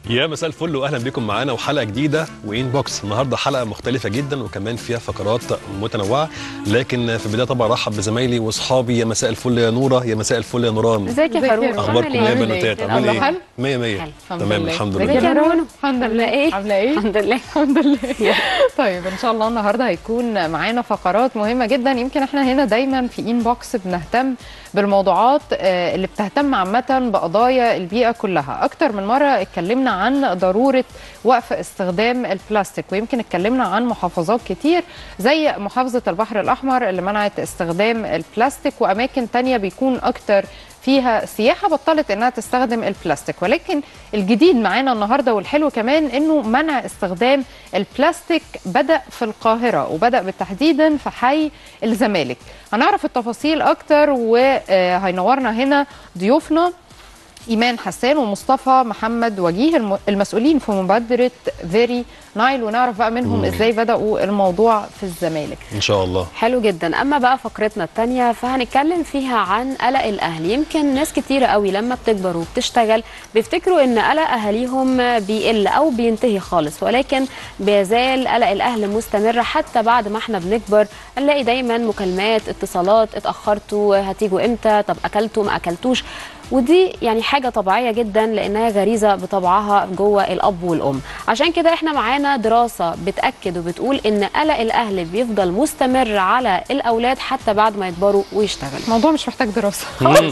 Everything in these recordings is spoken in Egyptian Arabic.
يا مساء الفل واهلا بكم معانا وحلقه جديده وان بوكس النهارده حلقه مختلفه جدا وكمان فيها فقرات متنوعه لكن في البدايه طبعا ارحب بزمايلي واصحابي يا مساء الفل يا نوره يا مساء الفل يا نوران ازيك يا ازيك يا فاروق روح؟ اخباركم ايه يا عامل بنوتات إيه؟ عاملين الله ايه حلو؟ 100 100 حلو. تمام الحمد ازيك لله يا رونو الحمد لله ايه عامله ايه الحمد لله الحمد لله طيب ان شاء الله النهارده هيكون معانا فقرات مهمه جدا يمكن احنا هنا دايما في ان بوكس بنهتم بالموضوعات آه، اللي بتهتم عامه بقضايا البيئه كلها اكتر من مره اتكلمنا عن ضروره وقف استخدام البلاستيك ويمكن اتكلمنا عن محافظات كتير زي محافظه البحر الاحمر اللي منعت استخدام البلاستيك واماكن تانية بيكون اكتر فيها سياحه بطلت انها تستخدم البلاستيك ولكن الجديد معانا النهارده والحلو كمان انه منع استخدام البلاستيك بدا في القاهره وبدا بالتحديدا في حي الزمالك هنعرف التفاصيل اكتر وهينورنا هنا ضيوفنا ايمان حسان ومصطفى محمد وجيه الم- المسؤولين في مبادره فيري نايل ونعرف بقى منهم ازاي بداوا الموضوع في الزمالك ان شاء الله حلو جدا اما بقى فقرتنا الثانيه فهنتكلم فيها عن قلق الاهل يمكن ناس كتيره قوي لما بتكبر وبتشتغل بيفتكروا ان قلق اهاليهم بيقل او بينتهي خالص ولكن بيزال قلق الاهل مستمر حتى بعد ما احنا بنكبر نلاقي دايما مكالمات اتصالات اتاخرتوا هتيجوا امتى طب اكلتوا ما اكلتوش ودي يعني حاجة طبيعية جدا لأنها غريزة بطبعها جوه الأب والأم عشان كده احنا معانا دراسة بتأكد وبتقول إن قلق الأهل بيفضل مستمر على الأولاد حتى بعد ما يكبروا ويشتغلوا الموضوع مش محتاج دراسه مم.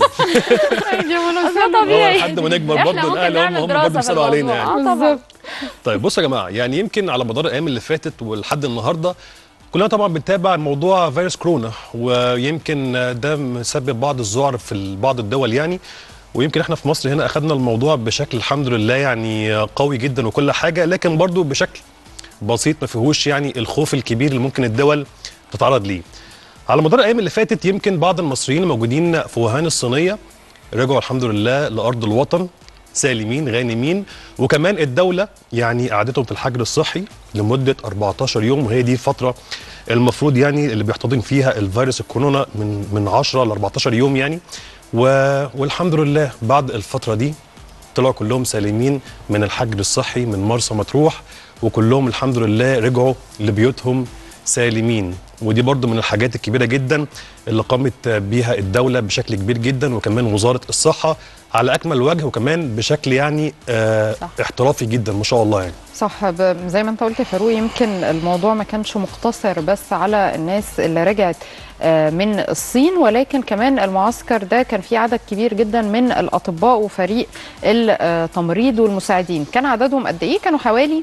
ده طبيعي لحد ما نكبر احنا برضه ممكن الاهل هم نعمل هم دراسة برضه في بيسالوا علينا الموضوع. يعني اه طبعا بالظبط. طيب بصوا يا جماعه يعني يمكن على مدار الايام اللي فاتت ولحد النهارده كلنا طبعا بنتابع موضوع فيروس كورونا ويمكن ده مسبب بعض الذعر في بعض الدول يعني ويمكن احنا في مصر هنا اخذنا الموضوع بشكل الحمد لله يعني قوي جدا وكل حاجه لكن برضو بشكل بسيط ما فيهوش يعني الخوف الكبير اللي ممكن الدول تتعرض ليه. على مدار الايام اللي فاتت يمكن بعض المصريين الموجودين في وهان الصينيه رجعوا الحمد لله لارض الوطن سالمين غانمين وكمان الدوله يعني قعدتهم في الحجر الصحي لمده 14 يوم وهي دي الفتره المفروض يعني اللي بيحتضن فيها الفيروس الكورونا من من 10 ل 14 يوم يعني و... والحمد لله بعد الفتره دي طلعوا كلهم سالمين من الحجر الصحي من مرسى مطروح وكلهم الحمد لله رجعوا لبيوتهم سالمين ودي برضو من الحاجات الكبيرة جدا اللي قامت بيها الدولة بشكل كبير جدا وكمان وزارة الصحة على أكمل وجه وكمان بشكل يعني آه صح. احترافي جدا ما شاء الله يعني صح ب- زي ما انت قلت يا فاروق يمكن الموضوع ما كانش مقتصر بس على الناس اللي رجعت آه، من الصين ولكن كمان المعسكر ده كان فيه عدد كبير جدا من الاطباء وفريق التمريض والمساعدين كان عددهم قد ايه كانوا حوالي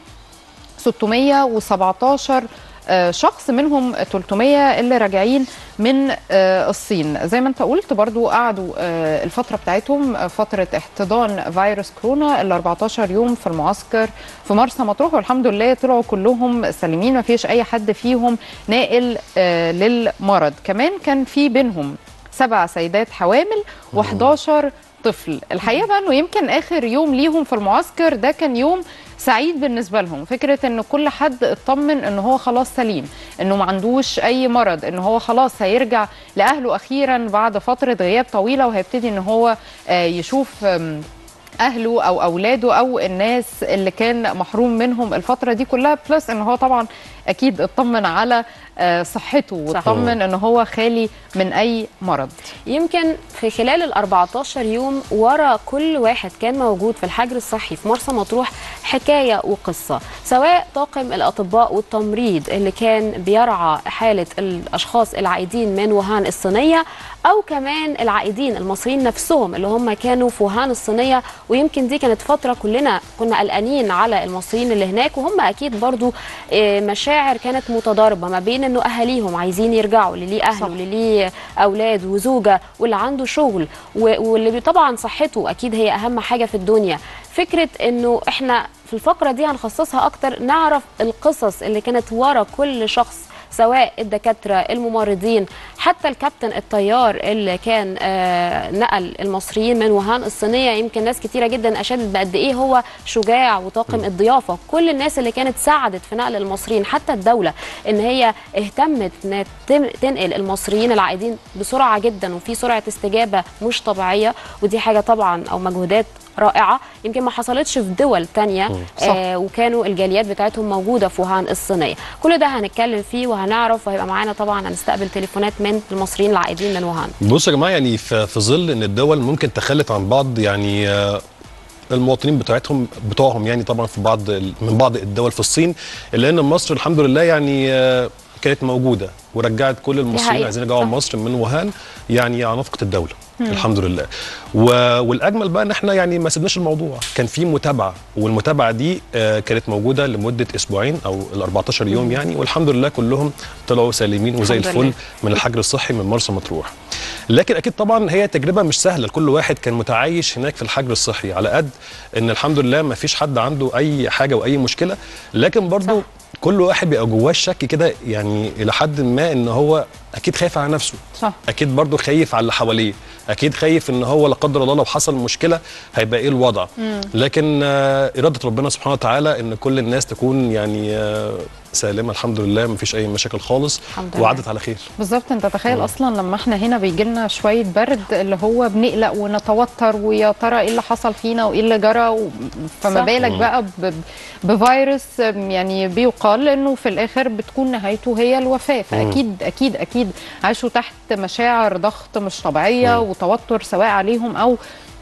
617 آه، شخص منهم 300 اللي راجعين من آه، الصين زي ما انت قلت برضو قعدوا آه، الفترة بتاعتهم آه، فترة احتضان فيروس كورونا ال 14 يوم في المعسكر في مرسى مطروح والحمد لله طلعوا كلهم سالمين ما فيش اي حد فيهم نائل آه، للمرض كمان كان في بينهم سبع سيدات حوامل و11 طفل الحقيقه بقى انه يمكن اخر يوم ليهم في المعسكر ده كان يوم سعيد بالنسبه لهم فكره ان كل حد اطمن ان هو خلاص سليم انه ما عندوش اي مرض ان هو خلاص هيرجع لاهله اخيرا بعد فتره غياب طويله وهيبتدي ان هو آه، يشوف آم، اهله او اولاده او الناس اللي كان محروم منهم الفتره دي كلها بلس ان هو طبعا اكيد اطمن على آه، صحته صح. واطمن ان هو خالي من اي مرض يمكن في خلال ال 14 يوم ورا كل واحد كان موجود في الحجر الصحي في مرسى مطروح حكايه وقصه سواء طاقم الاطباء والتمريض اللي كان بيرعى حاله الاشخاص العائدين من وهان الصينيه او كمان العائدين المصريين نفسهم اللي هم كانوا في وهان الصينيه ويمكن دي كانت فتره كلنا كنا قلقانين على المصريين اللي هناك وهم اكيد برضو آه، مشاعر كانت متضاربه ما بين انه اهاليهم عايزين يرجعوا اللي ليه اهل صح. واللي ليه اولاد وزوجه واللي عنده شغل و- واللي بي- طبعا صحته اكيد هي اهم حاجه في الدنيا فكره انه احنا في الفقره دي هنخصصها اكتر نعرف القصص اللي كانت ورا كل شخص سواء الدكاتره الممرضين حتى الكابتن الطيار اللي كان آه، نقل المصريين من وهان الصينيه يمكن ناس كتيره جدا اشادت بقد ايه هو شجاع وطاقم الضيافه كل الناس اللي كانت ساعدت في نقل المصريين حتى الدوله ان هي اهتمت انها تم- تنقل المصريين العائدين بسرعه جدا وفي سرعه استجابه مش طبيعيه ودي حاجه طبعا او مجهودات رائعه يمكن ما حصلتش في دول تانية آه وكانوا الجاليات بتاعتهم موجوده في ووهان الصينيه كل ده هنتكلم فيه وهنعرف وهيبقى معانا طبعا هنستقبل تليفونات من المصريين العائدين من ووهان بصوا يا جماعه يعني في في ظل ان الدول ممكن تخلت عن بعض يعني آه، المواطنين بتاعتهم بتوعهم يعني طبعا في بعض ال- من بعض الدول في الصين الا ان مصر الحمد لله يعني آه، كانت موجوده ورجعت كل المصريين حقيقة. عايزين يرجعوا صح. مصر من ووهان يعني على نفقه الدوله الحمد لله و... والاجمل بقى ان احنا يعني ما سيبناش الموضوع كان في متابعه والمتابعه دي آه، كانت موجوده لمده اسبوعين او ال 14 يوم يعني والحمد لله كلهم طلعوا سالمين وزي الحمد الفل لله. من الحجر الصحي من مرسى مطروح لكن اكيد طبعا هي تجربه مش سهله لكل واحد كان متعايش هناك في الحجر الصحي على قد ان الحمد لله ما فيش حد عنده اي حاجه واي مشكله لكن برضو صح. كل واحد بيبقى جواه الشك كده يعني الى حد ما ان هو اكيد خايف على نفسه صح اكيد برضو خايف على اللي حواليه اكيد خايف ان هو لا قدر الله لو حصل مشكله هيبقى ايه الوضع لكن آه، اراده ربنا سبحانه وتعالى ان كل الناس تكون يعني آه، سالمه الحمد لله مفيش اي مشاكل خالص الحمد لله. وعدت على خير بالظبط انت تخيل اصلا لما احنا هنا بيجي لنا شويه برد اللي هو بنقلق ونتوتر ويا ترى ايه اللي حصل فينا وايه اللي جرى و... فما صح. بالك بقى ب... ب- بفيروس يعني بيقال انه في الاخر بتكون نهايته هي الوفاه فاكيد اكيد اكيد عاشوا تحت مشاعر ضغط مش طبيعيه وتوتر سواء عليهم او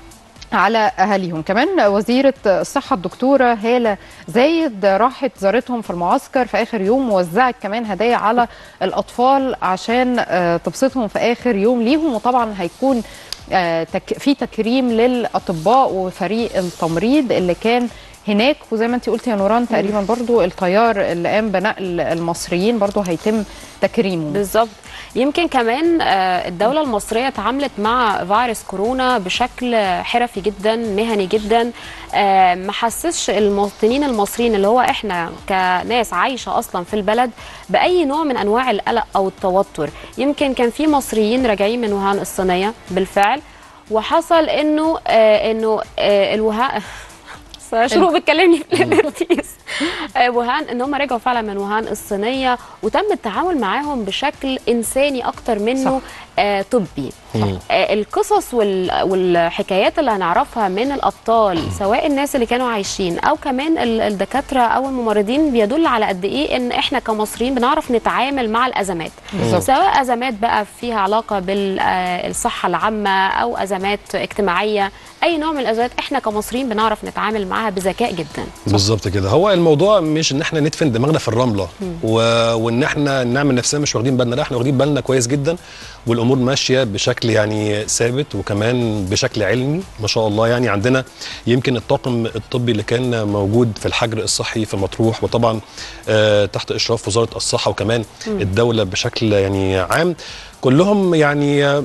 على اهاليهم كمان وزيره الصحه الدكتوره هاله زايد راحت زارتهم في المعسكر في اخر يوم ووزعت كمان هدايا على الاطفال عشان آه، تبسطهم في اخر يوم ليهم وطبعا هيكون آه، تك- في تكريم للاطباء وفريق التمريض اللي كان هناك وزي ما انت قلتي يا نوران تقريبا برضو الطيار اللي قام بنقل المصريين برضو هيتم تكريمه بالظبط يمكن كمان آه، الدولة المصرية تعاملت مع فيروس كورونا بشكل حرفي جدا مهني جدا آه، ما حسسش المواطنين المصريين اللي هو احنا كناس عايشة اصلا في البلد بأي نوع من انواع القلق او التوتر يمكن كان في مصريين راجعين من وهان الصينية بالفعل وحصل انه آه، انه آه، الوهان شروق بتكلمني في الارتيس آه، وهان ان هم رجعوا فعلا من وهان الصينيه وتم التعامل معاهم بشكل انساني اكتر منه صح. آه طبي آه القصص وال- والحكايات اللي هنعرفها من الابطال سواء الناس اللي كانوا عايشين او كمان ال- الدكاتره او الممرضين بيدل على قد ايه ان احنا كمصريين بنعرف نتعامل مع الازمات بالظبط. سواء ازمات بقى فيها علاقه بالصحه العامه او ازمات اجتماعيه اي نوع من الازمات احنا كمصريين بنعرف نتعامل معاها بذكاء جدا بالظبط كده هو الموضوع مش ان احنا ندفن دماغنا في الرمله و... وان احنا نعمل نفسنا مش واخدين بالنا لا احنا واخدين بالنا كويس جدا والامور ماشيه بشكل يعني ثابت وكمان بشكل علمي ما شاء الله يعني عندنا يمكن الطاقم الطبي اللي كان موجود في الحجر الصحي في مطروح وطبعا آه تحت اشراف وزاره الصحه وكمان الدوله بشكل يعني عام كلهم يعني آه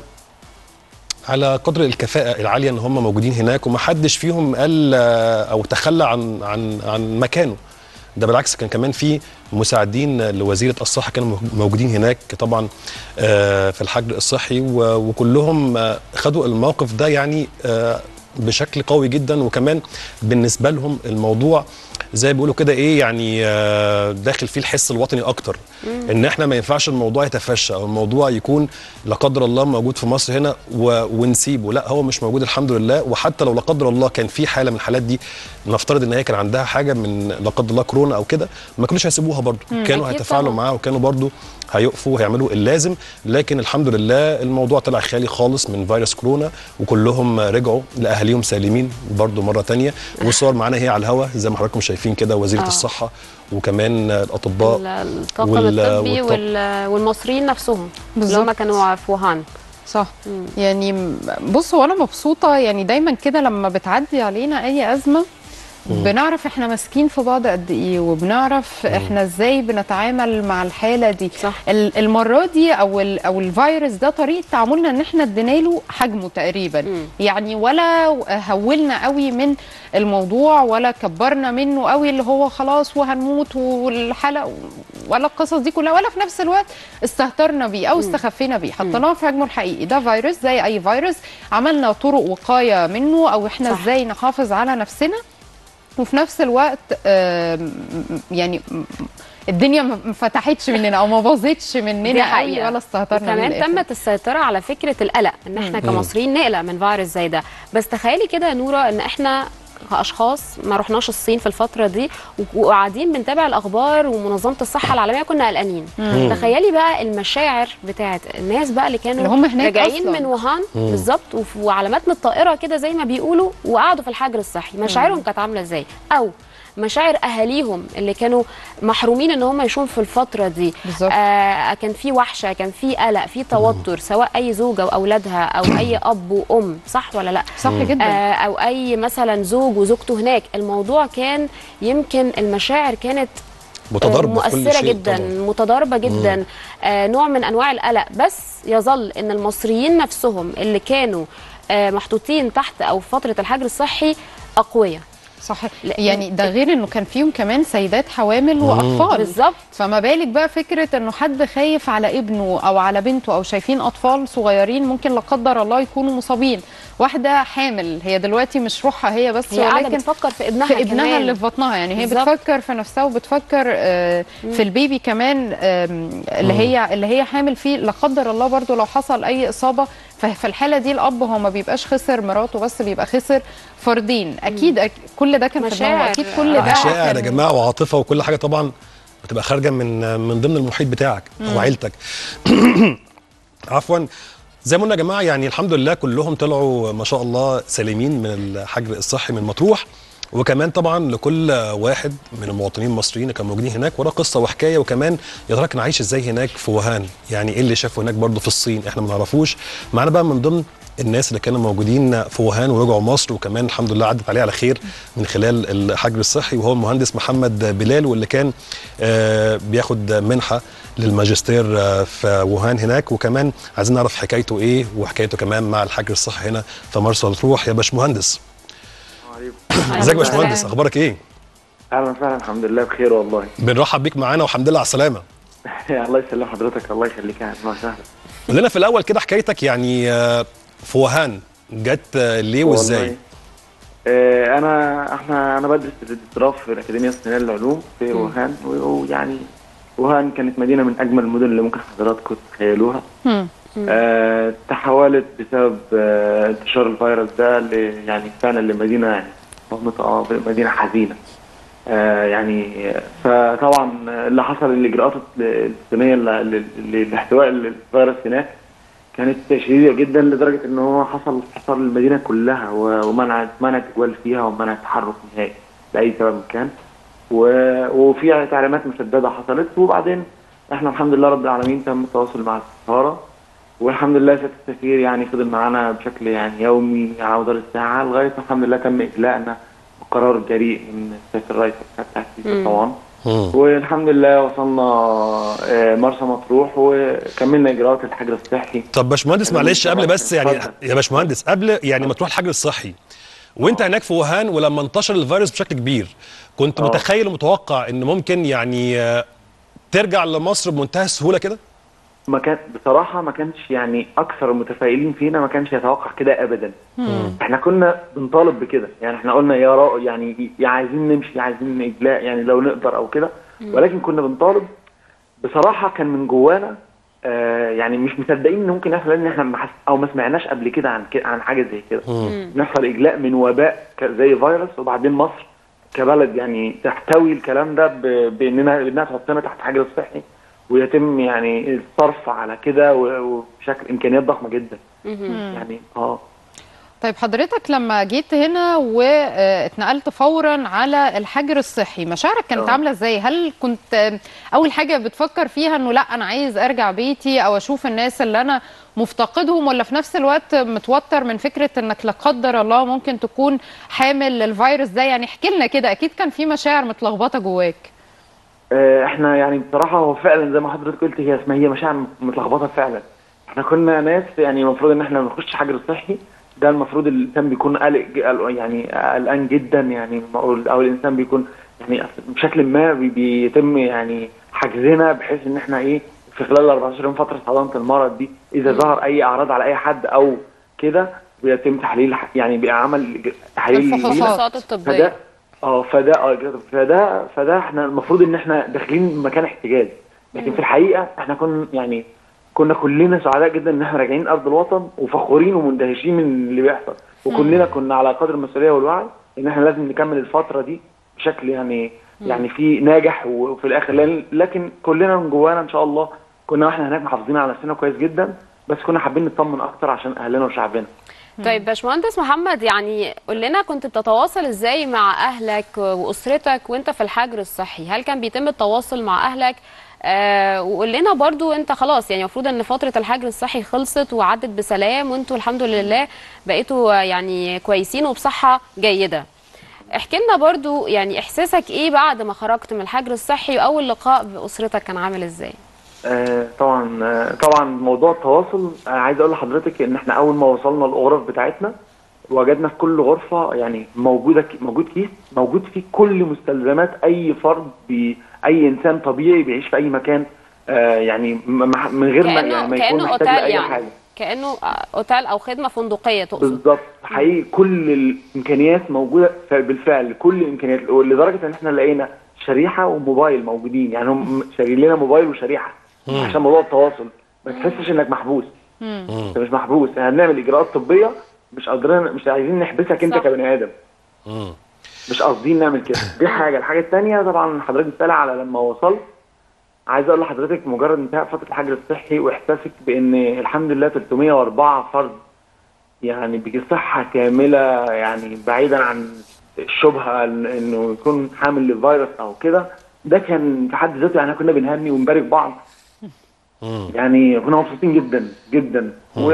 على قدر الكفاءة العالية ان هم موجودين هناك ومحدش فيهم قال آه، او تخلى عن عن عن مكانه ده بالعكس كان كمان في مساعدين لوزيرة الصحة كانوا موجودين هناك طبعا آه، في الحجر الصحي و- وكلهم آه، خدوا الموقف ده يعني آه، بشكل قوي جدا وكمان بالنسبة لهم الموضوع زي بيقولوا كده ايه يعني آه، داخل فيه الحس الوطني اكتر ان احنا ما ينفعش الموضوع يتفشى او الموضوع يكون لا قدر الله موجود في مصر هنا و... ونسيبه لا هو مش موجود الحمد لله وحتى لو لا قدر الله كان في حاله من الحالات دي نفترض ان هي كان عندها حاجه من لا قدر الله كورونا او كده ما كانوش هيسيبوها برضو كانوا أكيد هيتفاعلوا طبعاً. معاها وكانوا برضو هيقفوا وهيعملوا اللازم لكن الحمد لله الموضوع طلع خالي خالص من فيروس كورونا وكلهم رجعوا لاهاليهم سالمين برضو مره تانية والصور معانا هي على الهوا زي ما حضراتكم شايفين كده وزيره آه. الصحه وكمان الاطباء ال- الطاقم وال- الطبي والطاقم. وال- والمصريين نفسهم اللي بالظبط. هم كانوا في ووهان صح يعني م- بص هو انا مبسوطه يعني دايما كده لما بتعدي علينا اي ازمه بنعرف احنا ماسكين في بعض قد ايه وبنعرف احنا ازاي بنتعامل مع الحاله دي صح. ال- المره دي او ال- او الفيروس ده طريقه تعاملنا ان احنا ادينا له حجمه تقريبا مم. يعني ولا هولنا قوي من الموضوع ولا كبرنا منه قوي اللي هو خلاص وهنموت والحلقه ولا القصص دي كلها ولا في نفس الوقت استهترنا بيه او استخفينا بيه حطيناه في حجمه الحقيقي ده فيروس زي اي فيروس عملنا طرق وقايه منه او احنا صح. ازاي نحافظ على نفسنا وفي نفس الوقت آم، يعني م- الدنيا ما ما فتحتش مننا او ما باظتش دي مننا قوي حقيقة. ولا استهترنا وكمان للآخر. تمت السيطرة على فكرة القلق ان احنا كمصريين نقلق من فيروس زي ده بس تخيلي كده يا نورة ان احنا كاشخاص ما رحناش الصين في الفتره دي و- وقاعدين بنتابع الاخبار ومنظمه الصحه العالميه كنا قلقانين تخيلي بقى المشاعر بتاعت الناس بقى اللي كانوا اللي هم هناك راجعين أصلاً. من ووهان بالظبط وف- وعلى متن الطائره كده زي ما بيقولوا وقعدوا في الحجر الصحي مشاعرهم كانت عامله ازاي او مشاعر اهاليهم اللي كانوا محرومين ان هم يشوفوا في الفتره دي بالظبط. آه كان في وحشه كان في قلق في توتر سواء اي زوجه واولادها او اي اب وام صح ولا لا صح جدا آه او اي مثلا زوج وزوجته هناك الموضوع كان يمكن المشاعر كانت متضاربه في كل مؤثره شيء جدا طبعاً. متضاربه جدا آه نوع من انواع القلق بس يظل ان المصريين نفسهم اللي كانوا آه محطوطين تحت او في فتره الحجر الصحي اقوياء صح لا- يعني ده غير انه كان فيهم كمان سيدات حوامل واطفال بالظبط فما بالك بقى فكره انه حد خايف على ابنه او على بنته او شايفين اطفال صغيرين ممكن لا قدر الله يكونوا مصابين واحده حامل هي دلوقتي مش روحها هي بس هي قاعده ولكن بتفكر في ابنها في ابنها كمان. اللي في بطنها يعني هي بالظبط. بتفكر في نفسها وبتفكر آه، في البيبي كمان آم، اللي هي اللي هي حامل فيه لا قدر الله برضو لو حصل اي اصابه ففي الحاله دي الاب هو ما بيبقاش خسر مراته بس بيبقى خسر فردين اكيد أك- كل ده كان في دماغه مشاعر. اكيد كل ده مشاعر يا كان- جماعه وعاطفه وكل حاجه طبعا بتبقى خارجه من من ضمن المحيط بتاعك او عيلتك عفوا زي ما قلنا يا جماعه يعني الحمد لله كلهم طلعوا ما شاء الله سالمين من الحجر الصحي من مطروح وكمان طبعا لكل واحد من المواطنين المصريين اللي كانوا موجودين هناك وراه قصه وحكايه وكمان يا ترى كان عايش ازاي هناك في ووهان يعني ايه اللي شافه هناك برضه في الصين احنا ما نعرفوش معانا بقى من ضمن الناس اللي كانوا موجودين في ووهان ورجعوا مصر وكمان الحمد لله عدت عليه على خير من خلال الحجر الصحي وهو المهندس محمد بلال واللي كان آه، بياخد منحه للماجستير آه، في ووهان هناك وكمان عايزين نعرف حكايته ايه وحكايته كمان مع الحجر الصحي هنا في مرسى مطروح يا باشمهندس ازيك يا باشمهندس اخبارك ايه اهلا وسهلا الحمد لله بخير والله بنرحب بيك معانا والحمد لله على السلامه الله يسلم حضرتك الله يخليك اهلا وسهلا قول لنا في الاول كده حكايتك يعني آه، في ووهان جت آه، ليه وازاي والله. آه، انا احنا انا بدرس الدكتوراه في الاكاديميه الصينيه للعلوم في ووهان و- ويعني ووهان كانت مدينه من اجمل المدن اللي ممكن حضراتكم تتخيلوها مم. آه، تحولت بسبب آه، انتشار الفيروس ده ل- يعني فعلا لمدينه يعني مهمة اه مدينه حزينه آه، يعني آه، فطبعا اللي حصل الاجراءات الصينيه ل- ل- لاحتواء الفيروس هناك كانت شديده جدا لدرجه ان هو حصل حصار المدينه كلها و- ومنع منع التجوال فيها ومنع التحرك نهائي لاي سبب كان و- وفي تعليمات مشدده حصلت وبعدين احنا الحمد لله رب العالمين تم التواصل مع السفاره والحمد لله سياده السفير يعني فضل معانا بشكل يعني يومي على مدار الساعه لغايه ما الحمد لله تم اجلائنا بقرار جريء من السيد الرئيس عبد الفتاح السيسي طبعا مم. والحمد لله وصلنا آه، مرسى مطروح وكملنا اجراءات الحجر الصحي طب باشمهندس معلش قبل بس يعني اتفضل. يا باشمهندس قبل يعني ما تروح الحجر الصحي وانت هناك في ووهان ولما انتشر الفيروس بشكل كبير كنت آه. متخيل ومتوقع ان ممكن يعني آه، ترجع لمصر بمنتهى السهوله كده ما كان بصراحه ما كانش يعني اكثر المتفائلين فينا ما كانش يتوقع كده ابدا احنا كنا بنطالب بكده يعني احنا قلنا يا را يعني يا عايزين نمشي يا عايزين اجلاء يعني لو نقدر او كده ولكن كنا بنطالب بصراحه كان من جوانا آه يعني مش مصدقين ان ممكن يحصل لان احنا ما حس- او ما سمعناش قبل كده عن كده عن حاجه زي كده نحصل اجلاء من وباء ك- زي فيروس وبعدين مصر كبلد يعني تحتوي الكلام ده ب- باننا بانها تحطنا تحت حجر صحي ويتم يعني الصرف على كده و- وبشكل امكانيات ضخمه جدا يعني اه طيب حضرتك لما جيت هنا واتنقلت فورا على الحجر الصحي مشاعرك كانت آه. عامله ازاي هل كنت آه، اول حاجه بتفكر فيها انه لا انا عايز ارجع بيتي او اشوف الناس اللي انا مفتقدهم ولا في نفس الوقت متوتر من فكره انك لا قدر الله ممكن تكون حامل للفيروس ده يعني احكي لنا كده اكيد كان في مشاعر متلخبطه جواك آه، احنا يعني بصراحه هو فعلا زي ما حضرتك قلت هي اسمها هي مشاعر متلخبطه فعلا احنا كنا ناس يعني المفروض ان احنا نخش حجر صحي ده المفروض الانسان بيكون قلق قلق- يعني قلقان جدا يعني او أو الانسان بيكون يعني بشكل ما بي- بيتم يعني حجزنا بحيث ان احنا ايه في خلال ال 14 يوم فتره حضانه المرض دي اذا ظهر اي اعراض على اي حد او كده بيتم تحليل يعني بيعمل تحليل الفحوصات. لينا. الفحوصات الطبيه فده اه فده اه كده. فده فده احنا المفروض ان احنا داخلين مكان احتجاج لكن في الحقيقه احنا كنا يعني كنا كلنا سعداء جدا ان احنا راجعين ارض الوطن وفخورين ومندهشين من اللي بيحصل وكلنا كنا على قدر المسؤوليه والوعي ان احنا لازم نكمل الفتره دي بشكل يعني يعني في ناجح وفي الاخر لأن- لكن كلنا من جوانا ان شاء الله كنا واحنا هناك محافظين على نفسنا كويس جدا بس كنا حابين نطمن اكتر عشان اهلنا وشعبنا طيب باشمهندس محمد يعني قول لنا كنت بتتواصل ازاي مع اهلك واسرتك وانت في الحجر الصحي هل كان بيتم التواصل مع اهلك آه وقول لنا برضو انت خلاص يعني المفروض ان فتره الحجر الصحي خلصت وعدت بسلام وانتوا الحمد لله بقيتوا يعني كويسين وبصحه جيده احكي لنا برضو يعني احساسك ايه بعد ما خرجت من الحجر الصحي واول لقاء باسرتك كان عامل ازاي آه، طبعا آه، طبعا موضوع التواصل آه، عايز اقول لحضرتك ان احنا اول ما وصلنا الغرف بتاعتنا وجدنا في كل غرفه يعني موجوده موجود كيس موجود فيه كل مستلزمات اي فرد بي اي انسان طبيعي بيعيش في اي مكان آه، يعني م- م- من غير ما يعني كانه ما يكون كانه محتاج اوتيل لاي يعني حاجه كانه آه، اوتيل او خدمه فندقيه تقصد بالظبط حقيقي كل الامكانيات موجوده ف- بالفعل كل الامكانيات لدرجه ان احنا لقينا شريحه وموبايل موجودين يعني هم شارين لنا موبايل وشريحه عشان موضوع التواصل ما تحسش انك محبوس انت مش محبوس احنا بنعمل اجراءات طبيه مش قادرين مش عايزين نحبسك انت صح. كبني ادم مم. مش قاصدين نعمل كده دي حاجه الحاجه الثانيه طبعا حضرتك بتسال على لما وصلت عايز اقول لحضرتك مجرد انتهاء فتره الحجر الصحي واحساسك بان الحمد لله 304 فرد يعني بصحه كامله يعني بعيدا عن الشبهه إن- انه يكون حامل للفيروس او كده ده كان في حد ذاته يعني كنا بنهني ونبارك بعض مم. يعني كنا مبسوطين جدا جدا و...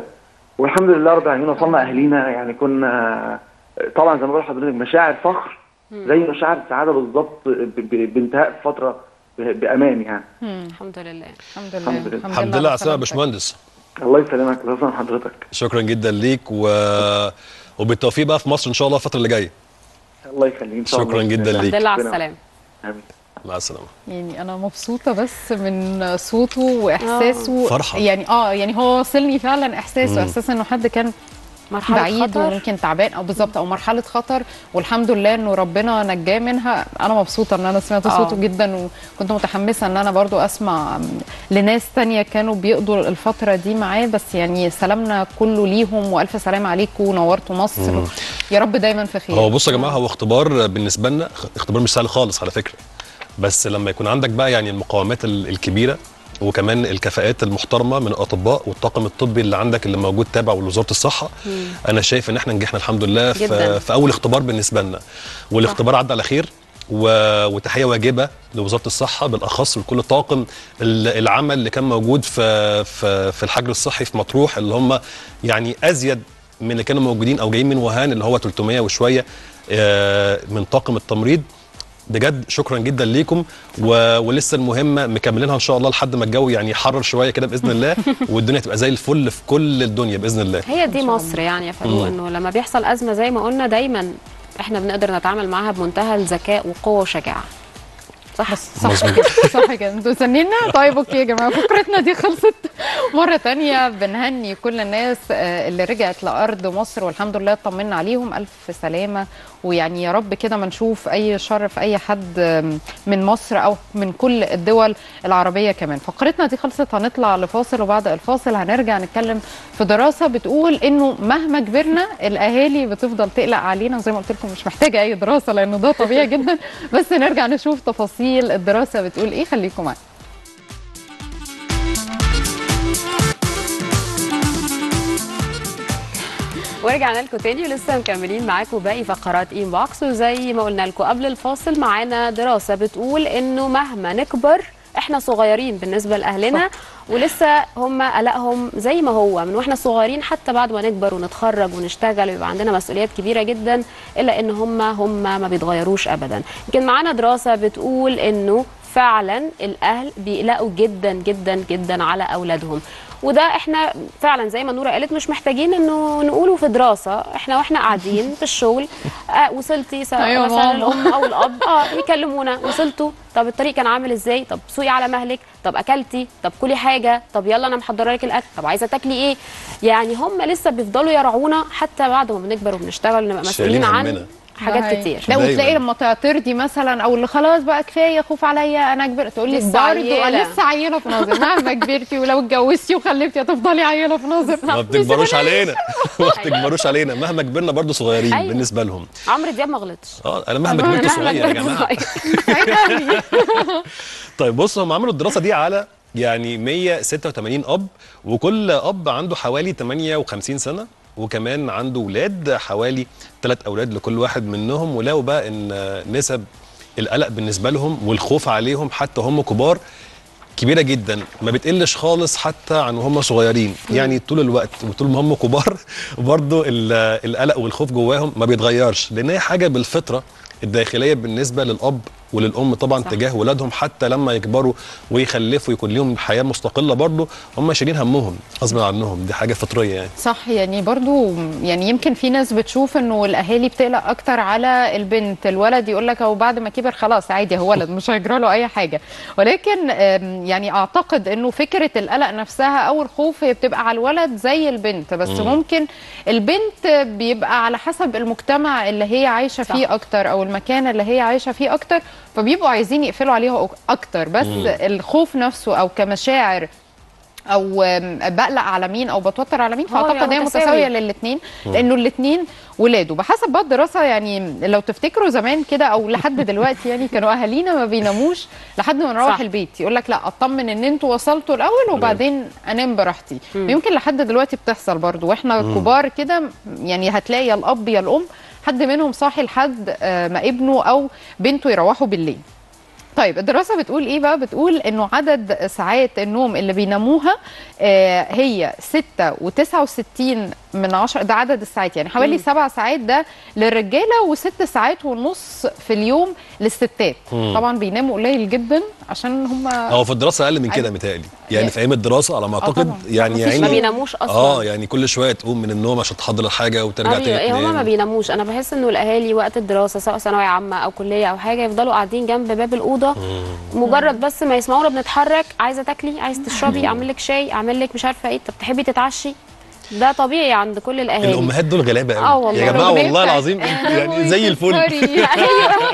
والحمد لله رب العالمين وصلنا اهلينا يعني كنا طبعا زي ما بقول لحضرتك مشاعر فخر زي مشاعر السعاده بالظبط ب... ب... بانتهاء فتره ب... بامان يعني الحمد لله الحمد لله الحمد لله. الحمد لله على السلامه يا بسلامتك. باشمهندس الله يسلمك الله يسلم حضرتك شكرا جدا ليك و... وبالتوفيق بقى في مصر ان شاء الله الفتره اللي جايه الله يخليك ان شاء الله شكراً جداً بإذن ليك. الحمد لله على ربنا- السلامه آمين. مع السلامه يعني انا مبسوطه بس من صوته واحساسه فرحة. يعني اه يعني هو وصلني فعلا احساسه احساس انه حد كان مرحله بعيد خطر وممكن تعبان او بالظبط او مرحله خطر والحمد لله انه ربنا نجاه منها انا مبسوطه ان انا سمعت آه. صوته جدا وكنت متحمسه ان انا برضو اسمع لناس تانية كانوا بيقضوا الفتره دي معاه بس يعني سلامنا كله ليهم والف سلام عليكم ونورتوا مصر يا رب دايما في خير هو بصوا يا جماعه هو اختبار بالنسبه لنا اختبار مش سهل خالص على فكره بس لما يكون عندك بقى يعني المقاومات ال- الكبيره وكمان الكفاءات المحترمه من الاطباء والطاقم الطبي اللي عندك اللي موجود تابع لوزاره الصحه انا شايف ان احنا نجحنا الحمد لله جداً. في, في اول اختبار بالنسبه لنا والاختبار عدى على خير و... وتحيه واجبه لوزاره الصحه بالاخص لكل طاقم ال- العمل اللي كان موجود في في, في الحجر الصحي في مطروح اللي هم يعني ازيد من اللي كانوا موجودين او جايين من وهان اللي هو 300 وشويه آه، من طاقم التمريض بجد شكرا جدا ليكم و... ولسه المهمه مكملينها ان شاء الله لحد ما الجو يعني يحرر شويه كده باذن الله والدنيا تبقى زي الفل في كل الدنيا باذن الله هي دي مصر يعني يا فاروق انه لما بيحصل ازمه زي ما قلنا دايما احنا بنقدر نتعامل معاها بمنتهى الذكاء وقوه وشجاعه صح صح مظبوط. كده صح كده انتوا سنينا طيب اوكي يا جماعه فكرتنا دي خلصت مره تانية بنهني كل الناس آه، اللي رجعت لارض مصر والحمد لله اطمنا عليهم الف سلامه ويعني يا رب كده ما نشوف اي شر في اي حد آم، من مصر او من كل الدول العربيه كمان فقرتنا دي خلصت هنطلع لفاصل وبعد الفاصل هنرجع نتكلم في دراسه بتقول انه مهما كبرنا الاهالي بتفضل تقلق علينا زي ما قلت لكم مش محتاجه اي دراسه لانه ده طبيعي جدا بس نرجع نشوف تفاصيل الدراسه بتقول ايه خليكم معانا ورجعنا لكم تاني ولسه مكملين معاكم باقي فقرات ان بوكس وزي ما قلنا لكم قبل الفاصل معانا دراسه بتقول انه مهما نكبر احنا صغيرين بالنسبه لاهلنا ولسه هم قلقهم زي ما هو من واحنا صغيرين حتى بعد ما نكبر ونتخرج ونشتغل ويبقى عندنا مسؤوليات كبيره جدا الا ان هم هم ما بيتغيروش ابدا يمكن معانا دراسه بتقول انه فعلا الاهل بيقلقوا جدا جدا جدا على اولادهم وده احنا فعلا زي ما نوره قالت مش محتاجين انه نقوله في دراسه احنا واحنا قاعدين في الشغل آه وصلتي سواء أيوة مثلا ماما. الام او الاب اه يكلمونا وصلتوا طب الطريق كان عامل ازاي طب سوقي على مهلك طب اكلتي طب كلي حاجه طب يلا انا محضره لك الاكل طب عايزه تاكلي ايه يعني هم لسه بيفضلوا يرعونا حتى بعد ما بنكبر وبنشتغل ونبقى مسؤولين شايلين عن همنا. حاجات ده كتير لا دايماً. وتلاقي لما تعترضي مثلا او اللي خلاص بقى كفايه خوف عليا انا كبرت تقول لك لسه برضه عيلة. لسه عيله في نظري مهما كبرتي ولو اتجوزتي وخلفتي هتفضلي عيله في نظري ما بتكبروش علينا ما بتكبروش علينا مهما كبرنا برضو صغيرين أيوة. بالنسبه لهم عمرو دياب ما غلطش اه انا مهما مهما كبرت صغير يا كبرت جماعه صغير. طيب بص هم عملوا الدراسه دي على يعني 186 اب وكل اب عنده حوالي 58 سنه وكمان عنده ولاد حوالي ثلاث اولاد لكل واحد منهم ولقوا بقى ان نسب القلق بالنسبه لهم والخوف عليهم حتى هم كبار كبيره جدا ما بتقلش خالص حتى عن وهم صغيرين يعني طول الوقت وطول ما هم كبار برضو ال- القلق والخوف جواهم ما بيتغيرش لان هي حاجه بالفطره الداخليه بالنسبه للاب وللام طبعا صح. صح. تجاه ولادهم حتى لما يكبروا ويخلفوا يكون لهم حياه مستقله برضو هم شايلين همهم غصب عنهم دي حاجه فطريه يعني صح يعني برضو يعني يمكن في ناس بتشوف انه الاهالي بتقلق اكتر على البنت الولد يقول لك او بعد ما كبر خلاص عادي هو ولد مش هيجرى له اي حاجه ولكن آم، يعني اعتقد انه فكره القلق نفسها او الخوف هي بتبقى على الولد زي البنت بس مم. ممكن البنت بيبقى على حسب المجتمع اللي هي عايشه صح. فيه اكتر او المكان اللي هي عايشه فيه اكتر فبيبقوا عايزين يقفلوا عليها أك- اكتر بس مم. الخوف نفسه او كمشاعر او آم، بقلق على مين او بتوتر على مين هو فاعتقد هي متساوي. متساويه للاثنين لانه الاثنين ولاده بحسب بقى الدراسه يعني لو تفتكروا زمان كده او لحد دلوقتي يعني كانوا اهالينا ما بيناموش لحد ما نروح صح. البيت يقول لك لا اطمن ان انتوا وصلتوا الاول وبعدين انام براحتي يمكن لحد دلوقتي بتحصل برضو واحنا كبار كده يعني هتلاقي يا الاب يا الام حد منهم صاحي لحد آه، ما ابنه او بنته يروحوا بالليل طيب الدراسة بتقول ايه بقى؟ بتقول انه عدد ساعات النوم اللي بيناموها آه هي 6 و69 من 10 ده عدد الساعات يعني حوالي 7 ساعات ده للرجالة وست ساعات ونص في اليوم للستات مم. طبعا بيناموا قليل جدا عشان هم هو في الدراسه اقل من كده متهيألي يعني في ايام الدراسه على ما اعتقد طبعاً. يعني يا مفيش عيني ما بيناموش اصلا اه يعني كل شويه تقوم من النوم عشان تحضر الحاجه وترجع أيوة، تاني إيه هما ما تنام. بيناموش انا بحس انه الاهالي وقت الدراسه سواء ثانويه عامه او كليه او حاجه يفضلوا قاعدين جنب باب الاوضه مجرد بس ما يسمعونا بنتحرك عايزه تاكلي عايزه تشربي اعمل لك شاي اعمل لك مش عارفه ايه طب تحبي تتعشي ده طبيعي عند كل الاهالي الامهات دول غلابه قوي آه والله. يا جماعه الأغنية والله بتاعت العظيم يعني زي الفل ايوه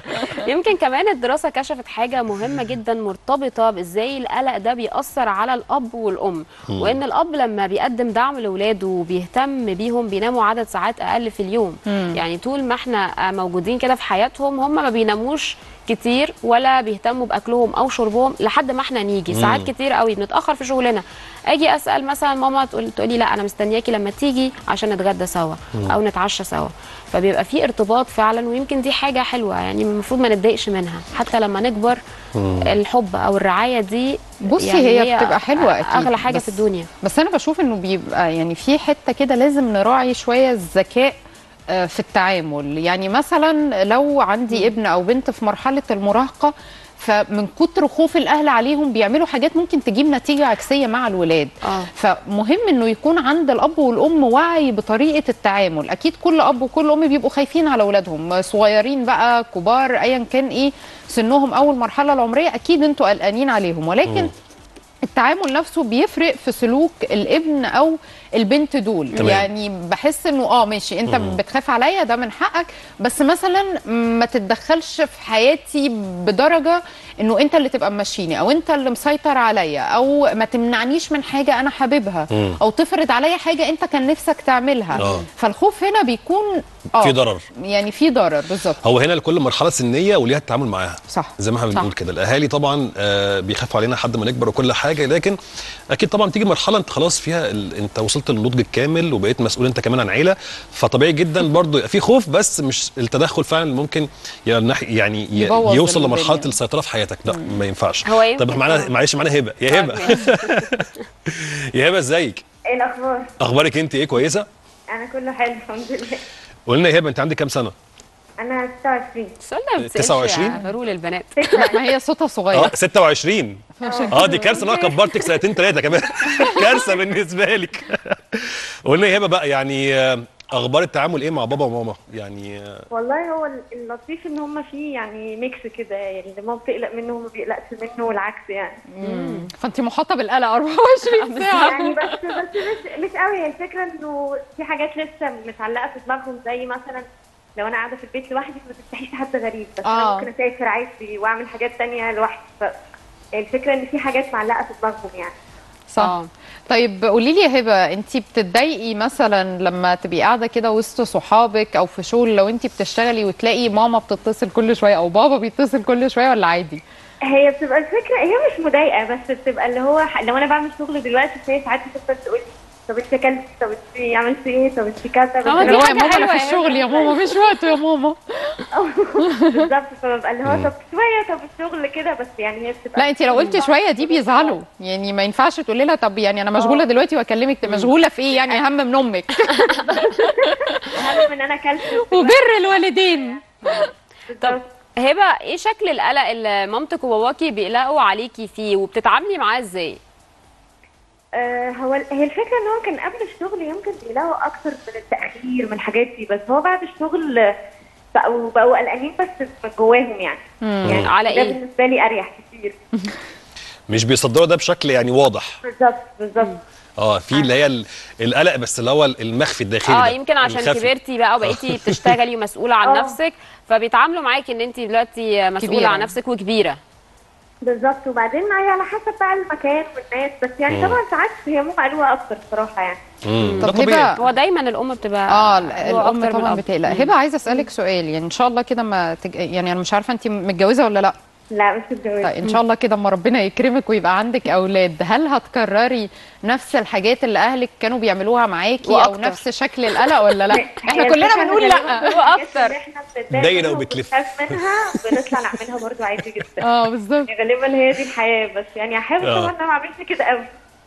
يمكن كمان الدراسه كشفت حاجه مهمه جدا مرتبطه بازاي القلق ده بيأثر على الاب والام وان الاب لما بيقدم دعم لاولاده وبيهتم بيهم بيناموا عدد ساعات اقل في اليوم يعني طول ما احنا موجودين كده في حياتهم هم ما بيناموش كتير ولا بيهتموا باكلهم او شربهم لحد ما احنا نيجي ساعات كتير قوي بنتاخر في شغلنا اجي اسال مثلا ماما تقول تقولي لا انا مستنياكي لما تيجي عشان نتغدى سوا او نتعشى سوا فبيبقى في ارتباط فعلا ويمكن دي حاجه حلوه يعني المفروض ما نتضايقش منها حتى لما نكبر الحب او الرعايه دي بصي يعني هي بتبقى حلوة أكيد، اغلى حاجه بس- في الدنيا بس انا بشوف انه بيبقى يعني في حته كده لازم نراعي شويه الذكاء آه، في التعامل يعني مثلا لو عندي ابن او بنت في مرحله المراهقه فمن كتر خوف الاهل عليهم بيعملوا حاجات ممكن تجيب نتيجه عكسيه مع الولاد آه. فمهم انه يكون عند الاب والام وعي بطريقه التعامل اكيد كل اب وكل ام بيبقوا خايفين على اولادهم صغيرين بقى كبار ايا كان ايه سنهم او المرحله العمريه اكيد انتوا قلقانين عليهم ولكن التعامل نفسه بيفرق في سلوك الابن او البنت دول تمام. يعني بحس انه اه ماشي انت بتخاف عليا ده من حقك بس مثلا ما تتدخلش في حياتي بدرجه انه انت اللي تبقى ماشيني او انت اللي مسيطر عليا او ما تمنعنيش من حاجه انا حاببها مم. او تفرض عليا حاجه انت كان نفسك تعملها آه. فالخوف هنا بيكون اه في ضرر يعني في ضرر بالظبط هو هنا لكل مرحله سنيه وليها التعامل معاها صح زي ما احنا صح. بنقول كده الاهالي طبعا آه بيخافوا علينا لحد ما نكبر وكل حاجه لكن اكيد طبعا تيجي مرحله انت خلاص فيها ال... انت وصلت للنضج الكامل وبقيت مسؤول انت كمان عن عيله فطبيعي جدا برضو يبقى في خوف بس مش التدخل فعلا ممكن ينح- يعني ي... يبوظ يوصل لمرحله الدنيا. السيطره في حياتك لا ما ينفعش هو يمكن طب معانا آه. معلش معانا هبه يا هبه يا هبه ازيك ايه الاخبار اخبارك انت ايه كويسه انا كله حلو الحمد لله قلنا يا هبه انت عندك كام سنه انا 26 سؤالنا ما بتسالش 29 يا هرول البنات ما هي صوتها صغير اه 26 اه دي كارثه انا كبرتك سنتين ثلاثه كمان كارثه بالنسبه لك قلنا يا هبه بقى يعني آه، اخبار التعامل ايه مع بابا وماما يعني آه، والله هو اللطيف ان هم فيه يعني ميكس كده يعني اللي ماما بتقلق منه وما بيقلقش منه والعكس يعني فانت محاطه بالقلق 24 ساعه يعني بس بس مش مش قوي هي الفكره انه في حاجات لسه متعلقه في دماغهم زي مثلا لو انا قاعده في البيت لوحدي ما تفتحيش حد غريب بس آه. انا ممكن اسافر عادي واعمل حاجات تانية لوحدي ف الفكره ان في حاجات معلقه في دماغهم يعني صح آه. طيب قولي لي يا هبه انت بتتضايقي مثلا لما تبقي قاعده كده وسط صحابك او في شغل لو انت بتشتغلي وتلاقي ماما بتتصل كل شويه او بابا بيتصل كل شويه ولا عادي هي بتبقى الفكره هي مش مضايقه بس بتبقى اللي هو ح- لو انا بعمل شغل دلوقتي فهي ساعات بتفضل تقول لي طب انت اكلت طب انت عملتي ايه طب انت كذا بس ماما اللي دي هو اللي هو يا حاجة ماما انا حلوة في يا الشغل يا ماما مش وقته يا ماما بالظبط فببقى اللي هو طب شويه طب الشغل كده بس يعني هي بتبقى لا انت لو قلتي شويه دي بيزعلوا يعني ما ينفعش تقولي لها طب يعني انا مشغوله دلوقتي واكلمك طب مشغوله في ايه يعني اهم من امك اهم من انا اكلت وبر الوالدين طب هبه ايه شكل القلق اللي مامتك وباباكي بيقلقوا عليكي فيه وبتتعاملي معاه ازاي آه، هو ال- هي الفكره ان هو كان قبل الشغل يمكن بيلاقوا اكتر من التاخير من الحاجات دي بس هو بعد الشغل آه، بقوا بقوا قلقانين بس من جواهم يعني يعني على ده إيه؟ بالنسبه لي اريح كتير مش بيصدروا ده بشكل يعني واضح بالظبط بالظبط اه في اللي هي ال- القلق بس اللي هو المخفي الداخلي اه ده، يمكن عشان الخفي. كبرتي بقى وبقيتي بتشتغلي ومسؤوله عن آه. نفسك فبيتعاملوا معاكي ان انت دلوقتي مسؤوله كبيرة. عن نفسك وكبيره بالظبط وبعدين هي على حسب بقى المكان والناس بس يعني طبعا ساعات هي مو قلوه اكتر بصراحه يعني مم، ده طب طبيعي هبه هو دايما الام بتبقى اه هو الام أكتر من طبعا الأب. بتقلق هبه عايزه اسالك سؤال يعني ان شاء الله كده ما تج... يعني انا مش عارفه انت متجوزه ولا لا لا مش متجوزه طيب ان شاء الله كده اما ربنا يكرمك ويبقى عندك اولاد هل هتكرري نفس الحاجات اللي اهلك كانوا بيعملوها معاكي او وأكتر. نفس شكل القلق ولا لا احنا هي كلنا الفكرة بنقول إن لا غالباً هو الحاجات أكتر. اللي احنا بنتضايق دايرة منها وبتلف. وبنخاف منها بنطلع نعملها برضو عادي جدا اه بالظبط يعني غالبا هي دي الحياه بس يعني احاول آه. طبعا انا ما اعملش كده قوي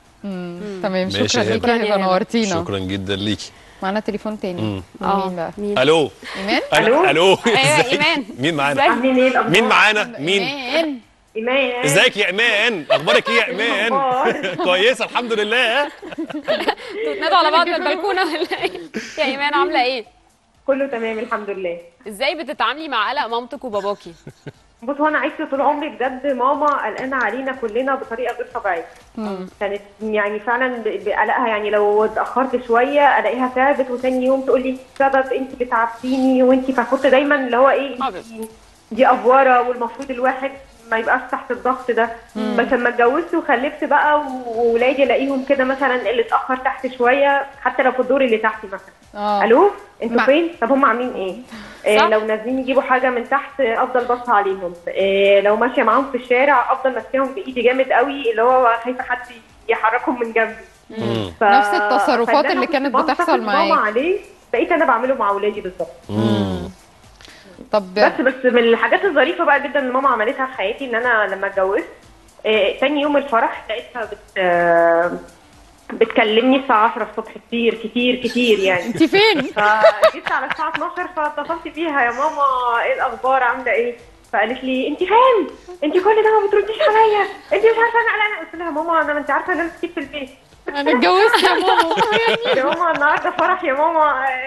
تمام ماشي شكرا يا ليكي هبة. يا هبه نورتينا شكرا جدا ليكي معانا تليفون تاني اه مين بقى مين الو ايمان أنا ألو؟ الو ايوه ازيك؟ ايمان مين معانا ازيك؟ عاملين ايه الاخبار مين معانا مين ايمان ايمان ازيك يا ايمان اخبارك ايه يا ايمان الأخبار؟ كويسه الحمد لله انتوا بتنادوا على بعض من البلكونه ولا ايه يا ايمان عامله ايه كله تمام الحمد لله ازاي بتتعاملي مع قلق مامتك وباباكي بص هو انا عشت طول عمري بجد ماما قلقانه علينا كلنا بطريقه غير طبيعيه كانت يعني فعلا ب- بقلقها يعني لو اتاخرت شويه الاقيها تعبت وتاني يوم تقول لي السبب انت بتعبتيني وانت فكنت دايما اللي هو ايه حاضر. انت دي افوره والمفروض الواحد ما يبقاش تحت الضغط ده بس لما اتجوزت وخلفت بقى وولادي الاقيهم كده مثلا اللي اتاخر تحت شويه حتى لو في الدور اللي تحتي مثلا اه الو انتوا مع- فين طب هم عاملين ايه صح. إيه لو نازلين يجيبوا حاجه من تحت آه، افضل بص عليهم إيه لو ماشيه معاهم في الشارع افضل ماسكاهم بايدي جامد قوي اللي هو خايفه حد يحركهم من جنبي مم. ف... نفس التصرفات فاللي أنا اللي كنت كانت بنصح بتحصل ماما معاك. عليه بقيت انا بعمله مع اولادي بالظبط مم. طب بس بس من الحاجات الظريفه بقى جدا اللي ماما عملتها في حياتي ان انا لما اتجوزت إيه تاني يوم الفرح لقيتها بت آه، بتكلمني الساعه 10 الصبح كتير كتير كتير يعني انت فين فجيت على الساعه 12 فاتصلت بيها يا ماما ايه الاخبار عامله ايه فقالت لي انت فين انت كل ده ما بترديش عليا انت مش عارفه انا قلقانه قلت لها ماما انا ما انت عارفه ان انا كتير في البيت انا اتجوزت يا ماما يا ماما النهارده فرح يا ماما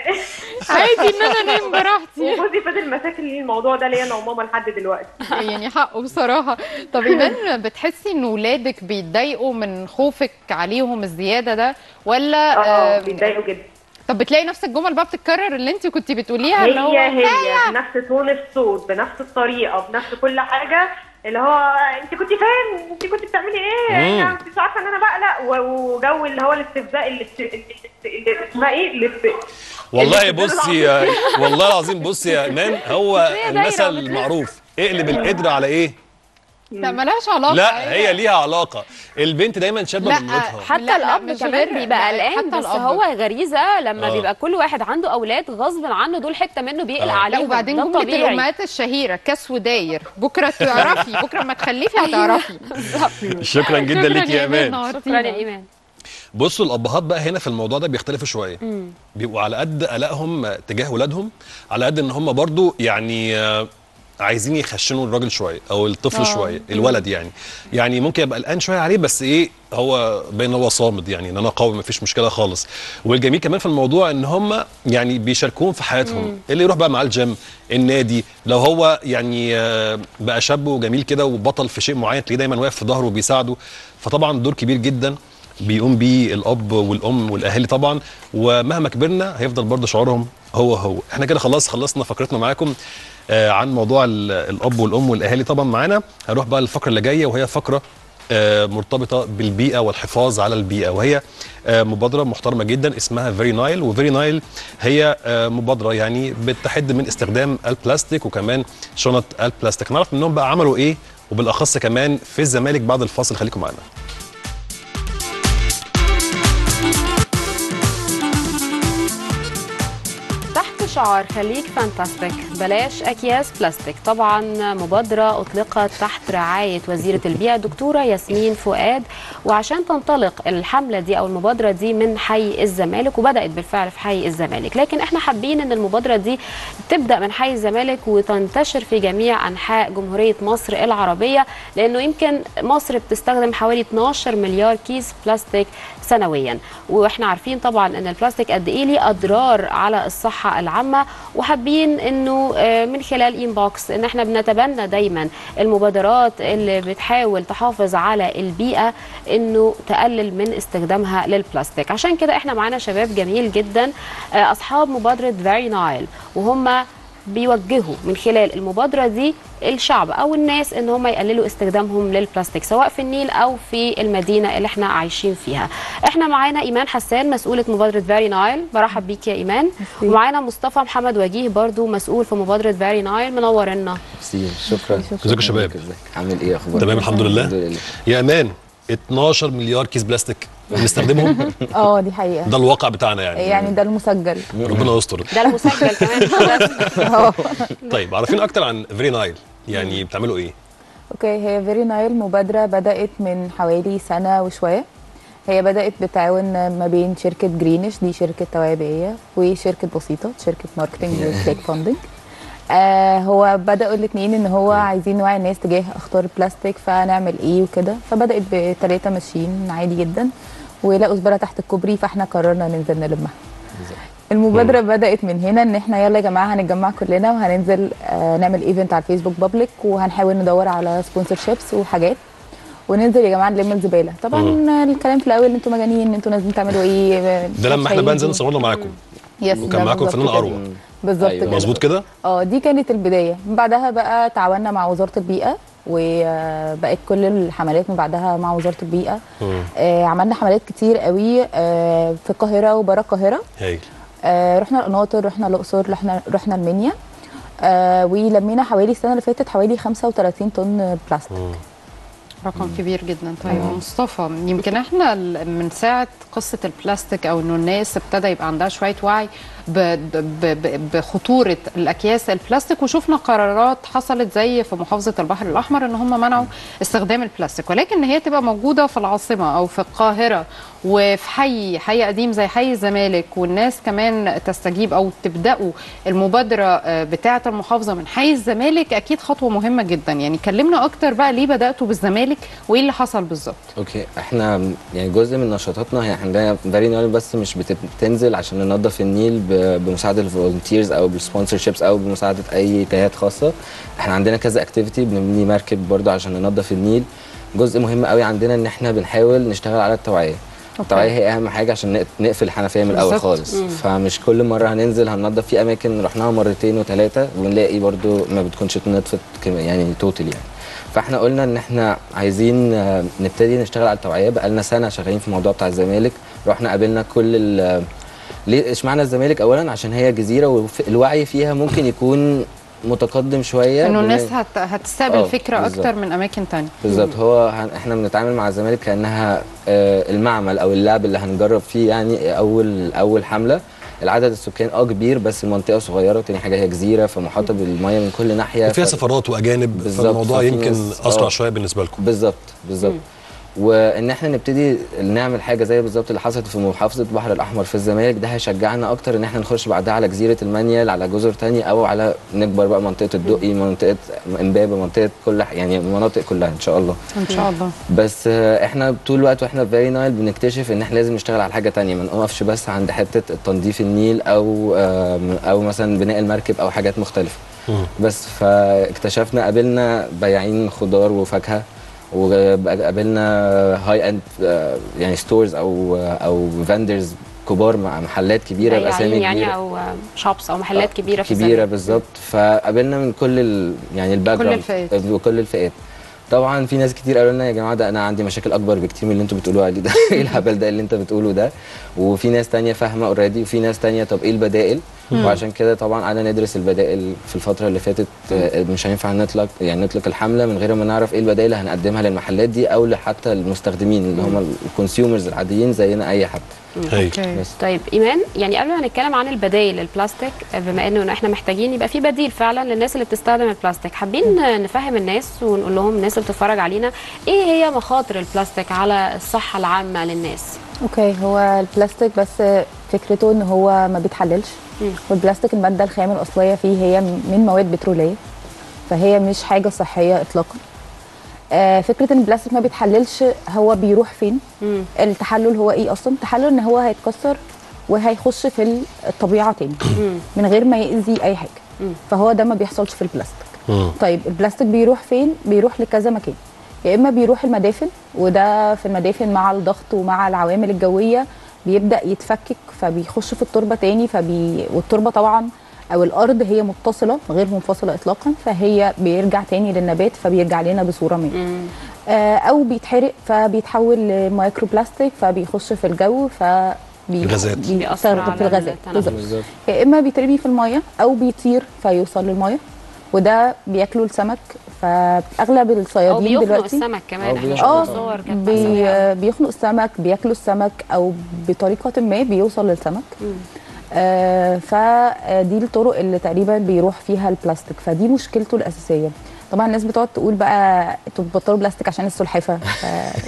عادي ان انا انام براحتي وجوزي فضل مشاكل لي الموضوع ده ليا انا وماما لحد دلوقتي يعني حقه بصراحه طب ايمان بتحسي ان ولادك بيتضايقوا من خوفك عليهم الزياده ده ولا اه آه، بيتضايقوا جدا طب بتلاقي نفس الجمل بقى بتتكرر اللي انت كنت بتقوليها اللي هو هي هي بنفس تون الصوت بنفس الطريقه بنفس كل حاجه اللي هو انت كنت فين انت كنت بتعملي ايه مم. انت مش عارفه ان انا بقلق و- وجو اللي هو الاستفزاء اللي اللي- اللي اسمها ايه الاست- والله اللي بتدل بصي يا والله العظيم بصي يا ايمان هو هي دايرة المثل بتلف. المعروف اقلب القدر على ايه لا ملهاش علاقه لا هي ليها علاقه البنت دايما شابه لا، من مامتها حتى لا، لا، الاب مش كمان غير- بيبقى لا، قلقان حتى بس الأب. هو غريزه لما آه. بيبقى كل واحد عنده اولاد غصب عنه دول حته منه بيقلق آه. لا عليهم وبعدين ده جمله طبيعي الامهات الشهيره كاس وداير بكره تعرفي بكره ما تخلفي هتعرفي شكرا جدا ليك يا ايمان شكرا نورتينا. يا ايمان بصوا الابهات بقى هنا في الموضوع ده بيختلفوا شويه بيبقوا على قد قلقهم تجاه اولادهم على قد ان هم برضو يعني آه، عايزين يخشنوا الراجل شويه او الطفل آه. شويه الولد يعني يعني ممكن يبقى قلقان شويه عليه بس ايه هو باين هو صامد يعني ان انا قوي مفيش مشكله خالص والجميل كمان في الموضوع ان هم يعني بيشاركوهم في حياتهم اللي يروح بقى مع الجيم النادي لو هو يعني آه، بقى شاب وجميل كده وبطل في شيء معين تلاقيه دايما واقف في ظهره وبيساعده فطبعا دور كبير جدا بيقوم بيه الاب والام والاهالي طبعا ومهما كبرنا هيفضل برضه شعورهم هو هو احنا كده خلاص خلصنا فقرتنا معاكم آه عن موضوع ال- الاب والام والاهالي طبعا معانا هنروح بقى للفقره اللي جايه وهي فقره آه، مرتبطه بالبيئه والحفاظ على البيئه وهي آه، مبادره محترمه جدا اسمها فيري نايل وفيري نايل هي آه، مبادره يعني بتحد من استخدام البلاستيك وكمان شنط البلاستيك نعرف منهم بقى عملوا ايه وبالاخص كمان في الزمالك بعد الفاصل خليكم معانا تحت شعار خليك فانتاستيك بلاش اكياس بلاستيك طبعا مبادره اطلقت تحت رعايه وزيره البيئه الدكتوره ياسمين فؤاد وعشان تنطلق الحمله دي او المبادره دي من حي الزمالك وبدات بالفعل في حي الزمالك لكن احنا حابين ان المبادره دي تبدا من حي الزمالك وتنتشر في جميع انحاء جمهوريه مصر العربيه لانه يمكن مصر بتستخدم حوالي 12 مليار كيس بلاستيك سنويا واحنا عارفين طبعا ان البلاستيك قد ايه ليه اضرار على الصحه العامه وحابين انه آه، من خلال انبوكس ان احنا بنتبنى دايما المبادرات اللي بتحاول تحافظ على البيئه انه تقلل من استخدامها للبلاستيك عشان كده احنا معانا شباب جميل جدا آه، اصحاب مبادره فيري نايل وهم بيوجهوا من خلال المبادره دي الشعب او الناس ان هم يقللوا استخدامهم للبلاستيك سواء في النيل او في المدينه اللي احنا عايشين فيها احنا معانا ايمان حسان مسؤوله مبادره فيري نايل برحب بيك يا ايمان ومعانا مصطفى محمد وجيه برضو مسؤول في مبادره فيري نايل منورنا ميرسي شكرا ازيك يا شباب؟ ازيك عامل ايه اخبارك تمام الحمد لله الحمد لله يا امان 12 مليار كيس بلاستيك بنستخدمهم اه دي حقيقة ده الواقع بتاعنا يعني يعني ده المسجل ربنا يستر ده المسجل كمان مش بس. اه طيب عارفين اكتر عن فيري نايل يعني بتعملوا ايه اوكي هي فيري نايل مبادرة بدأت من حوالي سنة وشوية هي بدأت بالتعاون ما بين شركة جرينش دي شركة توعية بيئية وشركة بسيطة شركة ماركتنج وكليك فاندنج آه هو بدأوا الاثنين ان هو عايزين نوعي الناس تجاه اخطار البلاستيك فنعمل ايه وكده فبدأت بثلاثة ماشيين عادي جدا ولقوا زبالة تحت الكوبري فاحنا قررنا ننزل نلمها المبادرة بدأت من هنا ان احنا يلا يا جماعة هنتجمع كلنا وهننزل آه نعمل ايفنت على الفيسبوك بابليك وهنحاول ندور على سبونسر شيبس وحاجات وننزل يا جماعة نلم الزبالة طبعا الكلام في الاول انتوا مجانين انتوا نازلين تعملوا ايه ده لما احنا بقى ننزل نصور له معاكم يس وكان ده معاكم بالظبط فنان كده. اروى بالظبط أيوة. كده مظبوط كده اه دي كانت البدايه من بعدها بقى تعاوننا مع وزاره البيئه وبقت كل الحملات من بعدها مع وزاره البيئه آه عملنا حملات كتير قوي آه في القاهره وبره القاهره هايل آه رحنا القناطر رحنا الاقصر رحنا رحنا المنيا آه ولمينا حوالي السنه اللي فاتت حوالي 35 طن بلاستيك رقم كبير جدا طيب مصطفى يمكن احنا ال- من ساعه قصه البلاستيك او انه الناس ابتدى يبقى عندها شويه وعي ب- ب- ب- بخطوره الاكياس البلاستيك وشفنا قرارات حصلت زي في محافظه البحر الاحمر ان هم منعوا استخدام البلاستيك ولكن ان هي تبقى موجوده في العاصمه او في القاهره وفي حي حي قديم زي حي الزمالك والناس كمان تستجيب او تبداوا المبادره آه، بتاعه المحافظه من حي الزمالك اكيد خطوه مهمه جدا يعني كلمنا اكتر بقى ليه بداتوا بالزمالك وايه اللي حصل بالظبط اوكي احنا يعني جزء من نشاطاتنا هي عندنا فيري نايل بس مش بت- بتنزل عشان ننظف النيل ب- بمساعده الفولunteers او بالسبونسر شيبس او بمساعده اي جهات خاصه احنا عندنا كذا اكتيفيتي بنبني مركب برضو عشان ننظف النيل جزء مهم قوي عندنا ان احنا بنحاول نشتغل على التوعيه التوعيه هي اهم حاجه عشان نق- نقفل الحنفيه من الاول بالظبط. خالص فمش كل مره هننزل هننظف في اماكن رحناها مرتين وثلاثه ونلاقي برضو ما بتكونش اتنضفت كم- يعني توتال يعني فاحنا قلنا ان احنا عايزين آه، نبتدي نشتغل على التوعيه بقالنا سنه شغالين في الموضوع بتاع الزمالك رحنا قابلنا كل ال ليه اشمعنى الزمالك اولا عشان هي جزيره والوعي فيها ممكن يكون متقدم شويه انه بما- الناس هت... هتستقبل آه، فكره بالظبط. اكتر من اماكن تانية بالظبط هو هن- احنا بنتعامل مع الزمالك كانها آه، المعمل او اللعب اللي هنجرب فيه يعني اول اول حمله العدد السكان اه كبير بس المنطقه صغيره وتاني حاجه هي جزيره فمحاطه بالميه من كل ناحيه فيها ف- سفرات واجانب بالظبط، فالموضوع ففي يمكن ناس- اسرع آه. شويه بالنسبه لكم بالظبط بالظبط وان احنا نبتدي نعمل حاجه زي بالظبط اللي حصلت في محافظه البحر الاحمر في الزمالك ده هيشجعنا اكتر ان احنا نخش بعدها على جزيره المنيل على جزر تانية او على نكبر بقى منطقه الدقي منطقه امبابه منطقه كل ح- يعني المناطق كلها ان شاء الله ان شاء الله بس آه، احنا طول الوقت واحنا في فيري نايل بنكتشف ان احنا لازم نشتغل على حاجه تانية ما نقفش بس عند حته تنظيف النيل او آم، او مثلا بناء المركب او حاجات مختلفه بس فاكتشفنا قابلنا بياعين خضار وفاكهه وقابلنا هاي اند يعني ستورز او او فندرز كبار مع محلات كبيره بياعين باسامي كبيره يعني او شوبس او محلات كبيره في كبيره الزمالك. بالظبط فقابلنا من كل ال... يعني الباك كل جراوند الفئات. وكل الفئات طبعا في ناس كتير قالوا لنا يا جماعه ده انا عندي مشاكل اكبر بكتير من اللي انتوا بتقولوا عليه ده ايه الهبل ده اللي انت بتقوله ده وفي ناس تانية فاهمه اوريدي وفي ناس تانية طب ايه البدائل وعشان كده طبعا قعدنا ندرس البدائل في الفتره اللي فاتت آه، مش هينفع نطلق يعني نطلق الحمله من غير ما نعرف ايه البدائل اللي هنقدمها للمحلات دي او حتى المستخدمين اللي هم الكونسيومرز العاديين زينا اي حد هاي اوكي بس طيب ايمان يعني قبل ما نتكلم عن البدائل البلاستيك بما انه احنا محتاجين يبقى في بديل فعلا للناس اللي بتستخدم البلاستيك حابين نفهم الناس ونقول لهم الناس اللي بتتفرج علينا ايه هي مخاطر البلاستيك على الصحه العامه للناس اوكي هو البلاستيك بس فكرته ان هو ما بيتحللش مم. والبلاستيك الماده الخام الاصليه فيه هي من مواد بتروليه فهي مش حاجه صحيه اطلاقا آه فكره ان البلاستيك ما بيتحللش هو بيروح فين مم. التحلل هو ايه اصلا التحلل ان هو هيتكسر وهيخش في الطبيعه تاني من غير ما يأذي اي حاجه مم. فهو ده ما بيحصلش في البلاستيك مم. طيب البلاستيك بيروح فين بيروح لكذا مكان يا اما بيروح المدافن وده في المدافن مع الضغط ومع العوامل الجويه بيبدا يتفكك فبيخش في التربه تاني فبي والتربه طبعا او الارض هي متصله غير منفصله اطلاقا فهي بيرجع تاني للنبات فبيرجع لنا بصوره ما مم. آه، او بيتحرق فبيتحول لمايكرو بلاستيك فبيخش في الجو ف غازات. بيأثر بيستخدم في على الغازات التنفس. بالظبط بالظبط يا اما بيترمي في الميه او بيطير فيوصل للميه وده بياكلوا السمك فاغلب او الصيادين بيخنق دلوقتي السمك كمان أو احنا بيخنق شفنا اه صور كانت بي مأساوية. بيخنق السمك بياكلوا السمك او بطريقه ما بيوصل للسمك مم. آه فدي الطرق اللي تقريبا بيروح فيها البلاستيك فدي مشكلته الاساسيه طبعا الناس بتقعد تقول بقى انتوا بتبطلوا بلاستيك عشان السلحفه ف...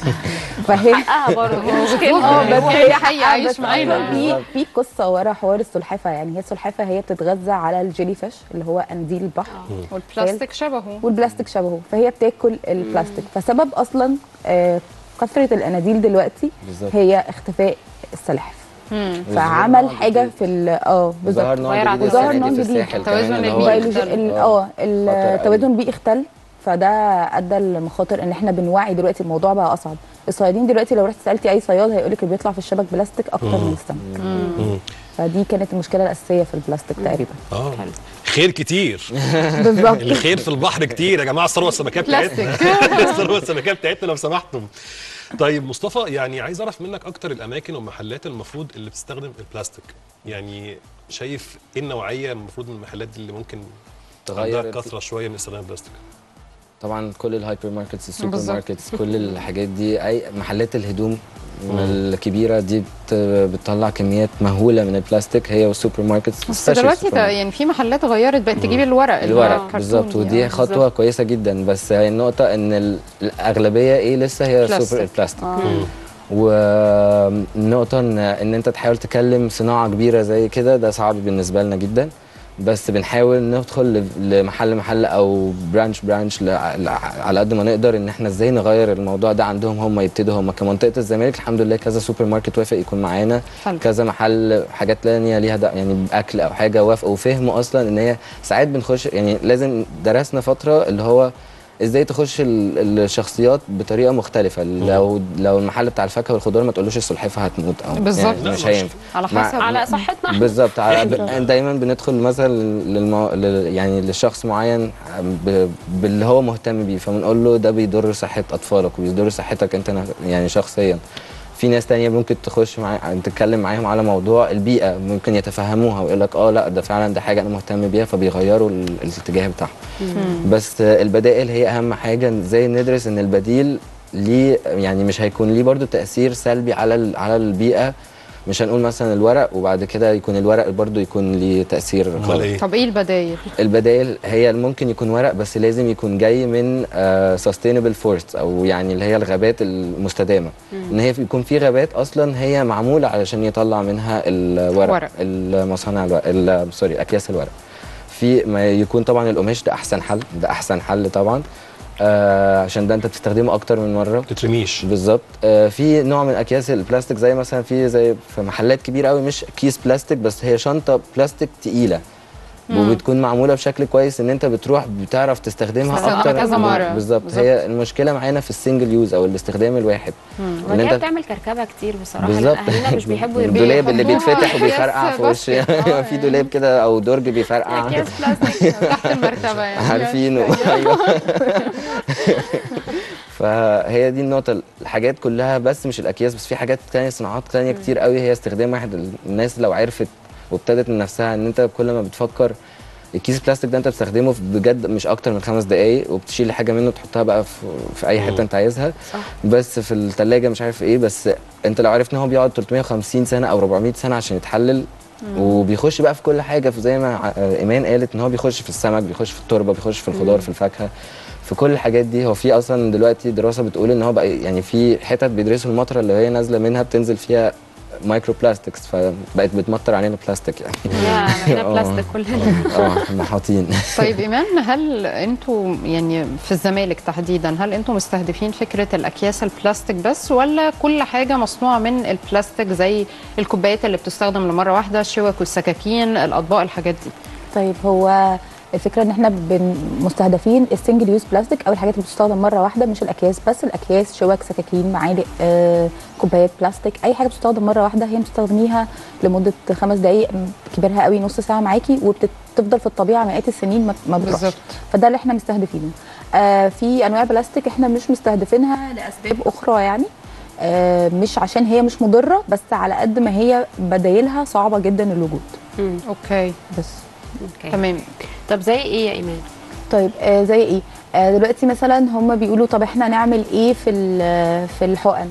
فهي حقها برضه هي مشكلة اه بس هي حقيقي حقها، عايش بس معانا. في في قصه ورا حوار السلحفه يعني هي السلحفه هي بتتغذى على الجيلي فيش اللي هو قنديل البحر والبلاستيك شبهه والبلاستيك شبهه فهي بتاكل البلاستيك فسبب اصلا آه، كثره الاناديل دلوقتي بالظبط هي اختفاء السلاحف مم. فعمل نوع حاجه جديد. في ال- اه ظهر بالظبط نوع جديد وظهر السنة نوع دي في جديد. الساحل التوازن كمان اللي هو البيئي. بيولوجي ال- آه. اه التوازن البيئي اختل فده ادى لمخاطر ان احنا بنوعي دلوقتي الموضوع بقى اصعب الصيادين دلوقتي لو رحت سالتي اي صياد هيقول لك اللي بيطلع في الشبك بلاستيك اكتر من السمك مم. فدي كانت المشكله الاساسيه في البلاستيك تقريبا اه خير كتير بالظبط الخير في البحر كتير يا جماعه الثروه السمكيه بتاعتنا الثروه السمكيه بتاعتنا لو سمحتم طيب مصطفى يعني عايز اعرف منك اكتر الاماكن والمحلات المفروض اللي بتستخدم البلاستيك يعني شايف ايه النوعيه المفروض من المحلات دي اللي ممكن تغير عندها ال- كثره شويه من استخدام البلاستيك طبعا كل الهايبر ماركتس السوبر بالظبط. ماركتس كل الحاجات دي اي محلات الهدوم الكبيره دي بت بتطلع كميات مهوله من البلاستيك هي والسوبر ماركتس بس especially دلوقتي السوبر ده ماركت. يعني في محلات غيرت بقت تجيب الورق اللي هو الورق الكرتون بالظبط دي. ودي آه، خطوه بالظبط. كويسه جدا بس هي النقطه ان ال- الاغلبيه ايه لسه هي بلاستيك. سوبر البلاستيك آه. والنقطه ان ان انت تحاول تكلم صناعه كبيره زي كده ده صعب بالنسبه لنا جدا بس بنحاول ندخل ل- لمحل محل او برانش برانش على قد ما نقدر ان احنا ازاي نغير الموضوع ده عندهم هم يبتدوا هم كمنطقه الزمالك الحمد لله كذا سوبر ماركت وافق يكون معانا حلو. كذا محل حاجات تانية ليها ده يعني اكل او حاجه وافقوا وفهموا اصلا ان هي ساعات بنخش يعني لازم درسنا فتره اللي هو ازاي تخش ال- الشخصيات بطريقه مختلفه لو لو المحل بتاع الفاكهه والخضار ما تقولوش السلحفاه هتموت او بالظبط. يعني لا، مش مش- هينفع على مع- حسب على صحتنا بالظبط على- ب- دايما بندخل مثلا للمو... لل... يعني لشخص معين ب... باللي هو مهتم بيه فبنقول له ده بيضر صحه اطفالك وبيضر صحتك انت ن- يعني شخصيا في ناس تانية ممكن تخش مع... تتكلم معاهم على موضوع البيئة ممكن يتفهموها ويقول لك اه لا ده فعلا ده حاجة أنا مهتم بيها فبيغيروا ال... الاتجاه بتاعهم بس البدائل هي أهم حاجة زي ندرس إن البديل ليه يعني مش هيكون ليه برضو تأثير سلبي على ال... على البيئة مش هنقول مثلا الورق وبعد كده يكون الورق برضو يكون ليه تأثير امال غلط ايه طب ايه البدايل؟ البدائل هي ممكن يكون ورق بس لازم يكون جاي من سستينبل فورست او يعني اللي هي الغابات المستدامه ان هي يكون في غابات اصلا هي معموله علشان يطلع منها الورق ورق. المصانع الورق ال- سوري اكياس الورق في ما يكون طبعا القماش ده احسن حل ده احسن حل طبعا آه عشان ده انت بتستخدمه اكتر من مره تترميش بالظبط آه في نوع من اكياس البلاستيك زي مثلا في زي في محلات كبيره قوي مش كيس بلاستيك بس هي شنطه بلاستيك تقيله وبتكون معموله بشكل كويس ان انت بتروح بتعرف تستخدمها تستخدمها اكتر كذا مرة. بالظبط بالظبط. هي المشكله معانا في السنجل يوز او الاستخدام الواحد ان ودي انت بتعمل كركبه كتير بصراحه بالظبط اهالينا مش بيحبوا يرموا الدولاب اللي بيحبوها بيتفتح وبيفرقع أكياس في وش باسكت. آه، في دولاب كده او درج بيفرقع اكياس بلاستيك تحت المرتبه يعني عارفينه ايوه فهي دي النقطة الحاجات كلها بس مش الأكياس بس في حاجات تانية صناعات تانية كتير قوي هي استخدام واحد الناس لو عرفت وابتدت من نفسها ان انت كل ما بتفكر الكيس البلاستيك ده انت بتستخدمه في بجد مش اكتر من خمس دقايق وبتشيل حاجه منه تحطها بقى في, في اي حته انت عايزها صح. بس في الثلاجه مش عارف ايه بس انت لو عرفت ان هو بيقعد 350 سنه او 400 سنه عشان يتحلل وبيخش بقى في كل حاجه في زي ما ع- ايمان قالت ان هو بيخش في السمك بيخش في التربه بيخش في الخضار في الفاكهه في كل الحاجات دي هو في اصلا دلوقتي دراسه بتقول ان هو بقى يعني في حتت بيدرسوا المطره اللي هي نازله منها بتنزل فيها مايكرو بلاستكس فبقت بتمطر علينا بلاستيك يعني يا بقينا آه. بلاستيك كلنا اه محاطين طيب ايمان هل انتوا يعني في الزمالك تحديدا هل انتوا مستهدفين فكره الاكياس البلاستيك بس ولا كل حاجه مصنوعه من البلاستيك زي الكوبايات اللي بتستخدم لمره واحده الشوك والسكاكين الاطباق الحاجات دي طيب هو الفكره ان احنا بن- مستهدفين السنجل يوز بلاستيك او الحاجات اللي بتستخدم مره واحده مش الاكياس بس الاكياس شوك سكاكين معالق آه، كوبايات بلاستيك اي حاجه بتستخدم مره واحده هي بتستخدميها لمده خمس دقائق م- كبرها قوي نص ساعه معاكي وبتفضل في الطبيعه مئات السنين ما- ما بتروحش بالظبط. فده اللي احنا مستهدفينه آه في انواع بلاستيك احنا مش مستهدفينها لاسباب اخرى يعني آه مش عشان هي مش مضره بس على قد ما هي بدايلها صعبه جدا الوجود مم. اوكي بس اوكي تمام طب زي ايه يا ايمان طيب آه زي ايه آه دلوقتي مثلا هم بيقولوا طب احنا نعمل ايه في ال- في الحقن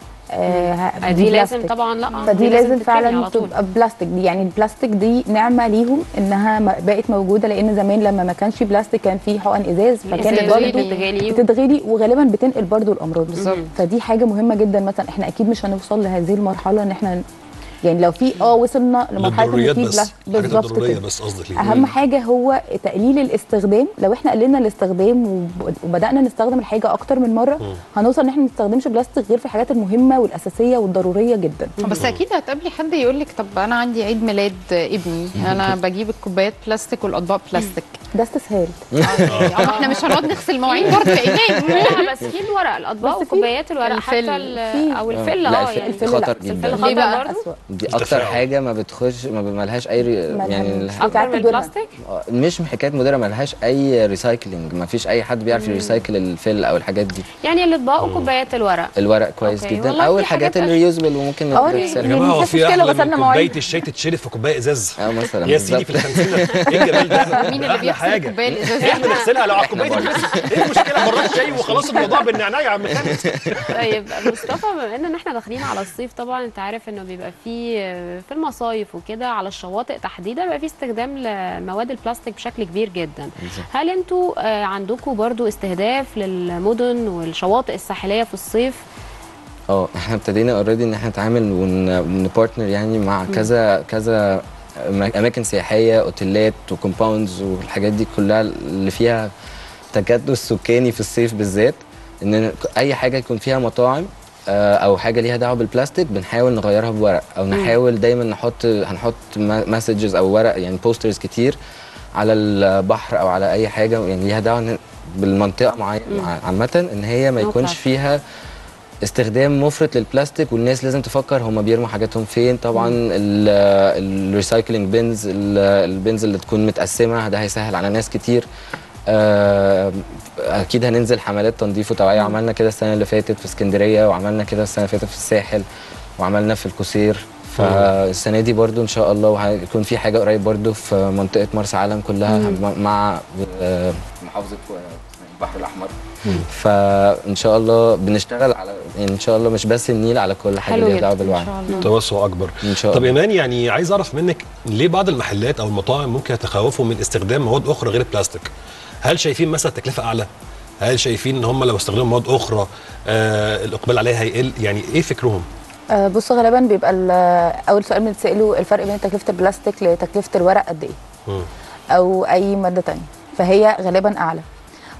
آه ه- دي لازم بلاستيك. طبعا لا فدي لازم تترمي فعلا على طول. تبقى بلاستيك دي يعني البلاستيك دي نعمه ليهم انها م- بقت موجوده لان زمان لما ما كانش بلاستيك كان في حقن ازاز فكانت الإزاز برضه بتتغلي و- بتتغلي وغالبا بتنقل برضه الامراض بالظبط. فدي حاجه مهمه جدا مثلا احنا اكيد مش هنوصل لهذه المرحله ان احنا يعني لو في اه وصلنا لمرحله ان للضروريات في بس بلاستيك الحاجات بالظبط الضروريه كده بس قصدك ليه اهم حاجه هو تقليل الاستخدام لو احنا قللنا الاستخدام وب- وبدانا نستخدم الحاجه اكتر من مره هنوصل ان احنا ما نستخدمش بلاستيك غير في الحاجات المهمه والاساسيه والضروريه جدا بس اكيد هتقابلي حد يقول لك طب انا عندي عيد ميلاد ابني انا بجيب الكوبايات بلاستيك والاطباق بلاستيك ده استسهال اه احنا مش هنقعد نغسل مواعين برضه يا ايمان لا بس في الورق الاطباق بس في وكوبايات الورق الفل. حتى ال- في- او لا، الفل اه الفل- يعني الفل خطر لا. الفل جدا خطر ليه بقى؟ برضه أسوأ. دي اكتر التفاعل. حاجه ما بتخش ما ملهاش اي ري- ملهاش- يعني الح- اكتر من بتاعت الدنيا. البلاستيك آه، مش حكايه مديره ملهاش اي ريسايكلينج ما فيش اي حد بيعرف يريسايكل الفل او الحاجات دي يعني الاطباق وكوبايات الورق الورق كويس أوكي، جدا والله او في الحاجات حاجات الريوزبل وممكن آه، نغسلها. يا جماعه هو مفيش في مشكلة احلى غسلنا من مواعين. كوبايه الشاي تتشرب في كوبايه ازاز اه مثلا يا سيدي بالظبط. في الخمسينات ايه الجمال ده مين اللي أحلى بيغسل حاجة. الكوبايه الازاز احنا نغسلها لو على الكوبايه برضه. دي ايه المشكله مرات شاي وخلاص الموضوع بالنعناع يا عم خالد طيب مصطفى بما ان احنا داخلين على الصيف طبعا انت عارف انه بيبقى في في المصايف وكده على الشواطئ تحديدا بيبقى في استخدام لمواد البلاستيك بشكل كبير جدا هل انتوا آه، عندكم برضو استهداف للمدن والشواطئ الساحليه في الصيف اه احنا ابتدينا اوريدي ان احنا نتعامل ون- ونبارتنر يعني مع كذا كذا أما- اماكن سياحيه اوتيلات وكومباوندز والحاجات دي كلها اللي فيها تكدس سكاني في الصيف بالذات ان اي حاجه يكون فيها مطاعم آه، او حاجه ليها دعوه بالبلاستيك بنحاول نغيرها بورق او نحاول دايما نحط هنحط مسجز او ورق يعني بوسترز كتير على البحر او على اي حاجه يعني ليها دعوه إن- بالمنطقه معينه عامه ان هي ما No يكونش plastic. فيها استخدام مفرط للبلاستيك والناس لازم تفكر هم بيرموا حاجاتهم فين طبعا الريسايكلينج بينز البينز اللي تكون متقسمه ده هيسهل على ناس كتير آه، اكيد هننزل حملات تنظيف وتوعيه عملنا كده السنه اللي فاتت في اسكندريه وعملنا كده السنه اللي فاتت في الساحل وعملنا في القصير فالسنه دي برضو ان شاء الله وهيكون في حاجه قريب برضو في منطقه مرسى علم كلها مع آه، محافظه البحر الاحمر فان شاء الله بنشتغل على يعني ان شاء الله مش بس النيل على كل حاجه حلو ليها جدا دعوه ان بالوعي شاء الله توسع اكبر ان شاء طب الله ايمان يعني عايز اعرف منك ليه بعض المحلات او المطاعم ممكن يتخوفوا من استخدام مواد اخرى غير البلاستيك هل شايفين مثلا تكلفه اعلى هل شايفين ان هم لو استخدموا مواد اخرى آه الاقبال عليها هيقل يعني ايه فكرهم آه بص غالبا بيبقى ال- اول سؤال بنتساله الفرق بين تكلفه البلاستيك لتكلفه الورق قد ايه مم. او اي ماده تانية فهي غالبا اعلى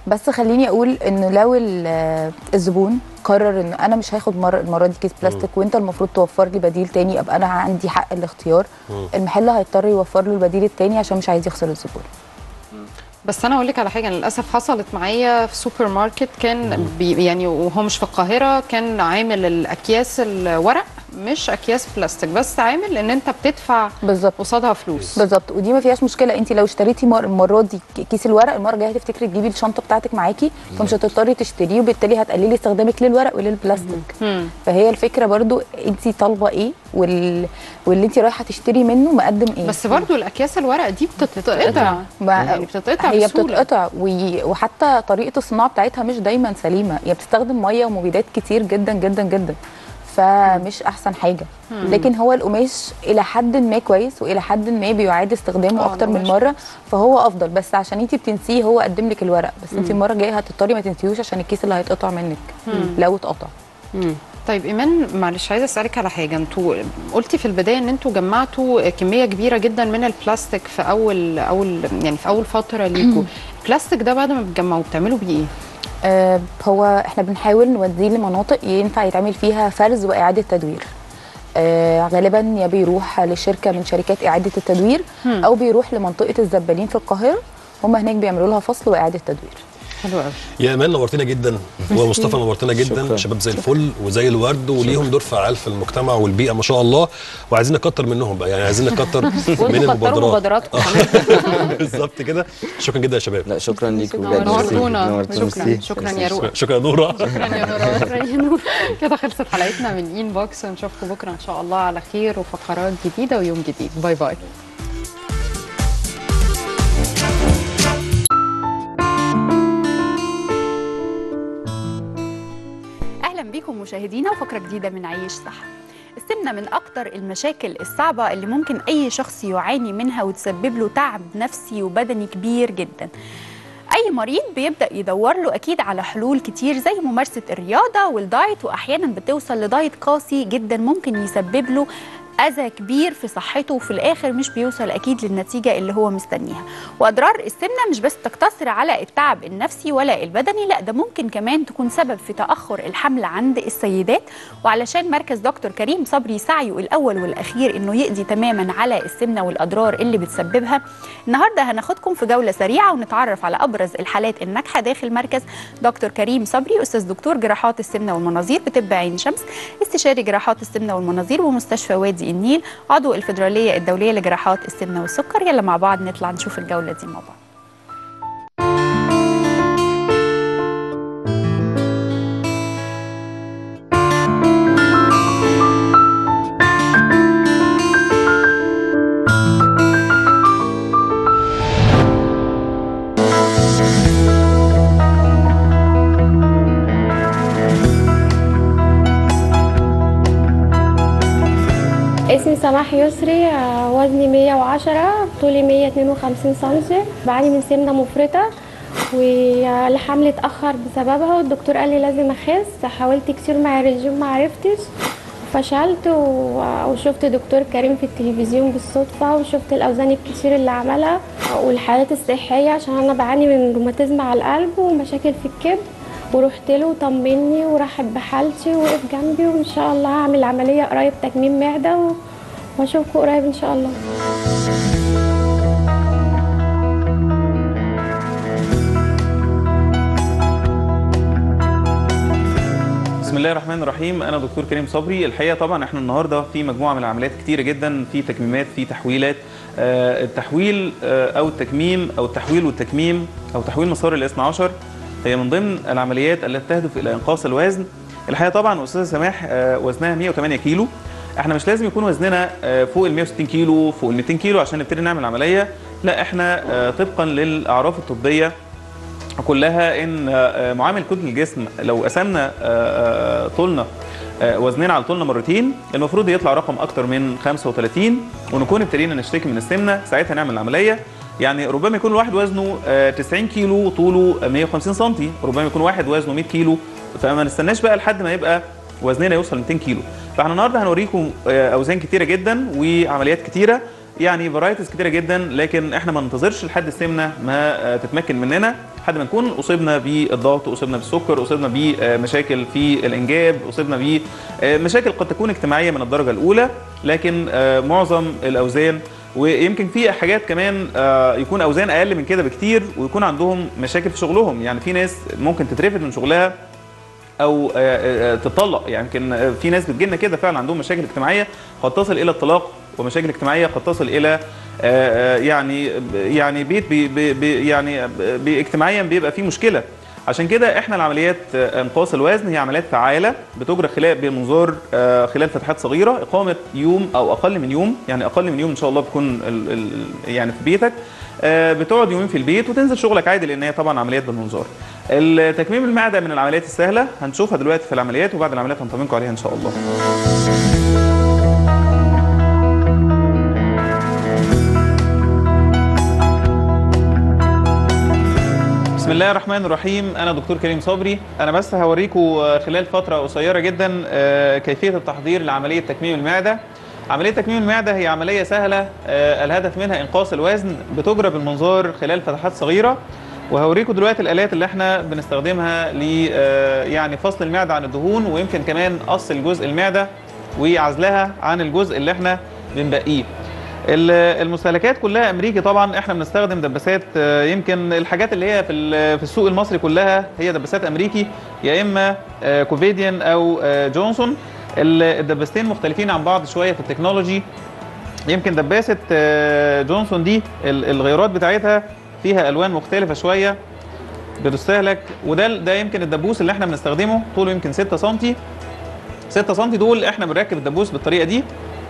بس خليني اقول ان لو ال- الزبون قرر ان انا مش هاخد مره المره دي كيس بلاستيك وانت المفروض توفر لي بديل تاني ابقى انا عندي حق الاختيار المحل هيضطر يوفر له البديل التاني عشان مش عايز يخسر الزبون بس انا اقول لك على حاجه أنا للاسف حصلت معايا في سوبر ماركت كان بي يعني وهو مش في القاهره كان عامل الاكياس الورق مش اكياس بلاستيك بس عامل ان انت بتدفع بالظبط قصادها فلوس بالظبط ودي ما فيهاش مشكله انت لو اشتريتي مر- المره دي ك- كيس الورق المره الجايه هتفتكري تجيبي الشنطه بتاعتك معاكي فمش هتضطري تشتريه وبالتالي هتقللي استخدامك للورق وللبلاستيك مم. فهي الفكره برضو انت طالبه ايه وال... واللي انت رايحه تشتري منه مقدم ايه بس برضو الاكياس الورق دي بتتقطع ما يعني بتتقطع هي بسهولة. بتتقطع وي- وحتى طريقه الصناعه بتاعتها مش دايما سليمه هي بتستخدم ميه ومبيدات كتير جدا جدا جدا فمش احسن حاجه لكن هو القماش الى حد ما كويس والى حد ما بيعاد استخدامه آه، اكتر من القماش مره فهو افضل بس عشان انت بتنسيه هو قدم لك الورق بس انت المره الجايه هتضطري ما تنسيهوش عشان الكيس اللي هيتقطع منك لو اتقطع مم. طيب ايمان معلش عايزه اسالك على حاجه انتوا قلتي في البدايه ان انتوا جمعتوا كميه كبيره جدا من البلاستيك في اول اول يعني في اول فتره ليكوا البلاستيك ده بعد ما بتجمعوه بتعملوا بيه ايه آه، هو احنا بنحاول نوديه لمناطق ينفع يتعمل فيها فرز واعاده تدوير آه غالبا يا بيروح لشركه من شركات اعاده التدوير او بيروح لمنطقه الزبالين في القاهره هم هناك بيعملوا لها فصل واعاده تدوير حلو قوي يا ايمان نورتنا جدا ومصطفى نورتنا جدا شكراً. شباب زي الفل وزي الورد وليهم دور فعال في المجتمع والبيئه ما شاء الله وعايزين نكتر منهم بقى يعني عايزين نكتر من وانتوا كتروا المبادرات مبادراتكم كمان بالظبط كده شكرا جدا يا شباب لا شكرا ليك شكراً. بجد نورتونا نورتونا شكرا ميرسي. شكرا يا روح شكرا يا نوره شكرا يا نوران كده خلصت حلقتنا من ان بوكس ونشوفكم بكره ان شاء الله على خير وفقرات جديده ويوم جديد باي باي اهلا بيكم مشاهدينا وفقره جديده من عيش صح السمنه من اكتر المشاكل الصعبه اللي ممكن اي شخص يعاني منها وتسبب له تعب نفسي وبدني كبير جدا اي مريض بيبدا يدور له اكيد على حلول كتير زي ممارسه الرياضه والدايت واحيانا بتوصل لدايت قاسي جدا ممكن يسبب له اذى كبير في صحته وفي الاخر مش بيوصل اكيد للنتيجه اللي هو مستنيها واضرار السمنه مش بس تقتصر على التعب النفسي ولا البدني لا ده ممكن كمان تكون سبب في تاخر الحمل عند السيدات وعلشان مركز دكتور كريم صبري سعيه الاول والاخير انه يقضي تماما على السمنه والاضرار اللي بتسببها النهارده هناخدكم في جوله سريعه ونتعرف على ابرز الحالات الناجحه داخل مركز دكتور كريم صبري استاذ دكتور جراحات السمنه والمناظير بطب عين شمس استشاري جراحات السمنه والمناظير ومستشفى وادي النيل عضو الفدراليه الدوليه لجراحات السمنه والسكر يلا مع بعض نطلع نشوف الجوله دي مع بعض اسمي سماح يسري آه، وزني 110 طولي 152 سم بعاني من سمنه مفرطه والحمل اتاخر بسببها والدكتور قال لي لازم اخس حاولت كتير مع الرجيم ما عرفتش فشلت و- وشفت دكتور كريم في التلفزيون بالصدفه وشفت الاوزان الكتير اللي عملها والحالات الصحيه عشان انا بعاني من روماتيزم على القلب ومشاكل في الكبد ورحت له وطمني ورحب بحالتي ووقف جنبي وان شاء الله هعمل عمليه قريب تكميم معده و... واشوفكم قريب ان شاء الله بسم الله الرحمن الرحيم انا دكتور كريم صبري الحقيقه طبعا احنا النهارده في مجموعه من العمليات كتيره جدا في تكميمات في تحويلات آه، التحويل آه، او التكميم او التحويل والتكميم او تحويل مسار الاثنى عشر هي من ضمن العمليات التي تهدف الى انقاص الوزن الحقيقه طبعا استاذه سماح آه، وزنها 108 كيلو احنا مش لازم يكون وزننا آه، فوق ال 160 كيلو فوق ال 200 كيلو عشان نبتدي نعمل عمليه لا احنا آه، طبقا للاعراف الطبيه كلها ان آه، معامل كتله الجسم لو قسمنا آه، آه، طولنا آه، وزننا على طولنا مرتين المفروض يطلع رقم اكتر من 35 ونكون ابتدينا نشتكي من السمنه ساعتها نعمل العمليه يعني ربما يكون الواحد وزنه آه، 90 كيلو طوله 150 سم ربما يكون واحد وزنه 100 كيلو فما نستناش بقى لحد ما يبقى وزننا يوصل 200 كيلو فاحنا النهارده هنوريكم آه، اوزان كتيره جدا وعمليات كتيره يعني فرايتيز كتيره جدا لكن احنا ما ننتظرش لحد السمنه ما آه، تتمكن مننا لحد ما نكون اصبنا بالضغط اصبنا بالسكر اصبنا بمشاكل في الانجاب اصبنا بمشاكل قد تكون اجتماعيه من الدرجه الاولى لكن آه، معظم الاوزان ويمكن في حاجات كمان آه، يكون اوزان اقل من كده بكتير ويكون عندهم مشاكل في شغلهم يعني في ناس ممكن تترفد من شغلها او آه، آه، تطلق يعني يمكن آه، في ناس بتجيلنا كده فعلا عندهم مشاكل اجتماعيه قد تصل الى الطلاق ومشاكل اجتماعيه قد تصل الى آه، آه، يعني يعني بيت بي بي بي يعني بي اجتماعيا بيبقى فيه مشكله عشان كده احنا العمليات آه، انقاص الوزن هي عمليات فعاله بتجرى خلال بمنظار آه، خلال فتحات صغيره اقامه يوم او اقل من يوم يعني اقل من يوم ان شاء الله بتكون ال ال يعني في بيتك آه، بتقعد يومين في البيت وتنزل شغلك عادي لان هي طبعا عمليات بالمنظار. التكميم المعده من العمليات السهله هنشوفها دلوقتي في العمليات وبعد العمليات هنطمنكم عليها ان شاء الله. بسم الله الرحمن الرحيم انا دكتور كريم صبري انا بس هوريكم خلال فتره قصيره جدا آه، كيفيه التحضير لعمليه تكميم المعده عمليه تكميم المعده هي عمليه سهله آه، الهدف منها انقاص الوزن بتجرى بالمنظار خلال فتحات صغيره وهوريكم دلوقتي الالات اللي احنا بنستخدمها ل آه، يعني فصل المعده عن الدهون ويمكن كمان قص الجزء المعده وعزلها عن الجزء اللي احنا بنبقيه ال- المستهلكات كلها امريكي طبعا احنا بنستخدم دباسات آه، يمكن الحاجات اللي هي في ال- في السوق المصري كلها هي دباسات امريكي يا اما آه، كوفيديان او آه، جونسون ال- الدباستين مختلفين عن بعض شويه في التكنولوجي يمكن دباسه آه، جونسون دي ال- الغيارات بتاعتها فيها الوان مختلفه شويه بتستهلك وده ده يمكن الدبوس اللي احنا بنستخدمه طوله يمكن 6 سم 6 سم دول احنا بنركب الدبوس بالطريقه دي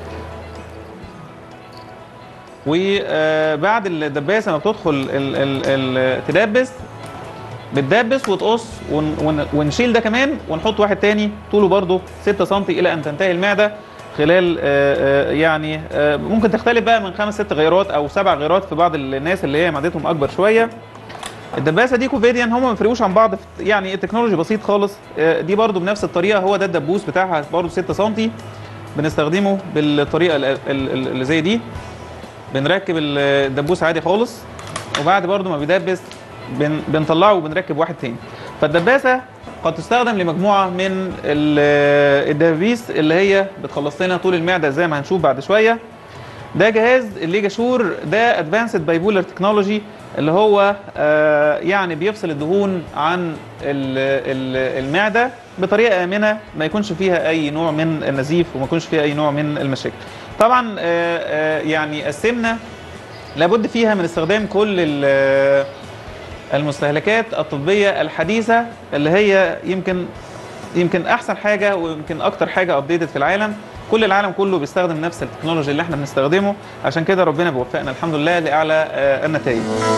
وبعد الدباسه ما بتدخل ال ال ال تدبس بتدبس وتقص ون ون ونشيل ده كمان ونحط واحد تاني طوله برضه 6 سم الى ان تنتهي المعده خلال آه، آه، يعني آه، ممكن تختلف بقى من خمس ست غيرات او سبع غيرات في بعض الناس اللي هي معدتهم اكبر شويه الدباسه دي كوفيديان هم ما بيفرقوش عن بعض في- يعني التكنولوجي بسيط خالص آه، دي برضو بنفس الطريقه هو ده الدبوس بتاعها برضو 6 سم بنستخدمه بالطريقه ال- ال- ال- اللي زي دي بنركب الدبوس عادي خالص وبعد برضو ما بيدبس بن بنطلعه وبنركب واحد تاني فالدباسه قد تستخدم لمجموعه من ال- الدبابيس اللي هي بتخلص لنا طول المعده زي ما هنشوف بعد شويه ده جهاز الليجا شور ده ادفانسد بايبولر تكنولوجي اللي هو آه، يعني بيفصل الدهون عن ال- ال- المعده بطريقه امنه ما يكونش فيها اي نوع من النزيف وما يكونش فيها اي نوع من المشاكل. طبعا آه، آه، يعني السمنه لابد فيها من استخدام كل ال- المستهلكات الطبيه الحديثه اللي هي يمكن يمكن احسن حاجه ويمكن اكتر حاجه ابديتد في العالم كل العالم كله بيستخدم نفس التكنولوجيا اللي احنا بنستخدمه عشان كده ربنا بيوفقنا الحمد لله لاعلى آه، النتائج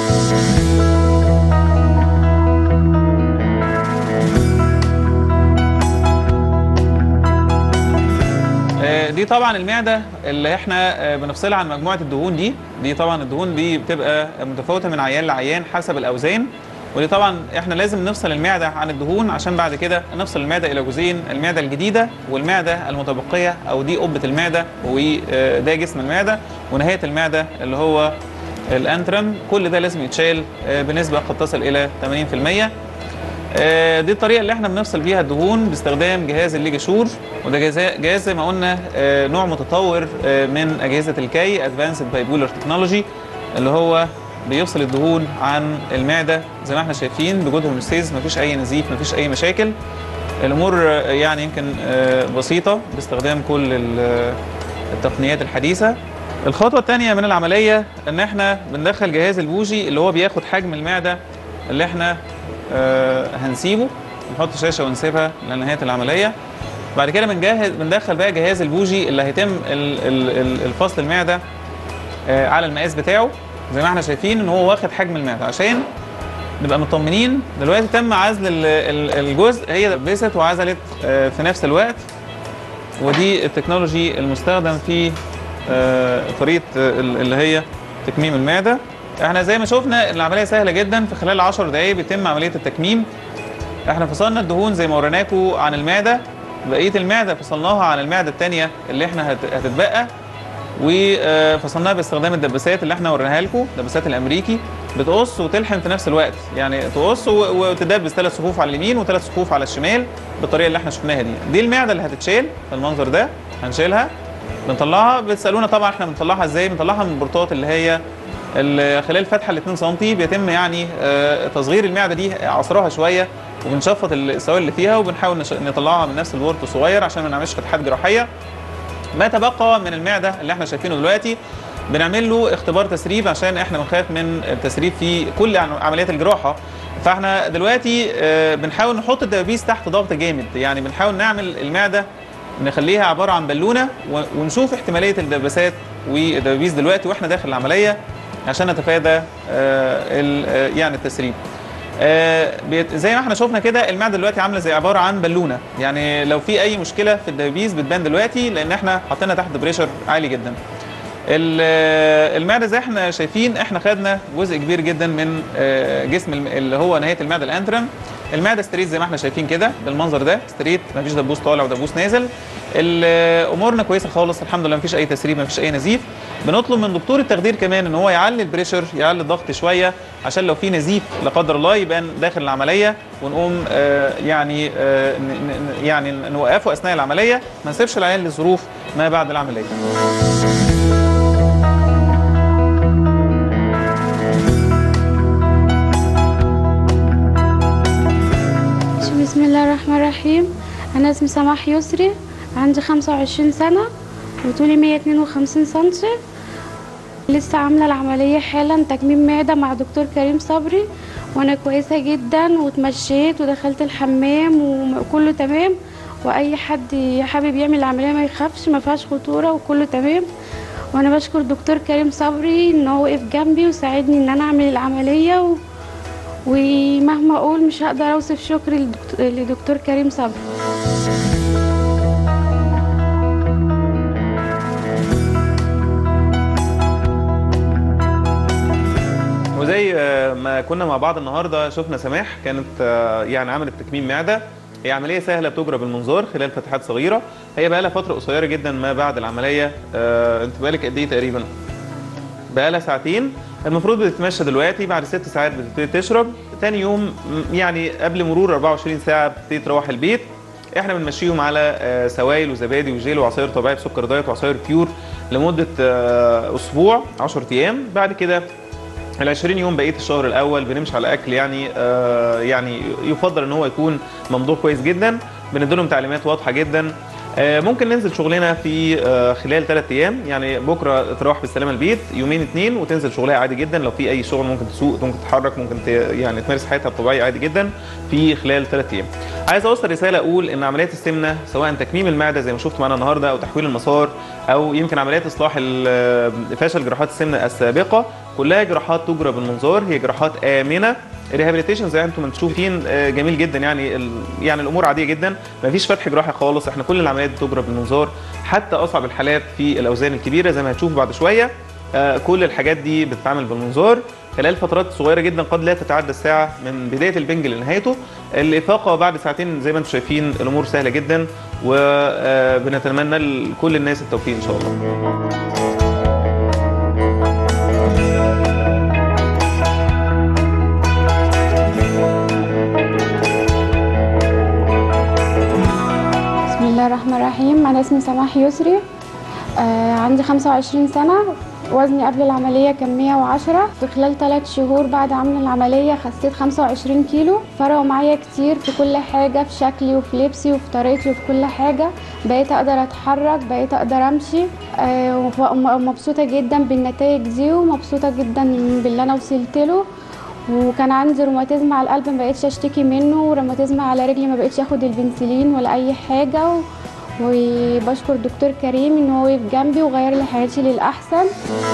آه، دي طبعا المعده اللي احنا آه، بنفصلها عن مجموعه الدهون دي دي طبعا الدهون دي بتبقى متفاوته من عيان لعيان حسب الاوزان ودي طبعا احنا لازم نفصل المعده عن الدهون عشان بعد كده نفصل المعده الى جزئين المعده الجديده والمعده المتبقيه او دي قبه المعده وده جسم المعده ونهايه المعده اللي هو الانترم كل ده لازم يتشال آه، بنسبه قد تصل الى 80% آه، دي الطريقه اللي احنا بنفصل بيها الدهون باستخدام جهاز الليجا شور وده جهاز جهاز زي ما قلنا آه، نوع متطور آه، من اجهزه الكي ادفانسد بايبولر تكنولوجي اللي هو بيفصل الدهون عن المعده زي ما احنا شايفين بجود هومستيز مفيش اي نزيف مفيش اي مشاكل الامور آه، يعني يمكن آه، بسيطه باستخدام كل ال- التقنيات الحديثه الخطوه الثانيه من العمليه ان احنا بندخل جهاز البوجي اللي هو بياخد حجم المعده اللي احنا آه، هنسيبه نحط شاشه ونسيبها لنهايه العمليه بعد كده بنجهز بندخل بقى جهاز البوجي اللي هيتم ال- ال- ال- الفصل المعده آه، على المقاس بتاعه زي ما احنا شايفين ان هو واخد حجم المعده عشان نبقى مطمنين دلوقتي تم عزل ال- ال- الجزء هي لبست وعزلت آه، في نفس الوقت ودي التكنولوجي المستخدم في آه، طريقه آه، ال- اللي هي تكميم المعده احنا زي ما شفنا العمليه سهله جدا في خلال 10 دقائق بيتم عمليه التكميم احنا فصلنا الدهون زي ما وريناكم عن المعده بقيه المعده فصلناها عن المعده الثانيه اللي احنا هت- هتتبقى وفصلناها باستخدام الدباسات اللي احنا وريناها لكم الدباسات الامريكي بتقص وتلحم في نفس الوقت يعني تقص و- وتدبس ثلاث صفوف على اليمين وثلاث صفوف على الشمال بالطريقه اللي احنا شفناها دي دي المعده اللي هتتشال بالمنظر ده هنشيلها بنطلعها بتسالونا طبعا احنا بنطلعها ازاي بنطلعها من البورتات اللي هي ال- خلال الفتحه ال 2 سم بيتم يعني آه، تصغير المعده دي عصرها شويه وبنشفط السوائل اللي فيها وبنحاول نش- نطلعها من نفس البورت الصغير عشان ما نعملش فتحات جراحيه ما تبقى من المعده اللي احنا شايفينه دلوقتي بنعمل له اختبار تسريب عشان احنا بنخاف من التسريب في كل عن- عمليات الجراحه فاحنا دلوقتي آه، بنحاول نحط الدبابيس تحت ضغط جامد يعني بنحاول نعمل المعده نخليها عباره عن بالونه و- ونشوف احتماليه الدباسات والدبابيس دلوقتي واحنا داخل العمليه عشان نتفادى آه، ال- آه، يعني التسريب آه، بيت- زي ما احنا شفنا كده المعده دلوقتي عامله زي عباره عن بالونه يعني لو في اي مشكله في الدبابيس بتبان دلوقتي لان احنا حاطينها تحت بريشر عالي جدا ال- آه، المعده زي احنا شايفين احنا خدنا جزء كبير جدا من آه، جسم الم- اللي هو نهايه المعده الانترم المعده ستريت زي ما احنا شايفين كده بالمنظر ده ستريت مفيش دبوس طالع ودبوس نازل ال- آه، امورنا كويسه خالص الحمد لله مفيش اي تسريب مفيش اي نزيف بنطلب من دكتور التخدير كمان ان هو يعلي البريشر يعلي الضغط شويه عشان لو في نزيف لا قدر الله يبان داخل العمليه ونقوم آه، يعني آه، ن- ن- يعني نوقفه اثناء العمليه ما نسيبش العيان لظروف ما بعد العمليه بسم الله الرحمن الرحيم أنا اسمي سماح يسري عندي 25 سنة وطولي 152 سنتي لسه عاملة العملية حالا تكميم معدة مع دكتور كريم صبري وأنا كويسة جدا واتمشيت ودخلت الحمام وكله تمام وأي حد حابب يعمل العملية ما يخافش ما فيهاش خطورة وكله تمام وأنا بشكر دكتور كريم صبري إن هو وقف جنبي وساعدني إن أنا أعمل العملية و... ومهما اقول مش هقدر اوصف شكري لدكتور, لدكتور كريم صبري وزي آه، ما كنا مع بعض النهارده شفنا سماح كانت آه، يعني عملت تكميم معده هي عمليه سهله بتجرى بالمنظار خلال فتحات صغيره هي بقى لها فتره قصيره جدا ما بعد العمليه آه، انت بقالك قد ايه تقريبا بقى لها ساعتين المفروض بتتمشى دلوقتي بعد ست ساعات بتبتدي تشرب تاني يوم م- يعني قبل مرور 24 ساعه بتبتدي تروح البيت احنا بنمشيهم على آه، سوائل وزبادي وجيل وعصاير طبيعي بسكر دايت وعصاير بيور لمده آه، اسبوع 10 ايام بعد كده ال 20 يوم بقيه الشهر الاول بنمشي على اكل يعني آه يعني يفضل ان هو يكون ممضوغ كويس جدا بنديلهم تعليمات واضحه جدا آه ممكن ننزل شغلنا في آه خلال ثلاث ايام يعني بكره تروح بالسلامه البيت يومين اثنين وتنزل شغلها عادي جدا لو في اي شغل ممكن تسوق ممكن تتحرك ممكن ت... يعني تمارس حياتها الطبيعيه عادي جدا في خلال ثلاث ايام عايز اوصل رساله اقول ان عمليات السمنه سواء تكميم المعده زي ما شفت معانا النهارده او تحويل المسار او يمكن عمليات اصلاح ال- فشل جراحات السمنه السابقه كلها جراحات تجرى بالمنظار هي جراحات امنه الريهابيليتيشن زي ما انتم شايفين آه، جميل جدا يعني ال- يعني الامور عاديه جدا ما فيش فتح جراحي خالص احنا كل العمليات بتجرى بالمنظار حتى اصعب الحالات في الاوزان الكبيره زي ما هتشوف بعد شويه آه، كل الحاجات دي بتتعمل بالمنظار خلال فترات صغيره جدا قد لا تتعدى الساعه من بدايه البنج لنهايته الافاقه بعد ساعتين زي ما انتم شايفين الامور سهله جدا وبنتمنى لكل الناس التوفيق ان شاء الله بسم الله الرحمن الرحيم أنا اسمي سماح يسري آه عندي 25 سنة وزني قبل العملية كان 110 في خلال 3 شهور بعد عمل العملية خسيت 25 كيلو فرقوا معايا كتير في كل حاجة في شكلي وفي لبسي وفي طريقتي وفي كل حاجة بقيت أقدر أتحرك بقيت أقدر أمشي آه وف- ومبسوطة جدا بالنتائج دي ومبسوطة جدا باللي أنا وصلت له وكان عندي روماتيزم على القلب ما بقتش اشتكي منه وروماتيزم على رجلي ما بقتش اخد البنسلين ولا اي حاجه و... وبشكر دكتور كريم ان هو وقف جنبي وغير لي حياتي للاحسن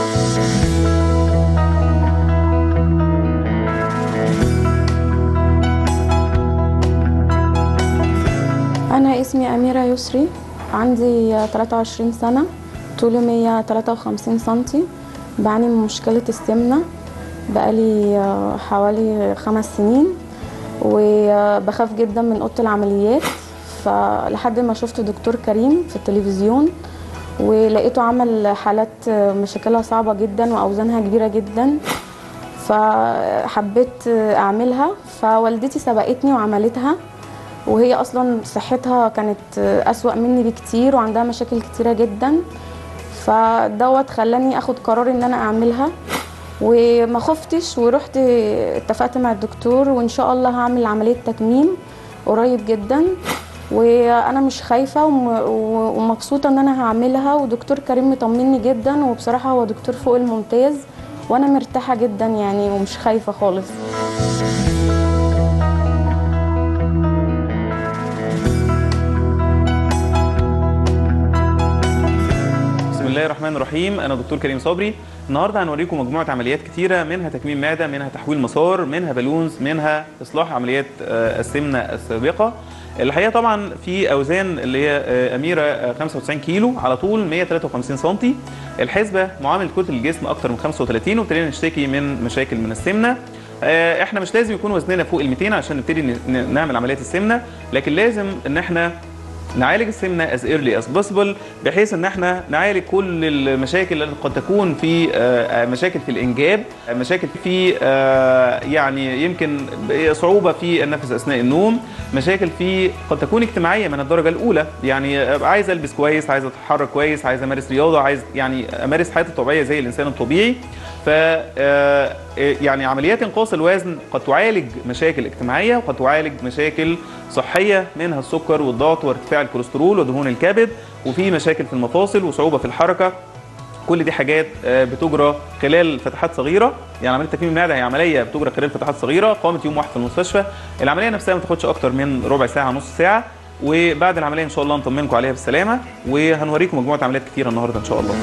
أنا اسمي أميرة يسري عندي 23 سنة طولي 153 سنتي بعاني من مشكلة السمنة بقالي آه، حوالي خمس سنين وبخاف جدا من أوضة العمليات فلحد ما شفت دكتور كريم في التلفزيون ولقيته عمل حالات آه، مشاكلها صعبة جدا وأوزانها كبيرة جدا فحبيت آه، أعملها فوالدتي سبقتني وعملتها وهي أصلا صحتها كانت آه، أسوأ مني بكتير وعندها مشاكل كتيرة جدا فدوت خلاني اخد قرار ان انا اعملها وما خفتش ورحت اتفقت مع الدكتور وان شاء الله هعمل عمليه تكميم قريب جدا وانا مش خايفه وم- ومبسوطه ان انا هعملها ودكتور كريم مطمني جدا وبصراحه هو دكتور فوق الممتاز وانا مرتاحه جدا يعني ومش خايفه خالص بسم الله الرحمن الرحيم انا دكتور كريم صبري النهارده هنوريكم مجموعه عمليات كتيره منها تكميم معده منها تحويل مسار منها بالونز منها اصلاح عمليات آه، السمنه السابقه الحقيقه طبعا في اوزان اللي هي آه، اميره آه، 95 كيلو على طول 153 سم الحسبه معامل كتله الجسم اكتر من 35 وابتدينا نشتكي من مشاكل من السمنه آه، احنا مش لازم يكون وزننا فوق ال 200 عشان نبتدي ن- ن- نعمل عمليات السمنه لكن لازم ان احنا نعالج السمنه از ايرلي از بوسيبل بحيث ان احنا نعالج كل المشاكل اللي قد تكون في آه، مشاكل في الانجاب آه، مشاكل في آه، يعني يمكن صعوبه في النفس اثناء النوم مشاكل في قد تكون اجتماعيه من الدرجه الاولى يعني آه، عايز البس كويس عايز اتحرك كويس عايز امارس رياضه عايز يعني امارس حياتي الطبيعيه زي الانسان الطبيعي ف آه، يعني عمليات انقاص الوزن قد تعالج مشاكل اجتماعيه وقد تعالج مشاكل صحيه منها السكر والضغط وارتفاع الكوليسترول ودهون الكبد وفي مشاكل في المفاصل وصعوبه في الحركه كل دي حاجات آه، بتجرى خلال فتحات صغيره يعني عمليه تكميم المعده هي عمليه بتجرى خلال فتحات صغيره قامت يوم واحد في المستشفى العمليه نفسها ما تاخدش اكتر من ربع ساعه نص ساعه وبعد العمليه ان شاء الله نطمنكم عليها بالسلامه وهنوريكم مجموعه عمليات كتيره النهارده ان شاء الله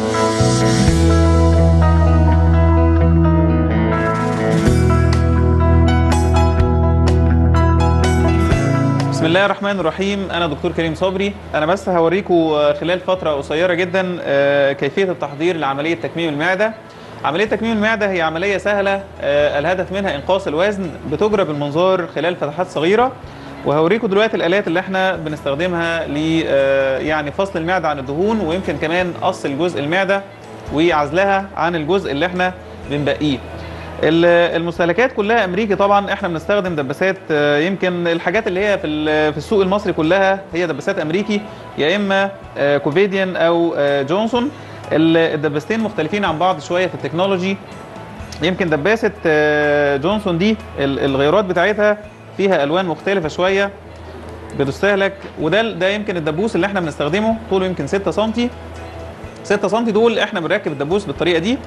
بسم الله الرحمن الرحيم انا دكتور كريم صبري انا بس هوريكم خلال فتره قصيره جدا آه، كيفيه التحضير لعمليه تكميم المعده عمليه تكميم المعده هي عمليه سهله آه، الهدف منها انقاص الوزن بتجرى بالمنظار خلال فتحات صغيره وهوريكم دلوقتي الالات اللي احنا بنستخدمها ل آه، يعني فصل المعده عن الدهون ويمكن كمان قص الجزء المعده وعزلها عن الجزء اللي احنا بنبقيه ال- المستهلكات كلها امريكي طبعا احنا بنستخدم دباسات آه، يمكن الحاجات اللي هي في ال- في السوق المصري كلها هي دباسات امريكي يا اما آه، كوفيديان او آه، جونسون ال- الدباستين مختلفين عن بعض شويه في التكنولوجي يمكن دباسه آه، جونسون دي ال- الغيارات بتاعتها فيها الوان مختلفه شويه بتستهلك وده ده يمكن الدبوس اللي احنا بنستخدمه طوله يمكن 6 سم 6 سم دول احنا بنركب الدبوس بالطريقه دي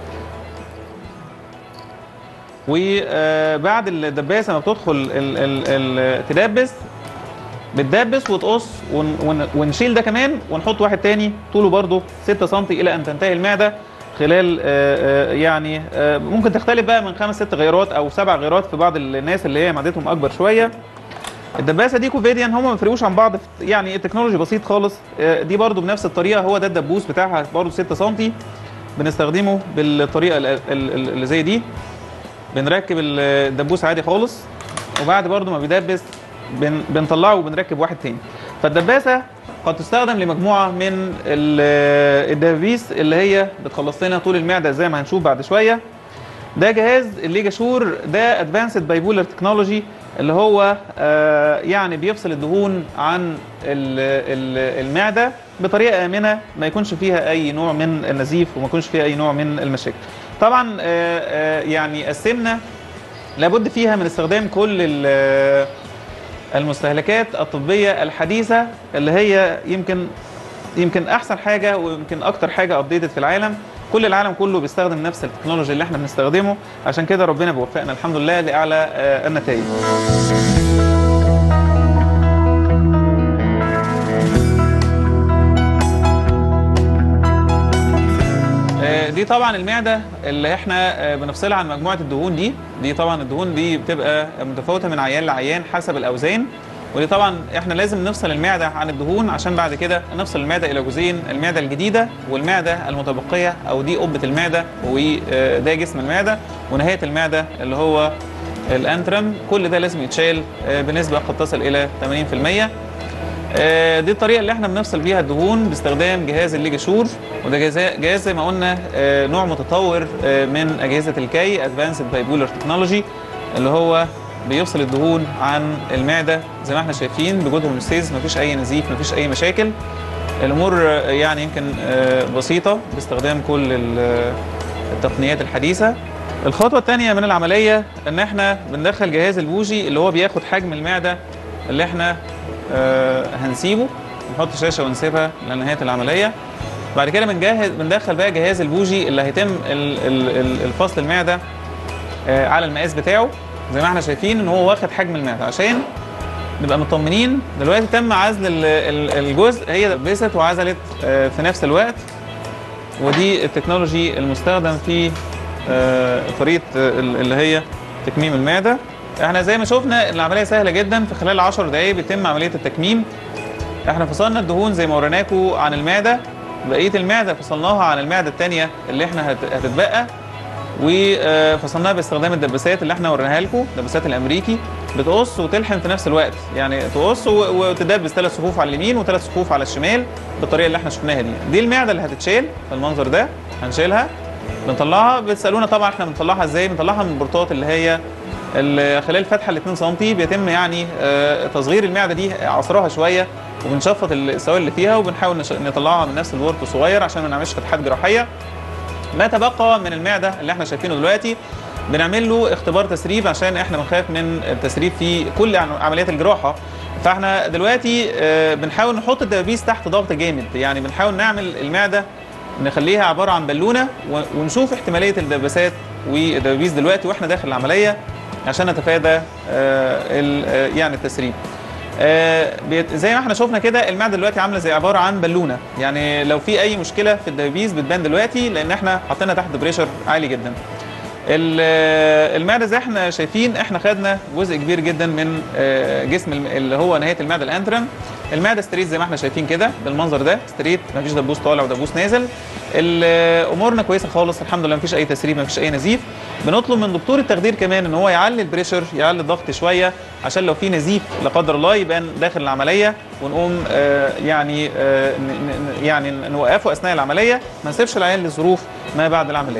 وبعد الدباسه ما بتدخل ال ال ال تدبس بتدبس وتقص ون ون ونشيل ده كمان ونحط واحد تاني طوله برضه 6 سم الى ان تنتهي المعده خلال آه، آه، يعني آه، ممكن تختلف بقى من خمس ست غيرات او سبع غيرات في بعض الناس اللي هي معدتهم اكبر شويه الدباسه دي كوفيديان هم ما بيفرقوش عن بعض في- يعني التكنولوجي بسيط خالص آه، دي برضو بنفس الطريقه هو ده الدبوس بتاعها برضو 6 سم بنستخدمه بالطريقه ال- ال- ال- اللي زي دي بنركب الدبوس عادي خالص وبعد برضو ما بيدبس بن بنطلعه وبنركب واحد تاني فالدباسه قد تستخدم لمجموعه من ال- الدبابيس اللي هي بتخلص لنا طول المعده زي ما هنشوف بعد شويه ده جهاز الليجا شور ده ادفانسد بايبولر تكنولوجي اللي هو آه، يعني بيفصل الدهون عن ال- ال- المعده بطريقه امنه ما يكونش فيها اي نوع من النزيف وما يكونش فيها اي نوع من المشاكل. طبعا آه، آه، يعني السمنه لابد فيها من استخدام كل ال- المستهلكات الطبيه الحديثه اللي هي يمكن يمكن احسن حاجه ويمكن اكتر حاجه ابديتد في العالم كل العالم كله بيستخدم نفس التكنولوجي اللي احنا بنستخدمه عشان كده ربنا بيوفقنا الحمد لله لاعلى آه، النتائج آه، دي طبعا المعده اللي احنا آه، بنفصلها عن مجموعه الدهون دي دي طبعا الدهون دي بتبقى متفاوته من عيان لعيان حسب الاوزان ودي طبعا احنا لازم نفصل المعده عن الدهون عشان بعد كده نفصل المعده الى جزئين المعده الجديده والمعده المتبقيه او دي قبه المعده وده جسم المعده ونهايه المعده اللي هو الانترم كل ده لازم يتشال آه، بنسبه قد تصل الى 80% آه، دي الطريقه اللي احنا بنفصل بيها الدهون باستخدام جهاز الليجاشور وده جهاز جهاز زي ما قلنا آه، نوع متطور آه، من اجهزه الكي ادفانسد بايبولر تكنولوجي اللي هو بيفصل الدهون عن المعده زي ما احنا شايفين بجود هوموستيز مفيش اي نزيف مفيش اي مشاكل الامور آه، يعني يمكن آه، بسيطه باستخدام كل ال- التقنيات الحديثه الخطوه الثانيه من العمليه ان احنا بندخل جهاز البوجي اللي هو بياخد حجم المعده اللي احنا آه، هنسيبه نحط شاشه ونسيبها لنهايه العمليه بعد كده بنجهز بندخل بقى جهاز البوجي اللي هيتم ال- ال- ال- الفصل المعده آه، على المقاس بتاعه زي ما احنا شايفين ان هو واخد حجم المعده عشان نبقى مطمنين دلوقتي تم عزل ال- ال- الجزء هي لبست وعزلت آه، في نفس الوقت ودي التكنولوجي المستخدم في آه، طريقه آه، ال- اللي هي تكميم المعده احنا زي ما شفنا العمليه سهله جدا في خلال 10 دقائق بيتم عمليه التكميم احنا فصلنا الدهون زي ما وريناكم عن المعده بقيه المعده فصلناها عن المعده الثانيه اللي احنا هت- هتتبقى وفصلناها باستخدام الدباسات اللي احنا وريناها لكم الدباسات الامريكي بتقص وتلحم في نفس الوقت يعني تقص و- وتدبس ثلاث صفوف على اليمين وثلاث صفوف على الشمال بالطريقه اللي احنا شفناها دي دي المعده اللي هتتشال في المنظر ده هنشيلها بنطلعها بتسالونا طبعا احنا بنطلعها ازاي بنطلعها من البرطات اللي هي ال- خلال فتحه ال 2 سم بيتم يعني آه، تصغير المعده دي عصرها شويه وبنشفط السوائل اللي فيها وبنحاول نش- نطلعها من نفس الورط الصغير عشان ما نعملش فتحات جراحيه ما تبقى من المعده اللي احنا شايفينه دلوقتي بنعمل له اختبار تسريب عشان احنا بنخاف من التسريب في كل عن- عمليات الجراحه فاحنا دلوقتي آه، بنحاول نحط الدبابيس تحت ضغط جامد يعني بنحاول نعمل المعده نخليها عباره عن بالونه و- ونشوف احتماليه الدباسات والدبابيس دلوقتي واحنا داخل العمليه عشان نتفادى آه، ال- آه، يعني التسريب آه، بيت- زي ما احنا شفنا كده المعده دلوقتي عامله زي عباره عن بالونه يعني لو في اي مشكله في الدبابيس بتبان دلوقتي لان احنا حاطينها تحت بريشر عالي جدا ال- آه، المعده زي احنا شايفين احنا خدنا جزء كبير جدا من آه، جسم الم- اللي هو نهايه المعده الانترم المعده ستريت زي ما احنا شايفين كده بالمنظر ده ستريت مفيش دبوس طالع ودبوس نازل ال- آه، امورنا كويسه خالص الحمد لله مفيش اي تسريب مفيش اي نزيف بنطلب من دكتور التخدير كمان ان هو يعلي البريشر يعلي الضغط شويه عشان لو في نزيف لا قدر الله يبان داخل العمليه ونقوم آه، يعني آه، ن- ن- يعني نوقفه اثناء العمليه ما نسيبش العيان لظروف ما بعد العمليه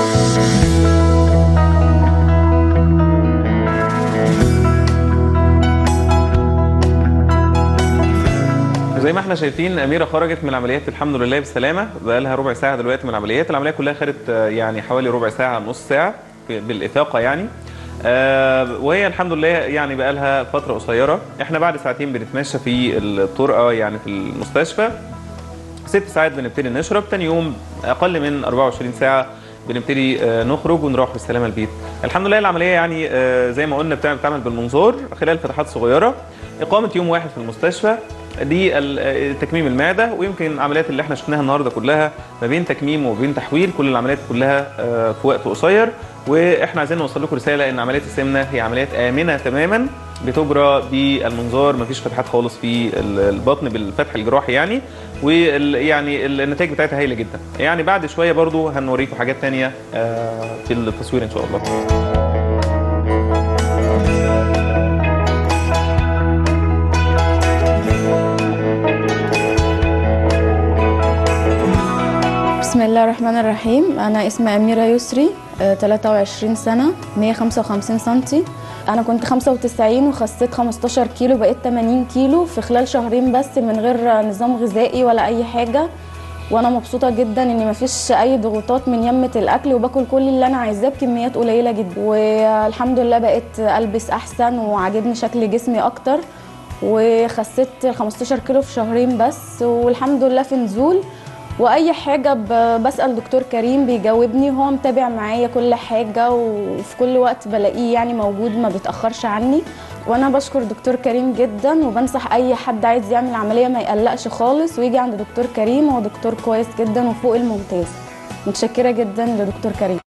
زي ما احنا شايفين اميره خرجت من العمليات الحمد لله بالسلامه بقى لها ربع ساعه دلوقتي من العمليات العمليه كلها خدت آه، يعني حوالي ربع ساعه نص ساعه في- بالافاقه يعني آه، وهي الحمد لله يعني بقى لها فتره قصيره احنا بعد ساعتين بنتمشى في الطرقه يعني في المستشفى ست ساعات بنبتدي نشرب تاني يوم اقل من 24 ساعه بنبتدي آه، نخرج ونروح بالسلامه البيت الحمد لله العمليه يعني آه، زي ما قلنا بتعمل بتعمل بالمنظار خلال فتحات صغيره اقامه يوم واحد في المستشفى دي ال- آه، تكميم المعده ويمكن العمليات اللي احنا شفناها النهارده كلها ما بين تكميم وبين تحويل كل العمليات كلها آه، في وقت قصير واحنا عايزين نوصل لكم رساله ان عمليات السمنه هي عمليات امنه تماما بتجرى بالمنظار مفيش فتحات خالص في ال- البطن بالفتح الجراحي يعني ويعني النتائج بتاعتها هايله جدا يعني بعد شويه برضو هنوريكم حاجات تانية آه، في التصوير ان شاء الله بسم الله الرحمن الرحيم أنا اسمي أميرة يسري آه، 23 سنة 155 سنتي أنا كنت 95 وخسيت 15 كيلو بقيت 80 كيلو في خلال شهرين بس من غير نظام غذائي ولا أي حاجة وأنا مبسوطة جدا إن مفيش أي ضغوطات من يمة الأكل وباكل كل اللي أنا عايزاه بكميات قليلة جدا والحمد لله بقيت ألبس أحسن وعاجبني شكل جسمي أكتر وخسيت 15 كيلو في شهرين بس والحمد لله في نزول واي حاجه ب- بسال دكتور كريم بيجاوبني وهو متابع معايا كل حاجه وفي كل وقت بلاقيه يعني موجود ما بيتاخرش عني وانا بشكر دكتور كريم جدا وبنصح اي حد عايز يعمل عمليه ما يقلقش خالص ويجي عند دكتور كريم هو دكتور كويس جدا وفوق الممتاز متشكره جدا لدكتور كريم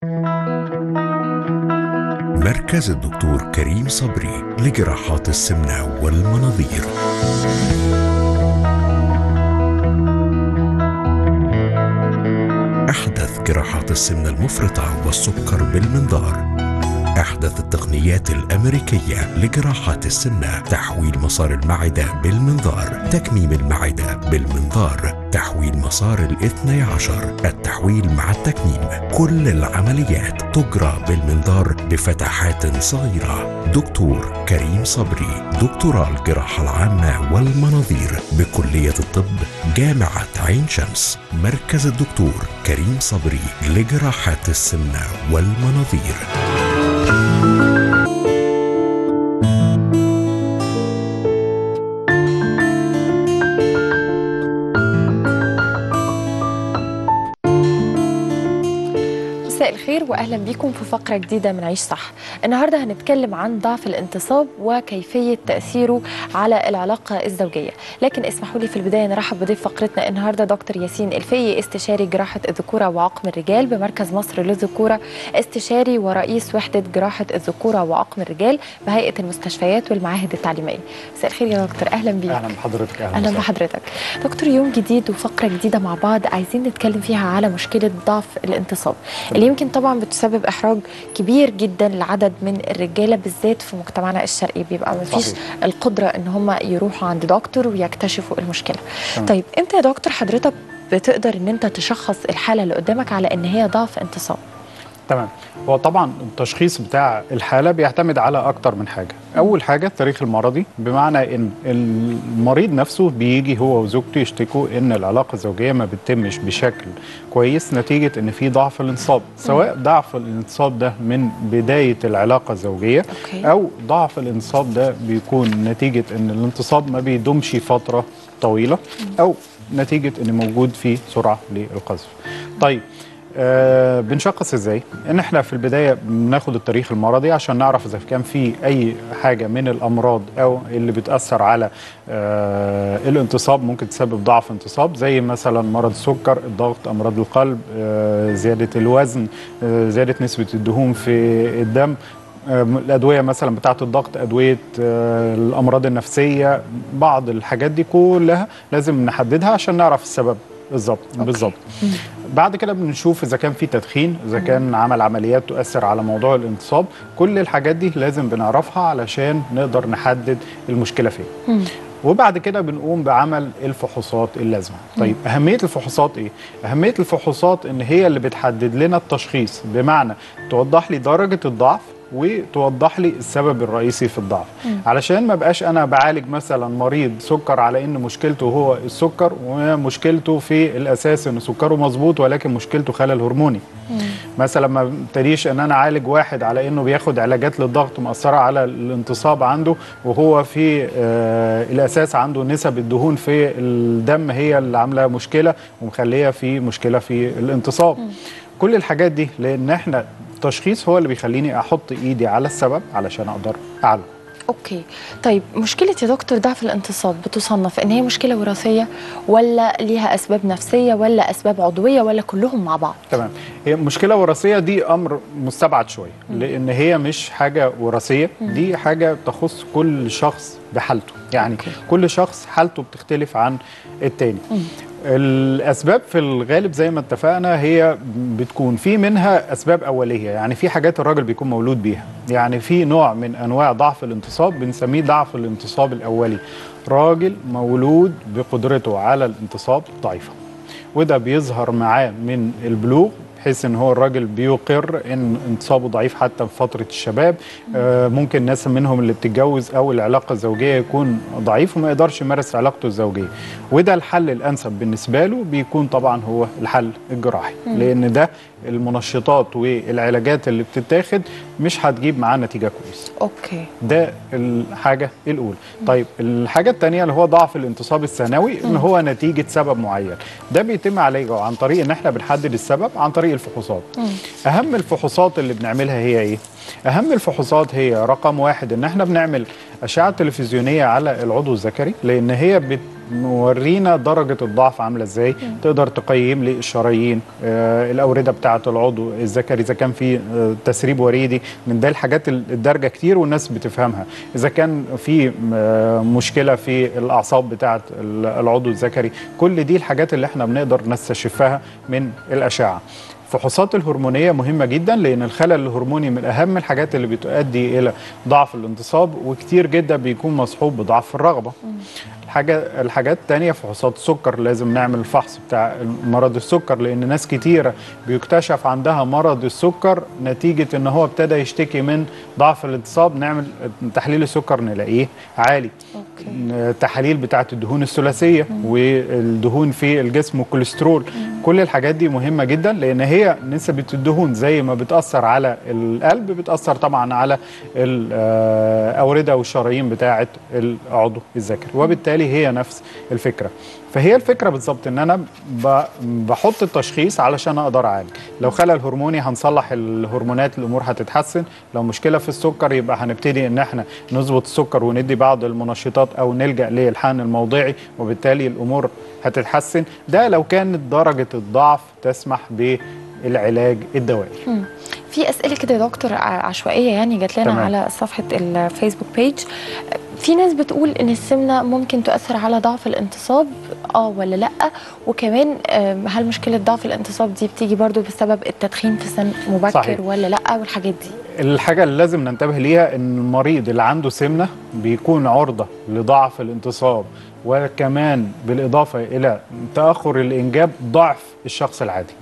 مركز الدكتور كريم صبري لجراحات السمنة والمناظير أحدث جراحات السمنة المفرطة والسكر بالمنظار أحدث التقنيات الأمريكية لجراحات السمنة تحويل مسار المعدة بالمنظار تكميم المعدة بالمنظار تحويل مسار الاثني عشر التحويل مع التكميم كل العمليات تجرى بالمنظار بفتحات صغيرة دكتور كريم صبري دكتوراه الجراحة العامة والمناظير بكلية الطب جامعة عين شمس مركز الدكتور كريم صبري لجراحات السمنة والمناظير مساء الخير واهلا بيكم في فقره جديده من عيش صح النهارده هنتكلم عن ضعف الانتصاب وكيفيه تاثيره على العلاقه الزوجيه لكن اسمحوا لي في البدايه نرحب بضيف فقرتنا النهارده دكتور ياسين الفي استشاري جراحه الذكوره وعقم الرجال بمركز مصر للذكوره استشاري ورئيس وحده جراحه الذكوره وعقم الرجال بهيئه المستشفيات والمعاهد التعليميه مساء الخير يا دكتور اهلا بيك اهلا بحضرتك اهلا وسهلا. بحضرتك دكتور يوم جديد وفقره جديده مع بعض عايزين نتكلم فيها على مشكله ضعف الانتصاب اللي يمكن طبعا بتسبب احراج كبير جدا لعدد من الرجاله بالذات في مجتمعنا الشرقي بيبقى ما فيش صحيح. القدره ان هم يروحوا عند دكتور ويكتشفوا المشكله تمام. طيب امتى يا دكتور حضرتك بتقدر ان انت تشخص الحاله اللي قدامك على ان هي ضعف انتصاب تمام هو طبعا التشخيص بتاع الحاله بيعتمد على اكتر من حاجه اول حاجه التاريخ المرضي بمعنى ان المريض نفسه بيجي هو وزوجته يشتكوا ان العلاقه الزوجيه ما بتتمش بشكل كويس نتيجه ان في ضعف الانصاب سواء ضعف الانصاب ده من بدايه العلاقه الزوجيه أوكي. او ضعف الانصاب ده بيكون نتيجه ان الانتصاب ما بيدومش فتره طويله او نتيجه ان موجود فيه سرعه للقذف طيب آه بنشخص ازاي؟ ان احنا في البدايه بناخد التاريخ المرضي عشان نعرف اذا كان في اي حاجه من الامراض او اللي بتاثر على آه الانتصاب ممكن تسبب ضعف انتصاب زي مثلا مرض السكر، الضغط، امراض القلب، آه زياده الوزن، آه زياده نسبه الدهون في الدم آه، الادويه مثلا بتاعه الضغط ادويه آه، الامراض النفسيه بعض الحاجات دي كلها لازم نحددها عشان نعرف السبب بالظبط بالظبط بعد كده بنشوف اذا كان في تدخين اذا كان عمل عمليات تؤثر على موضوع الانتصاب كل الحاجات دي لازم بنعرفها علشان نقدر نحدد المشكله فين وبعد كده بنقوم بعمل الفحوصات اللازمه طيب اهميه الفحوصات ايه اهميه الفحوصات ان هي اللي بتحدد لنا التشخيص بمعنى توضح لي درجه الضعف وتوضح لي السبب الرئيسي في الضعف علشان ما بقاش انا بعالج مثلا مريض سكر على ان مشكلته هو السكر ومشكلته في الاساس ان سكره مظبوط ولكن مشكلته خلل هرموني مثلا ما ابتديش ان انا اعالج واحد على انه بياخد علاجات للضغط مأثره على الانتصاب عنده وهو في آه الاساس عنده نسب الدهون في الدم هي اللي عامله مشكله ومخليه في مشكله في الانتصاب كل الحاجات دي لان احنا التشخيص هو اللي بيخليني احط ايدي على السبب علشان اقدر اعالجه اوكي طيب مشكله يا دكتور ضعف الانتصاب بتصنف ان هي مشكله وراثيه ولا ليها اسباب نفسيه ولا اسباب عضويه ولا كلهم مع بعض تمام هي مشكله وراثيه دي امر مستبعد شويه لان هي مش حاجه وراثيه دي حاجه تخص كل شخص بحالته يعني أوكي. كل شخص حالته بتختلف عن التاني الاسباب في الغالب زي ما اتفقنا هي بتكون في منها اسباب اوليه يعني في حاجات الراجل بيكون مولود بيها يعني في نوع من انواع ضعف الانتصاب بنسميه ضعف الانتصاب الاولي راجل مولود بقدرته على الانتصاب ضعيفه وده بيظهر معاه من البلوغ بحيث ان هو الراجل بيقر ان انتصابه ضعيف حتى في فتره الشباب آه ممكن ناس منهم اللي بتتجوز او العلاقه الزوجيه يكون ضعيف وما يقدرش يمارس علاقته الزوجيه وده الحل الانسب بالنسبه له بيكون طبعا هو الحل الجراحي لان ده المنشطات والعلاجات اللي بتتاخد مش هتجيب معاه نتيجه كويسه اوكي ده الحاجه الاولى طيب الحاجه الثانيه اللي هو ضعف الانتصاب الثانوي ان هو نتيجه سبب معين ده بيتم علاجه عن طريق ان احنا بنحدد السبب عن طريق الفحوصات اهم الفحوصات اللي بنعملها هي ايه اهم الفحوصات هي رقم واحد ان احنا بنعمل اشعه تلفزيونيه على العضو الذكري لان هي بتورينا درجه الضعف عامله ازاي تقدر تقيم لي الشرايين آه الاورده بتاعه العضو الذكري اذا كان في آه تسريب وريدي من ده الحاجات الدارجه كتير والناس بتفهمها اذا كان في آه مشكله في الاعصاب بتاعه العضو الذكري كل دي الحاجات اللي احنا بنقدر نستشفها من الاشعه الفحوصات الهرمونيه مهمه جدا لان الخلل الهرموني من اهم الحاجات اللي بتؤدي الى ضعف الانتصاب وكتير جدا بيكون مصحوب بضعف الرغبه الحاجة الحاجات التانية فحوصات السكر لازم نعمل الفحص بتاع مرض السكر لأن ناس كتيرة بيكتشف عندها مرض السكر نتيجة إن هو ابتدى يشتكي من ضعف الانتصاب نعمل تحليل السكر نلاقيه عالي التحاليل بتاعة الدهون الثلاثية والدهون في الجسم والكوليسترول كل الحاجات دي مهمة جدا لأن هي نسبة الدهون زي ما بتأثر على القلب بتأثر طبعا على الأوردة والشرايين بتاعة العضو الذكري وبالتالي هي نفس الفكرة فهي الفكرة بالظبط ان انا ب- بحط التشخيص علشان اقدر اعالج لو خلل هرموني هنصلح الهرمونات الامور هتتحسن لو مشكلة في السكر يبقى هنبتدي ان احنا نظبط السكر وندي بعض المنشطات او نلجأ للحقن الموضعي وبالتالي الامور هتتحسن ده لو كانت درجة الضعف تسمح بالعلاج الدوائي مم. في اسئله كده يا دكتور ع- عشوائيه يعني جات لنا تمام. على صفحه الفيسبوك بيج في ناس بتقول ان السمنه ممكن تؤثر على ضعف الانتصاب اه ولا لا وكمان آم، هل مشكله ضعف الانتصاب دي بتيجي برضو بسبب التدخين في سن مبكر صحيح. ولا لا والحاجات دي الحاجة اللي لازم ننتبه ليها ان المريض اللي عنده سمنة بيكون عرضة لضعف الانتصاب وكمان بالإضافة إلى تأخر الإنجاب ضعف الشخص العادي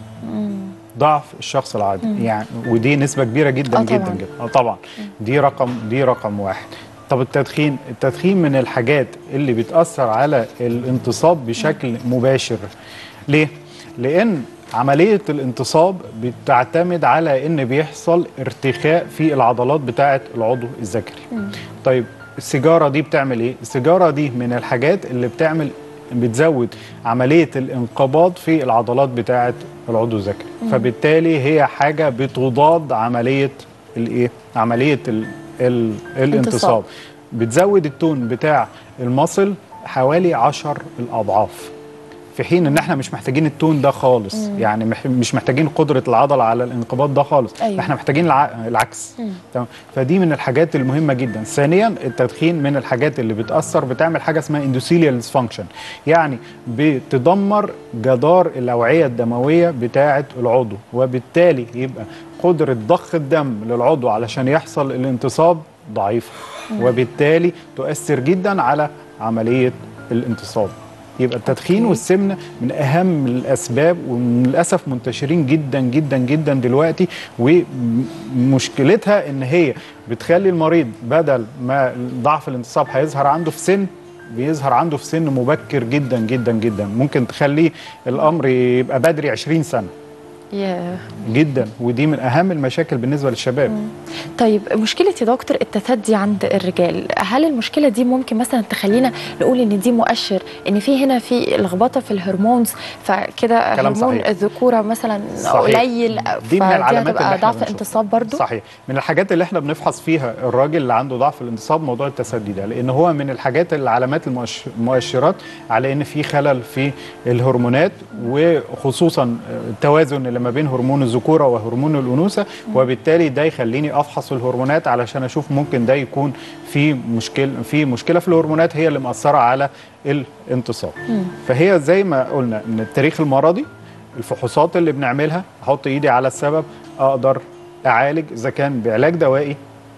ضعف الشخص العادي مم. يعني ودي نسبة كبيرة جدا آه جدا طبعاً. جدا آه طبعا دي رقم دي رقم واحد طب التدخين التدخين من الحاجات اللي بتأثر على الانتصاب بشكل مباشر ليه؟ لأن عملية الانتصاب بتعتمد على ان بيحصل ارتخاء في العضلات بتاعة العضو الذكري طيب السيجارة دي بتعمل ايه؟ السيجارة دي من الحاجات اللي بتعمل بتزود عملية الانقباض في العضلات بتاعة العضو الذكري مم. فبالتالي هي حاجة بتضاد عملية الايه؟ عملية ال ال الانتصاب بتزود التون بتاع المصل حوالي 10 الأضعاف في حين ان احنا مش محتاجين التون ده خالص مم. يعني مح- مش محتاجين قدره العضله على الانقباض ده خالص أيوة. احنا محتاجين الع... العكس مم. تمام فدي من الحاجات المهمه جدا ثانيا التدخين من الحاجات اللي بتاثر بتعمل حاجه اسمها اندوثيليال ديسفانكشن يعني بتدمر جدار الاوعيه الدمويه بتاعه العضو وبالتالي يبقى قدره ضخ الدم للعضو علشان يحصل الانتصاب ضعيفه مم. وبالتالي تؤثر جدا على عمليه الانتصاب يبقى التدخين والسمنه من اهم الاسباب وللاسف منتشرين جدا جدا جدا دلوقتي ومشكلتها ان هي بتخلي المريض بدل ما ضعف الانتصاب هيظهر عنده في سن بيظهر عنده في سن مبكر جدا جدا جدا ممكن تخليه الامر يبقى بدري 20 سنه ياه جدا ودي من اهم المشاكل بالنسبه للشباب طيب مشكلة يا دكتور التثدي عند الرجال هل المشكلة دي ممكن مثلا تخلينا نقول ان دي مؤشر ان في هنا في لخبطة في الهرمونز فكده كلام هرمون صحيح. الذكورة مثلا صحيح. قليل دي من فدي العلامات اللي هتبقى احنا ضعف بنشوفها. انتصاب برضو صحيح من الحاجات اللي احنا بنفحص فيها الراجل اللي عنده ضعف الانتصاب موضوع التثدي ده لان هو من الحاجات العلامات المؤش- المؤشرات على ان في خلل في الهرمونات وخصوصا التوازن اللي ما بين هرمون الذكوره وهرمون الانوثه وبالتالي ده يخليني افحص الهرمونات علشان اشوف ممكن ده يكون في مشكله في مشكله في الهرمونات هي اللي مأثره على الانتصاب فهي زي ما قلنا من التاريخ المرضي الفحوصات اللي بنعملها احط ايدي على السبب اقدر اعالج اذا كان بعلاج دوائي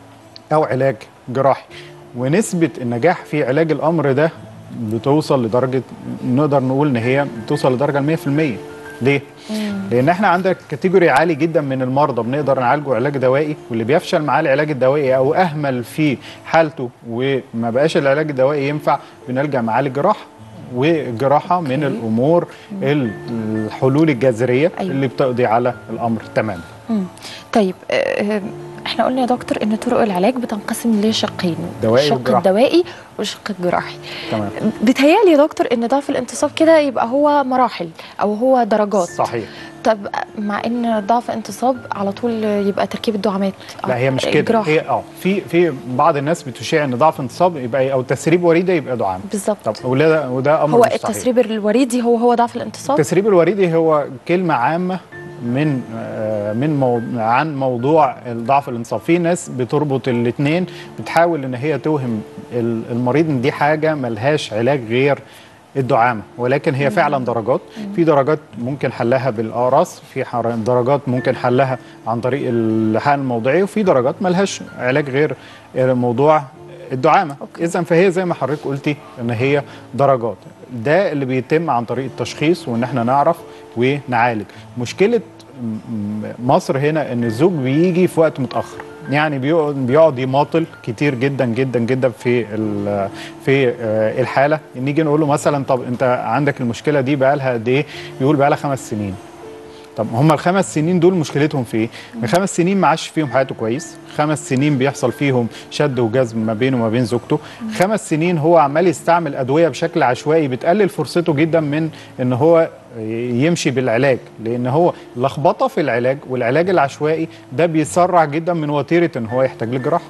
او علاج جراحي ونسبه النجاح في علاج الامر ده بتوصل لدرجه نقدر نقول ان هي بتوصل لدرجه ال 100% ليه؟ لان احنا عندك كاتيجوري عالي جدا من المرضى بنقدر نعالجه علاج دوائي واللي بيفشل معاه العلاج الدوائي او اهمل في حالته وما بقاش العلاج الدوائي ينفع بنلجا معاه للجراحه والجراحه من الامور ال- الحلول الجذريه أيوة. اللي بتقضي على الامر تماما مم. طيب آه، احنا قلنا يا دكتور ان طرق العلاج بتنقسم لشقين دوائي الشق وجراحي. الدوائي والشق الجراحي تمام بيتهيألي يا دكتور ان ضعف الانتصاب كده يبقى هو مراحل او هو درجات صحيح طب مع ان ضعف انتصاب على طول يبقى تركيب الدعامات لا هي مش كده جراحة. هي اه في في بعض الناس بتشيع ان ضعف انتصاب يبقى او تسريب وريده يبقى دعامه بالظبط طب وده وده امر هو مش صحيح. التسريب الوريدي هو هو ضعف الانتصاب التسريب الوريدي هو كلمة عامة من آه، من مو عن موضوع ضعف الانصاب في ناس بتربط الاثنين بتحاول ان هي توهم ال- المريض ان دي حاجة ملهاش علاج غير الدعامه ولكن هي فعلا درجات في درجات ممكن حلها بالاقراص في حر- درجات ممكن حلها عن طريق الحقن الموضعي وفي درجات ملهاش علاج غير موضوع الدعامه اذا فهي زي ما حضرتك قلتي ان هي درجات ده اللي بيتم عن طريق التشخيص وان احنا نعرف ونعالج مشكله م- م- مصر هنا ان الزوج بيجي في وقت متاخر يعني بيقعد بيقعد يماطل كتير جدا جدا جدا في ال- في آه، الحاله نيجي نقول له مثلا طب انت عندك المشكله دي بقى لها قد ايه يقول بقى لها خمس سنين طب هم الخمس سنين دول مشكلتهم في ايه؟ الخمس سنين ما عاش فيهم حياته كويس، خمس سنين بيحصل فيهم شد وجذب ما بينه وما بين زوجته، خمس سنين هو عمال يستعمل ادويه بشكل عشوائي بتقلل فرصته جدا من ان هو يمشي بالعلاج لان هو لخبطه في العلاج والعلاج العشوائي ده بيسرع جدا من وتيره ان هو يحتاج لجراحه.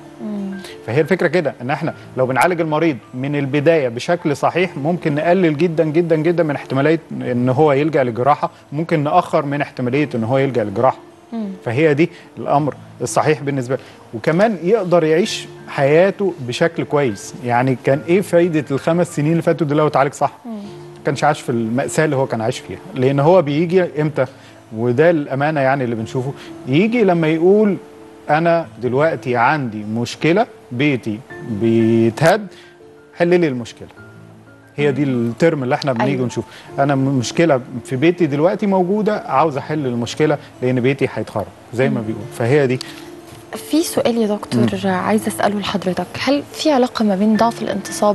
فهي الفكره كده ان احنا لو بنعالج المريض من البدايه بشكل صحيح ممكن نقلل جدا جدا جدا من احتماليه ان هو يلجا لجراحه ممكن ناخر من احتماليه ان هو يلجا لجراحه فهي دي الامر الصحيح بالنسبه له وكمان يقدر يعيش حياته بشكل كويس يعني كان ايه فايده الخمس سنين اللي فاتوا دول لو اتعالج صح كانش عاش في المأساة اللي هو كان عايش فيها لأن هو بيجي إمتى وده الأمانة يعني اللي بنشوفه يجي لما يقول أنا دلوقتي عندي مشكلة بيتي بيتهد حل لي المشكلة هي دي الترم اللي احنا بنيجي أيوة. ونشوف انا م- مشكله في بيتي دلوقتي موجوده عاوز احل المشكله لان بيتي هيتخرب زي ما بيقول فهي دي في سؤال يا دكتور عايزه اساله لحضرتك هل في علاقه ما بين ضعف الانتصاب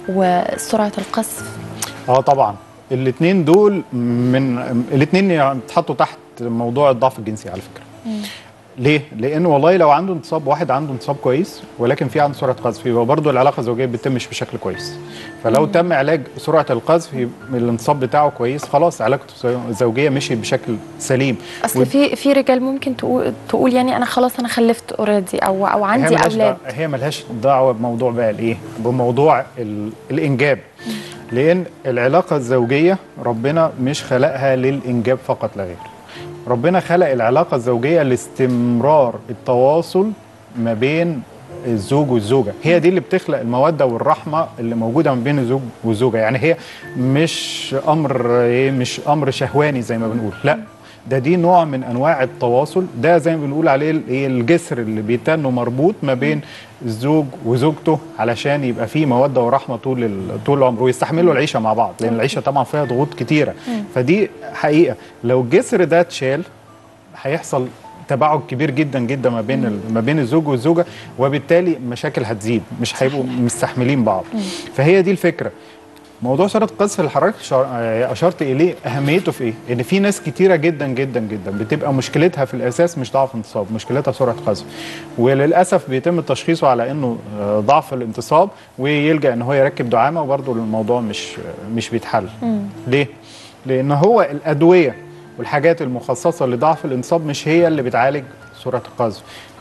وسرعه القذف اه طبعا الاثنين دول من الاثنين يتحطوا تحت موضوع الضعف الجنسي على فكره ليه؟ لان والله لو عنده انتصاب واحد عنده انتصاب كويس ولكن في عنده سرعه قذف يبقى برضه العلاقه الزوجيه بتتمش بشكل كويس فلو مم. تم علاج سرعه القذف يبقى الانتصاب بتاعه كويس خلاص علاقته الزوجيه مشيت بشكل سليم اصل في في رجال ممكن تقول تقول يعني انا خلاص انا خلفت اوريدي او او هي عندي ملهاش اولاد دعوة- هي ملهاش دعوه بموضوع بقى الايه بموضوع ال- الانجاب لان العلاقه الزوجيه ربنا مش خلقها للانجاب فقط لا غير ربنا خلق العلاقه الزوجيه لاستمرار التواصل ما بين الزوج والزوجه هي دي اللي بتخلق الموده والرحمه اللي موجوده ما بين الزوج والزوجه يعني هي مش امر إيه، مش امر شهواني زي ما بنقول لا ده دي نوع من انواع التواصل ده زي ما بنقول عليه ال- إيه الجسر اللي بيتنه مربوط ما بين الزوج وزوجته علشان يبقى فيه موده ورحمه طول ال- طول العمر ويستحملوا العيشه مع بعض لان العيشه طبعا فيها ضغوط كتيره مم. فدي حقيقه لو الجسر ده اتشال هيحصل تباعد كبير جدا جدا ما بين ال- ما بين الزوج والزوجه وبالتالي مشاكل هتزيد مش هيبقوا مستحملين بعض فهي دي الفكره موضوع سرعه القذف اللي حضرتك شار- آه، اشرت اليه اهميته في ايه؟ ان في ناس كتيره جدا جدا جدا بتبقى مشكلتها في الاساس مش ضعف انتصاب، مشكلتها سرعه قذف. وللاسف بيتم تشخيصه على انه آه، ضعف الانتصاب ويلجا ان هو يركب دعامه وبرضه الموضوع مش آه، مش بيتحل. ليه؟ لان هو الادويه والحاجات المخصصه لضعف الانتصاب مش هي اللي بتعالج سرعه القذف.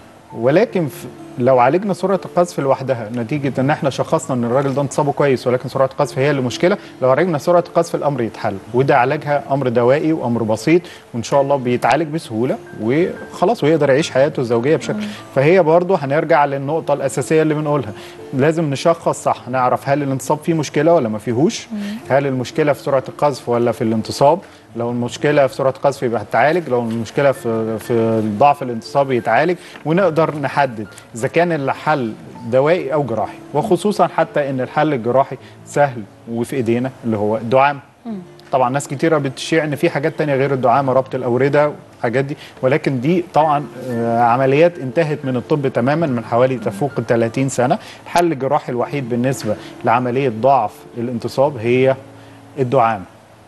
ولكن ف- لو عالجنا سرعه القذف لوحدها نتيجه ان احنا شخصنا ان الراجل ده انتصابه كويس ولكن سرعه القذف هي اللي مشكله لو عالجنا سرعه القذف الامر يتحل وده علاجها امر دوائي وامر بسيط وان شاء الله بيتعالج بسهوله وخلاص ويقدر يعيش حياته الزوجيه بشكل فهي برضه هنرجع للنقطه الاساسيه اللي بنقولها لازم نشخص صح نعرف هل الانتصاب فيه مشكله ولا ما فيهوش هل المشكله في سرعه القذف ولا في الانتصاب لو المشكله في سرعه القذف يبقى هتتعالج لو المشكله في في ضعف الانتصاب يتعالج ونقدر نحدد اذا كان الحل دوائي او جراحي وخصوصا حتى ان الحل الجراحي سهل وفي ايدينا اللي هو الدعامه طبعا ناس كتيرة بتشيع ان في حاجات تانية غير الدعامة ربط الأوردة والحاجات دي ولكن دي طبعا آه، عمليات انتهت من الطب تماما من حوالي تفوق ال 30 سنة الحل الجراحي الوحيد بالنسبة لعملية ضعف الانتصاب هي الدعامة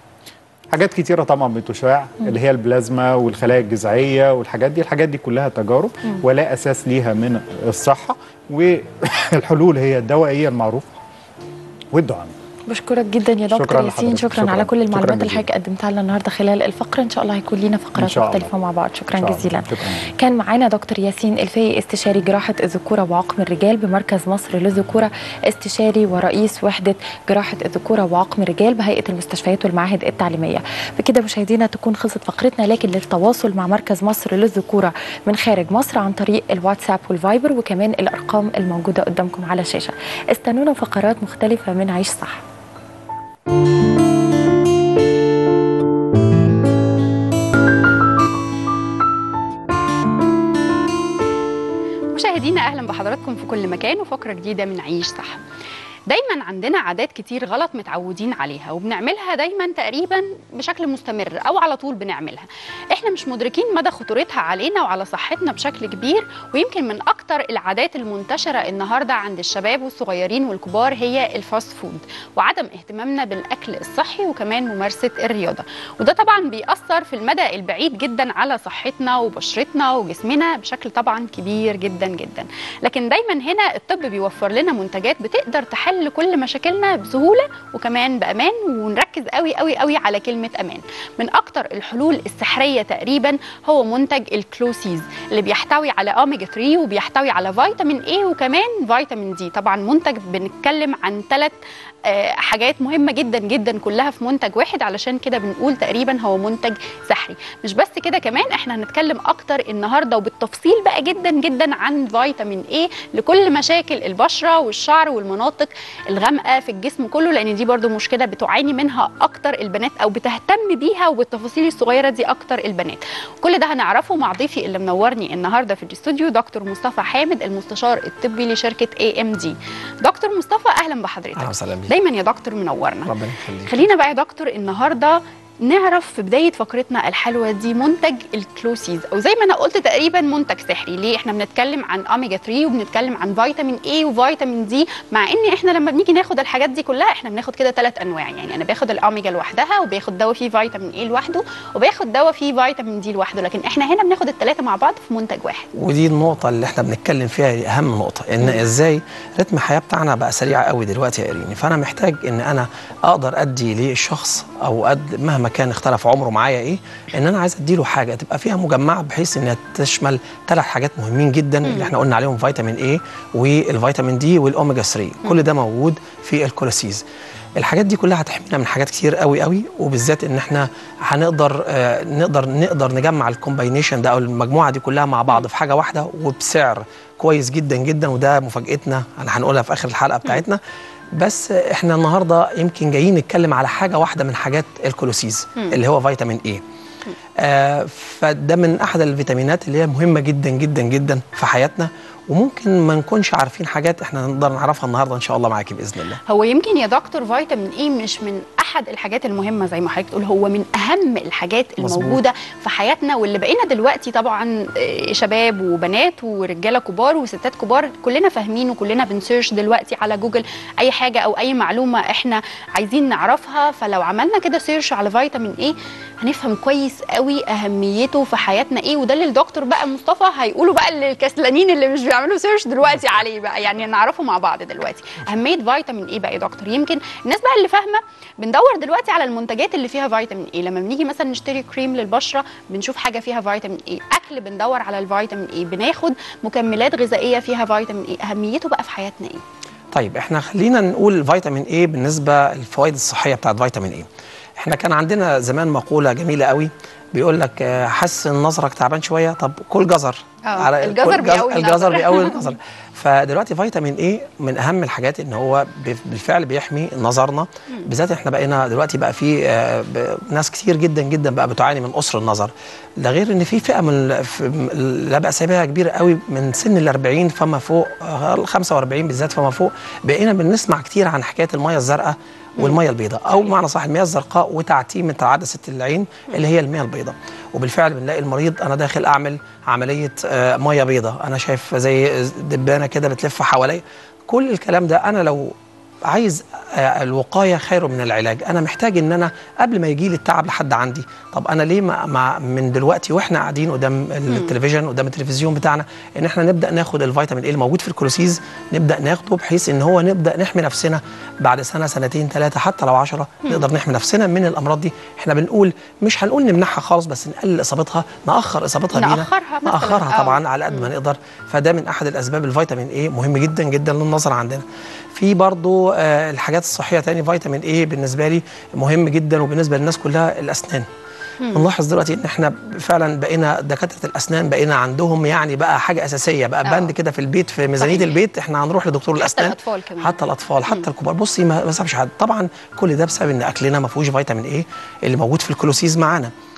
حاجات كتيرة طبعا بتشاع اللي هي البلازما والخلايا الجذعية والحاجات دي الحاجات دي كلها تجارب ولا أساس ليها من الصحة والحلول هي الدوائية المعروفة والدعامة بشكرك جدا يا دكتور شكراً ياسين لحضرتك. شكرا, شكراً. على كل شكراً المعلومات اللي جزيلاً. حضرتك قدمتها لنا النهارده خلال الفقره ان شاء الله هيكون لينا إن فقرات شاء الله. مختلفه مع بعض شكرا إن شاء الله. جزيلا شكراً. كان معانا دكتور ياسين الفي استشاري جراحه الذكوره وعقم الرجال بمركز مصر للذكوره استشاري ورئيس وحده جراحه الذكوره وعقم الرجال بهيئه المستشفيات والمعاهد التعليميه بكده مشاهدينا تكون خلصت فقرتنا لكن للتواصل مع مركز مصر للذكوره من خارج مصر عن طريق الواتساب والفايبر وكمان الارقام الموجوده قدامكم على الشاشه استنونا فقرات مختلفه من عيش صح مشاهدينا اهلا بحضراتكم في كل مكان وفقره جديده من عيش صح دايما عندنا عادات كتير غلط متعودين عليها وبنعملها دايما تقريبا بشكل مستمر او على طول بنعملها احنا مش مدركين مدى خطورتها علينا وعلى صحتنا بشكل كبير ويمكن من اكتر العادات المنتشره النهارده عند الشباب والصغيرين والكبار هي الفاست فود وعدم اهتمامنا بالاكل الصحي وكمان ممارسه الرياضه وده طبعا بيأثر في المدى البعيد جدا على صحتنا وبشرتنا وجسمنا بشكل طبعا كبير جدا جدا لكن دايما هنا الطب بيوفر لنا منتجات بتقدر تحل كل مشاكلنا بسهوله وكمان بامان ونركز قوي قوي قوي على كلمه امان من اكتر الحلول السحريه تقريبا هو منتج الكلوسيز اللي بيحتوي على اوميجا 3 وبيحتوي على فيتامين اي وكمان فيتامين دي طبعا منتج بنتكلم عن ثلاث حاجات مهمه جدا جدا كلها في منتج واحد علشان كده بنقول تقريبا هو منتج سحري مش بس كده كمان احنا هنتكلم اكتر النهارده وبالتفصيل بقى جدا جدا عن فيتامين اي لكل مشاكل البشره والشعر والمناطق الغامقه في الجسم كله لان دي برضو مشكله بتعاني منها اكتر البنات او بتهتم بيها وبالتفاصيل الصغيره دي اكتر البنات كل ده هنعرفه مع ضيفي اللي منورني النهارده في الاستوديو دكتور مصطفى حامد المستشار الطبي لشركه اي ام دي دكتور مصطفى اهلا بحضرتك اهلا وسهلا بيك دايما يا دكتور منورنا ربنا يخليك خلينا بقى يا دكتور النهارده نعرف في بدايه فقرتنا الحلوه دي منتج الكلوسيز او زي ما انا قلت تقريبا منتج سحري ليه احنا بنتكلم عن اوميجا 3 وبنتكلم عن فيتامين اي وفيتامين دي مع ان احنا لما بنيجي ناخد الحاجات دي كلها احنا بناخد كده ثلاث انواع يعني انا باخد الاوميجا لوحدها وباخد دواء فيه فيتامين اي لوحده وباخد دواء فيه فيتامين دي لوحده لكن احنا هنا بناخد الثلاثه مع بعض في منتج واحد ودي النقطة اللي احنا بنتكلم فيها دي أهم نقطة إن ازاي رتم الحياة بتاعنا بقى سريع قوي دلوقتي يا إيريني فأنا محتاج إن أنا أقدر أدي للشخص أو أد مهما كان اختلف عمره معايا إيه إن أنا عايز أديله حاجة تبقى فيها مجمعة بحيث إنها تشمل ثلاث حاجات مهمين جدا اللي احنا قلنا عليهم فيتامين إيه والفيتامين دي والأوميجا 3 كل ده موجود في الكولوسيز الحاجات دي كلها هتحمينا من حاجات كتير قوي قوي وبالذات ان احنا هنقدر آه نقدر نقدر نجمع الكومباينيشن ده او المجموعه دي كلها مع بعض في حاجه واحده وبسعر كويس جدا جدا وده مفاجاتنا انا هنقولها في اخر الحلقه بتاعتنا بس احنا النهارده يمكن جايين نتكلم على حاجه واحده من حاجات الكولوسيز مم. اللي هو فيتامين اي آه فده من احد الفيتامينات اللي هي مهمه جدا جدا جدا في حياتنا وممكن ما نكونش عارفين حاجات احنا نقدر نعرفها النهارده ان شاء الله معاكي باذن الله هو يمكن يا دكتور فيتامين اي مش من احد الحاجات المهمه زي ما حضرتك تقول هو من اهم الحاجات مظبوط. الموجوده في حياتنا واللي بقينا دلوقتي طبعا آه، شباب وبنات ورجاله كبار وستات كبار كلنا فاهمين وكلنا بنسيرش دلوقتي على جوجل اي حاجه او اي معلومه احنا عايزين نعرفها فلو عملنا كده سيرش على فيتامين اي هنفهم كويس قوي اهميته في حياتنا ايه وده اللي الدكتور بقى مصطفى هيقولوا بقى للكسلانين اللي مش بيعملوا سيرش دلوقتي عليه بقى يعني نعرفه مع بعض دلوقتي اهميه فيتامين ايه بقى يا دكتور يمكن الناس بقى اللي فاهمه بندور دلوقتي على المنتجات اللي فيها فيتامين ايه لما بنيجي مثلا نشتري كريم للبشره بنشوف حاجه فيها فيتامين ايه اكل بندور على الفيتامين ايه بناخد مكملات غذائيه فيها فيتامين ايه اهميته بقى في حياتنا ايه طيب احنا خلينا نقول فيتامين ايه بالنسبه للفوائد الصحيه بتاعت فيتامين ايه احنا كان عندنا زمان مقوله جميله قوي بيقول لك آه، حسن نظرك تعبان شويه طب كل جزر آه، الجزر كل جز- بيقوي الجزر النظر. بيقوي النظر فدلوقتي فيتامين ايه من اهم الحاجات ان هو ب- بالفعل بيحمي نظرنا بالذات احنا بقينا دلوقتي بقى في آه، ب- ناس كتير جدا جدا بقى بتعاني من قصر النظر ده غير ان في فئه من ال- في- لا باس بها كبيره قوي من سن ال 40 فما فوق آه، ال 45 بالذات فما فوق بقينا بنسمع كتير عن حكايه الميه الزرقاء والميه البيضاء او بمعنى صح المياه الزرقاء وتعتيم عدسه العين اللي هي المياه البيضاء وبالفعل بنلاقي المريض انا داخل اعمل عمليه آه، ميه بيضاء انا شايف زي دبانه كده بتلف حواليا كل الكلام ده انا لو عايز آه، الوقايه خير من العلاج انا محتاج ان انا قبل ما يجي لي التعب لحد عندي طب انا ليه ما ما من دلوقتي واحنا قاعدين قدام التلفزيون قدام التلفزيون بتاعنا ان احنا نبدا ناخد الفيتامين ايه الموجود في الكلوسيز نبدا ناخده بحيث ان هو نبدا نحمي نفسنا بعد سنه سنتين ثلاثه حتى لو 10 مم. نقدر نحمي نفسنا من الامراض دي احنا بنقول مش هنقول نمنعها خالص بس نقلل اصابتها ناخر اصابتها بينا نأخرها مثلاً. ناخرها آه. طبعا على قد ما نقدر فده من احد الاسباب الفيتامين ايه مهم جدا جدا للنظر عندنا في برضو آه الحاجات الصحيه تاني فيتامين ايه بالنسبه لي مهم جدا وبالنسبه للناس كلها الاسنان مم. بنلاحظ دلوقتي ان احنا فعلا بقينا دكاتره الاسنان بقينا عندهم يعني بقى حاجه اساسيه بقى آه. بند كده في البيت في ميزانيه صحيح. البيت احنا هنروح لدكتور حتى الاسنان الاطفال كمان حتى الاطفال حتى الكبار بصي ما ما سابش حد طبعا كل ده بسبب ان اكلنا ما فيهوش فيتامين ايه اللي موجود في الكلوسيز معانا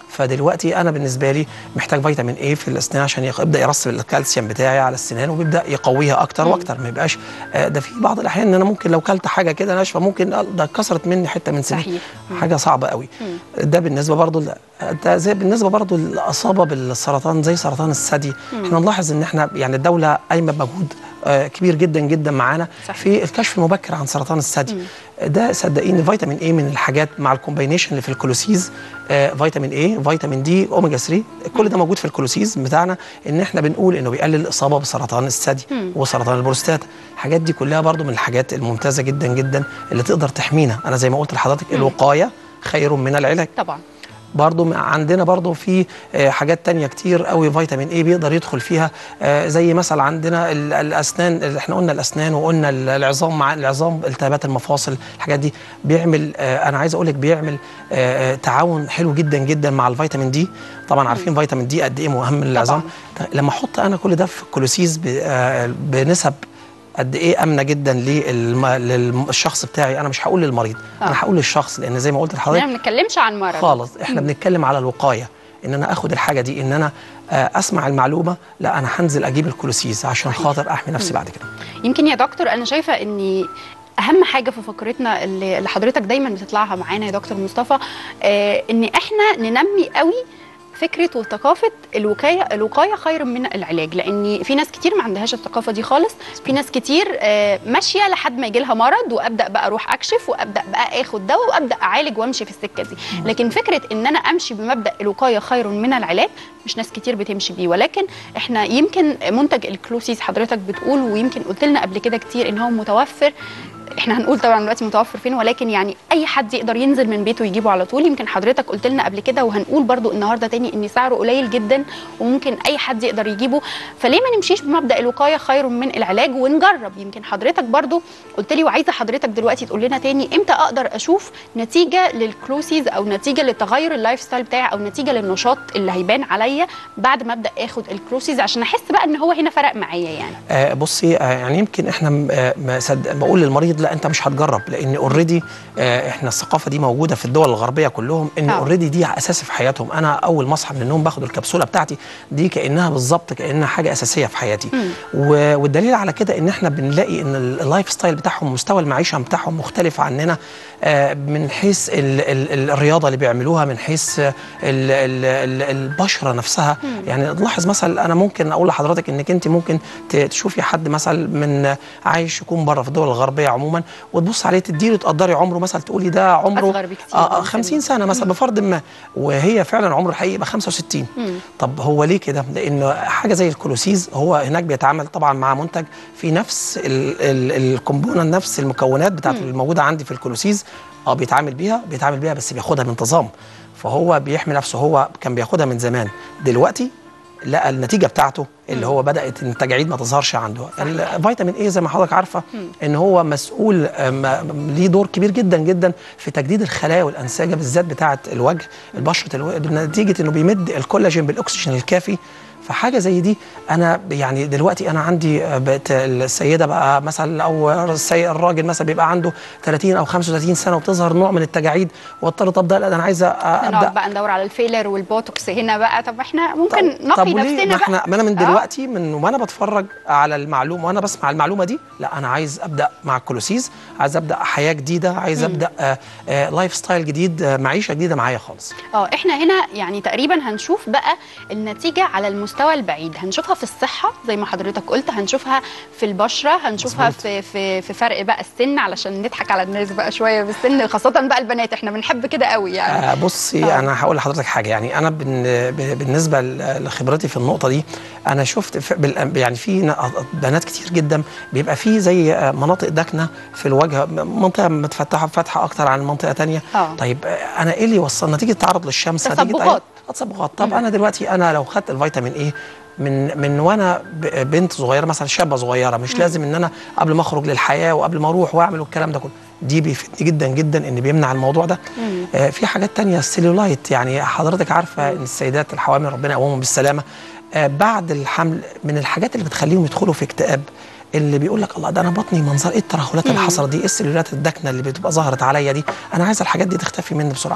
فدلوقتي انا بالنسبه لي محتاج فيتامين اي في الاسنان عشان يق- يبدا يرسب الكالسيوم بتاعي على السنان وبيبدا يقويها اكتر واكتر ما يبقاش آه، ده في بعض الاحيان ان انا ممكن لو كلت حاجه كده ناشفه ممكن آه، ده كسرت مني حته من سناني صحيح. مم. حاجه صعبه قوي ده بالنسبه برضو ل- ده زي بالنسبه برضو للاصابه بالسرطان زي سرطان الثدي مم. احنا نلاحظ ان احنا يعني الدوله قايمه بمجهود آه، كبير جدا جدا معانا في الكشف المبكر عن سرطان الثدي ده صدقيني فيتامين اي من الحاجات مع الكومباينيشن اللي في الكلوسيز آه، فيتامين اي فيتامين دي اوميجا 3 كل ده موجود في الكلوسيز بتاعنا ان احنا بنقول انه بيقلل الاصابه بسرطان الثدي مم. وسرطان البروستاتا الحاجات دي كلها برضو من الحاجات الممتازه جدا جدا اللي تقدر تحمينا انا زي ما قلت لحضرتك الوقايه خير من العلاج طبعا برضو م- عندنا برضو في آه، حاجات تانية كتير قوي فيتامين اي بيقدر يدخل فيها آه، زي مثلا عندنا ال- الاسنان اللي احنا قلنا الاسنان وقلنا ال- العظام مع العظام التهابات المفاصل الحاجات دي بيعمل آه، انا عايز اقول لك بيعمل آه، آه، تعاون حلو جدا جدا مع الفيتامين دي طبعا عارفين فيتامين دي قد ايه مهم للعظام ط- لما احط انا كل ده في الكولوسيز ب- آه، بنسب قد ايه امنه جدا للم- للشخص بتاعي انا مش هقول للمريض انا هقول للشخص لان زي ما قلت لحضرتك احنا ما بنتكلمش عن مرض خالص احنا مم. بنتكلم على الوقايه ان انا اخد الحاجه دي ان انا آه، اسمع المعلومه لا انا هنزل اجيب الكولوسيز عشان خاطر احمي نفسي مم. بعد كده يمكن يا دكتور انا شايفه اني اهم حاجه في فقرتنا اللي اللي حضرتك دايما بتطلعها معانا يا دكتور مصطفى آه ان احنا ننمي قوي فكره وثقافه الوقايه الوقايه خير من العلاج لان في ناس كتير ما عندهاش الثقافه دي خالص في ناس كتير آه، ماشيه لحد ما يجي لها مرض وابدا بقى اروح اكشف وابدا بقى اخد دواء وابدا اعالج وامشي في السكه دي لكن فكره ان انا امشي بمبدا الوقايه خير من العلاج مش ناس كتير بتمشي بيه ولكن احنا يمكن منتج الكلوسيس حضرتك بتقول ويمكن قلت لنا قبل كده كتير ان هو متوفر احنا هنقول طبعا دلوقتي متوفر فين ولكن يعني اي حد يقدر ينزل من بيته يجيبه على طول يمكن حضرتك قلت لنا قبل كده وهنقول برضو النهارده تاني ان سعره قليل جدا وممكن اي حد يقدر يجيبه فليه ما نمشيش بمبدا الوقايه خير من العلاج ونجرب يمكن حضرتك برضو قلت لي وعايزه حضرتك دلوقتي تقول لنا تاني امتى اقدر اشوف نتيجه للكلوسيز او نتيجه لتغير اللايف ستايل بتاعي او نتيجه للنشاط اللي هيبان عليا بعد ما ابدا اخد الكلوسيز عشان احس بقى ان هو هنا فرق معايا يعني آه بصي آه يعني يمكن احنا م- آه ما صد- بقول للمريض لا انت مش هتجرب لان اوريدي آه احنا الثقافه دي موجوده في الدول الغربيه كلهم ان آه. اوريدي دي اساسي في حياتهم انا اول ما اصحى من النوم باخد الكبسوله بتاعتي دي كانها بالظبط كانها حاجه اساسيه في حياتي و- والدليل على كده ان احنا بنلاقي ان ال- اللايف ستايل بتاعهم مستوى المعيشه بتاعهم مختلف عننا آه، من حيث ال ال الرياضه اللي بيعملوها من حيث ال ال ال البشره نفسها مم. يعني تلاحظ مثلا انا ممكن اقول لحضرتك انك انت ممكن ت- تشوفي حد مثلا من عايش يكون بره في الدول الغربيه عموما وتبص عليه تديله تقدري عمره مثلا تقولي ده عمره أصغر بكتير آه آه، ممكن. 50 سنه مثلا بفرض ما وهي فعلا عمره الحقيقي يبقى 65 مم. طب هو ليه كده؟ لأن حاجة زي الكولوسيز هو هناك بيتعامل طبعا مع منتج في نفس الكومبوننت نفس المكونات بتاعت مم. الموجودة عندي في الكولوسيز اه بيتعامل بيها بيتعامل بيها بس بياخدها بانتظام فهو بيحمي نفسه هو كان بياخدها من زمان دلوقتي لقى النتيجه بتاعته اللي هو بدات التجاعيد ما تظهرش عنده الفيتامين اي زي ما حضرتك عارفه ان هو مسؤول آم، ليه دور كبير جدا جدا في تجديد الخلايا والانسجه بالذات بتاعه الوجه البشره الوجه نتيجه انه بيمد الكولاجين بالاكسجين الكافي فحاجه زي دي انا يعني دلوقتي انا عندي آه، بقت السيده بقى مثلا او السي- الراجل مثلا بيبقى عنده 30 او 35 سنه وبتظهر نوع من التجاعيد واضطر طب ده لا ده انا عايزه نقعد ابدا بقى ندور على الفيلر والبوتوكس هنا بقى طب احنا ممكن طب نقي وليه نفسنا ما بقى احنا ما انا من آه. دلوقتي من وانا بتفرج على المعلومه وانا بسمع المعلومه دي لا انا عايز ابدا مع الكولوسيز عايز ابدا حياه جديده عايز مم. ابدا آه آه لايف ستايل جديد آه معيشه جديده معايا خالص اه احنا هنا يعني تقريبا هنشوف بقى النتيجه على المستوى البعيد هنشوفها في الصحه زي ما حضرتك قلت هنشوفها في البشره هنشوفها مظبوط. في في في فرق بقى السن علشان نضحك على الناس بقى شويه بالسن خاصه بقى البنات احنا بنحب كده قوي يعني آه بصي آه. انا هقول لحضرتك حاجه يعني انا بن ب- بالنسبه ل- لخبرتي في النقطه دي انا شفت في بال- يعني في ن- بنات كتير جدا بيبقى في زي آه، مناطق دكنه في الوجه م- منطقه متفتحه فاتحه اكتر عن منطقه تانية آه. طيب آه، انا ايه اللي وصلنا نتيجه تعرض للشمس نتيجه تصبغات. أي- تصبغات طب انا دلوقتي انا لو خدت الفيتامين ايه من من وانا ب- بنت صغيره مثلا شابه صغيره مش مم. لازم ان انا قبل ما اخرج للحياه وقبل ما اروح واعمل والكلام ده كله دي بيفيدني جدا جدا ان بيمنع الموضوع ده مم. آه، في حاجات تانية السيلولايت يعني حضرتك عارفة ان السيدات الحوامل ربنا يقومهم بالسلامة آه، بعد الحمل من الحاجات اللي بتخليهم يدخلوا في اكتئاب اللي بيقول لك الله ده انا بطني منظر ايه الترهلات اللي مم. حصلت دي ايه السيلولات الداكنه اللي بتبقى ظهرت عليا دي انا عايز الحاجات دي تختفي مني بسرعه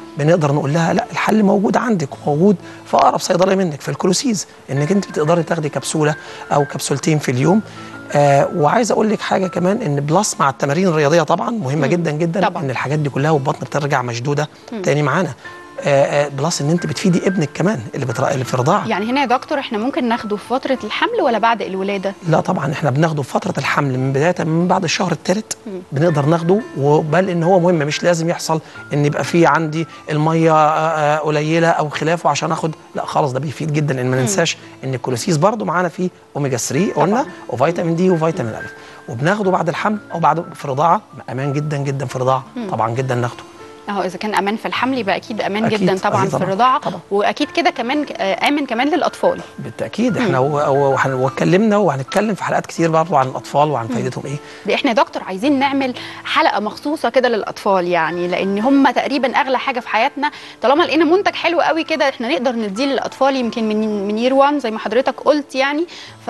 بنقدر نقول لها لا الحل موجود عندك وموجود في اقرب صيدليه منك في الكلوسيز انك انت بتقدري تاخدي كبسوله او كبسولتين في اليوم آه وعايز اقول لك حاجه كمان ان بلس مع التمارين الرياضيه طبعا مهمه مم. جدا جدا طبعاً. ان الحاجات دي كلها والبطن بترجع مشدوده مم. تاني معانا آه آه بلس ان انت بتفيدي ابنك كمان اللي, بترا... اللي في رضاعه يعني هنا يا دكتور احنا ممكن ناخده في فتره الحمل ولا بعد الولاده لا طبعا احنا بناخده في فتره الحمل من بدايه من بعد الشهر الثالث مم. بنقدر ناخده وبل ان هو مهم مش لازم يحصل ان يبقى في عندي الميه آه، آه، قليله او خلافه عشان اخد لا خلاص ده بيفيد جدا ان ما مم. ننساش ان الكولوسيس برضو معانا فيه اوميجا 3 قلنا وفيتامين دي وفيتامين الف وبناخده بعد الحمل او بعد في رضاعه امان جدا جدا في رضاعه مم. طبعا جدا ناخده اهو اذا كان امان في الحمل يبقى اكيد امان أكيد، جدا طبعا أكيد في طبعاً، الرضاعه واكيد كده كمان آه، امن كمان للاطفال بالتاكيد احنا و- و- وهن- واتكلمنا وهنتكلم في حلقات كتير برضو عن الاطفال وعن فائدتهم ايه دي احنا يا دكتور عايزين نعمل حلقه مخصوصه كده للاطفال يعني لان هم تقريبا اغلى حاجه في حياتنا طالما لقينا منتج حلو قوي كده احنا نقدر نديه للاطفال يمكن من من يير 1 زي ما حضرتك قلت يعني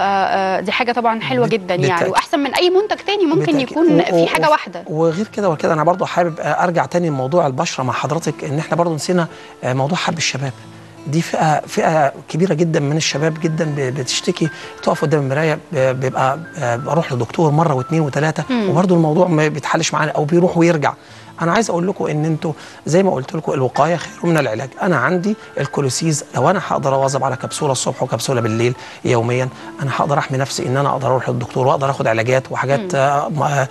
فدي حاجه طبعا حلوه جدا يعني بالتأكيد. واحسن من اي منتج تاني ممكن بالتأكيد. يكون و- في و- حاجه و- واحده وغير كده وكده انا برضو حابب آه، ارجع تاني لموضوع البشره مع حضرتك ان احنا برضو نسينا آه، موضوع حب الشباب دي فئه فئه كبيره جدا من الشباب جدا ب- بتشتكي تقف قدام المرايه ب- بيبقى آه، بروح لدكتور مره واثنين وثلاثه مم. وبرضو الموضوع ما بيتحلش معانا او بيروح ويرجع انا عايز اقول لكم ان انتوا زي ما قلت لكم الوقايه خير من العلاج انا عندي الكولوسيز لو انا هقدر اواظب على كبسوله الصبح وكبسوله بالليل يوميا انا هقدر احمي نفسي ان انا اقدر اروح للدكتور واقدر اخد علاجات وحاجات مم. آه، آه،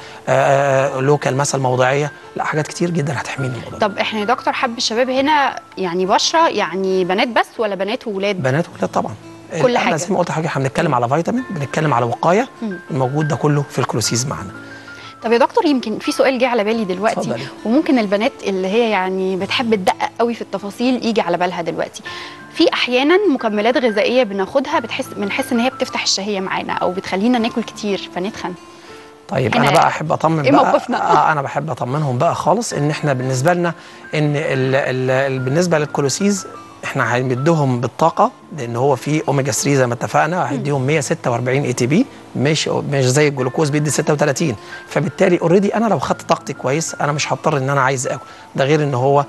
آه، لوكال مثلا موضعيه لا حاجات كتير جدا هتحميني من الموضوع ده. طب احنا يا دكتور حب الشباب هنا يعني بشره يعني بنات بس ولا بنات وولاد بنات وولاد طبعا كل أنا حاجة. زي ما قلت حاجه احنا بنتكلم على فيتامين بنتكلم على وقايه مم. الموجود ده كله في الكولوسيز معانا طب يا دكتور يمكن في سؤال جه على بالي دلوقتي اتفضلي. وممكن البنات اللي هي يعني بتحب تدقق قوي في التفاصيل يجي على بالها دلوقتي في احيانا مكملات غذائيه بناخدها بتحس بنحس ان هي بتفتح الشهيه معانا او بتخلينا ناكل كتير فنتخن طيب إحنا انا بقى احب اطمن إيه بقى موقفنا؟ آه انا بحب اطمنهم بقى خالص ان احنا بالنسبه لنا ان ال ال ال بالنسبه للكولوسيز احنا هنديهم بالطاقه لان هو فيه اوميجا 3 زي ما اتفقنا هيديهم 146 اي تي بي مش مش زي الجلوكوز بيدي 36 فبالتالي اوريدي انا لو خدت طاقتي كويس انا مش هضطر ان انا عايز اكل ده غير ان هو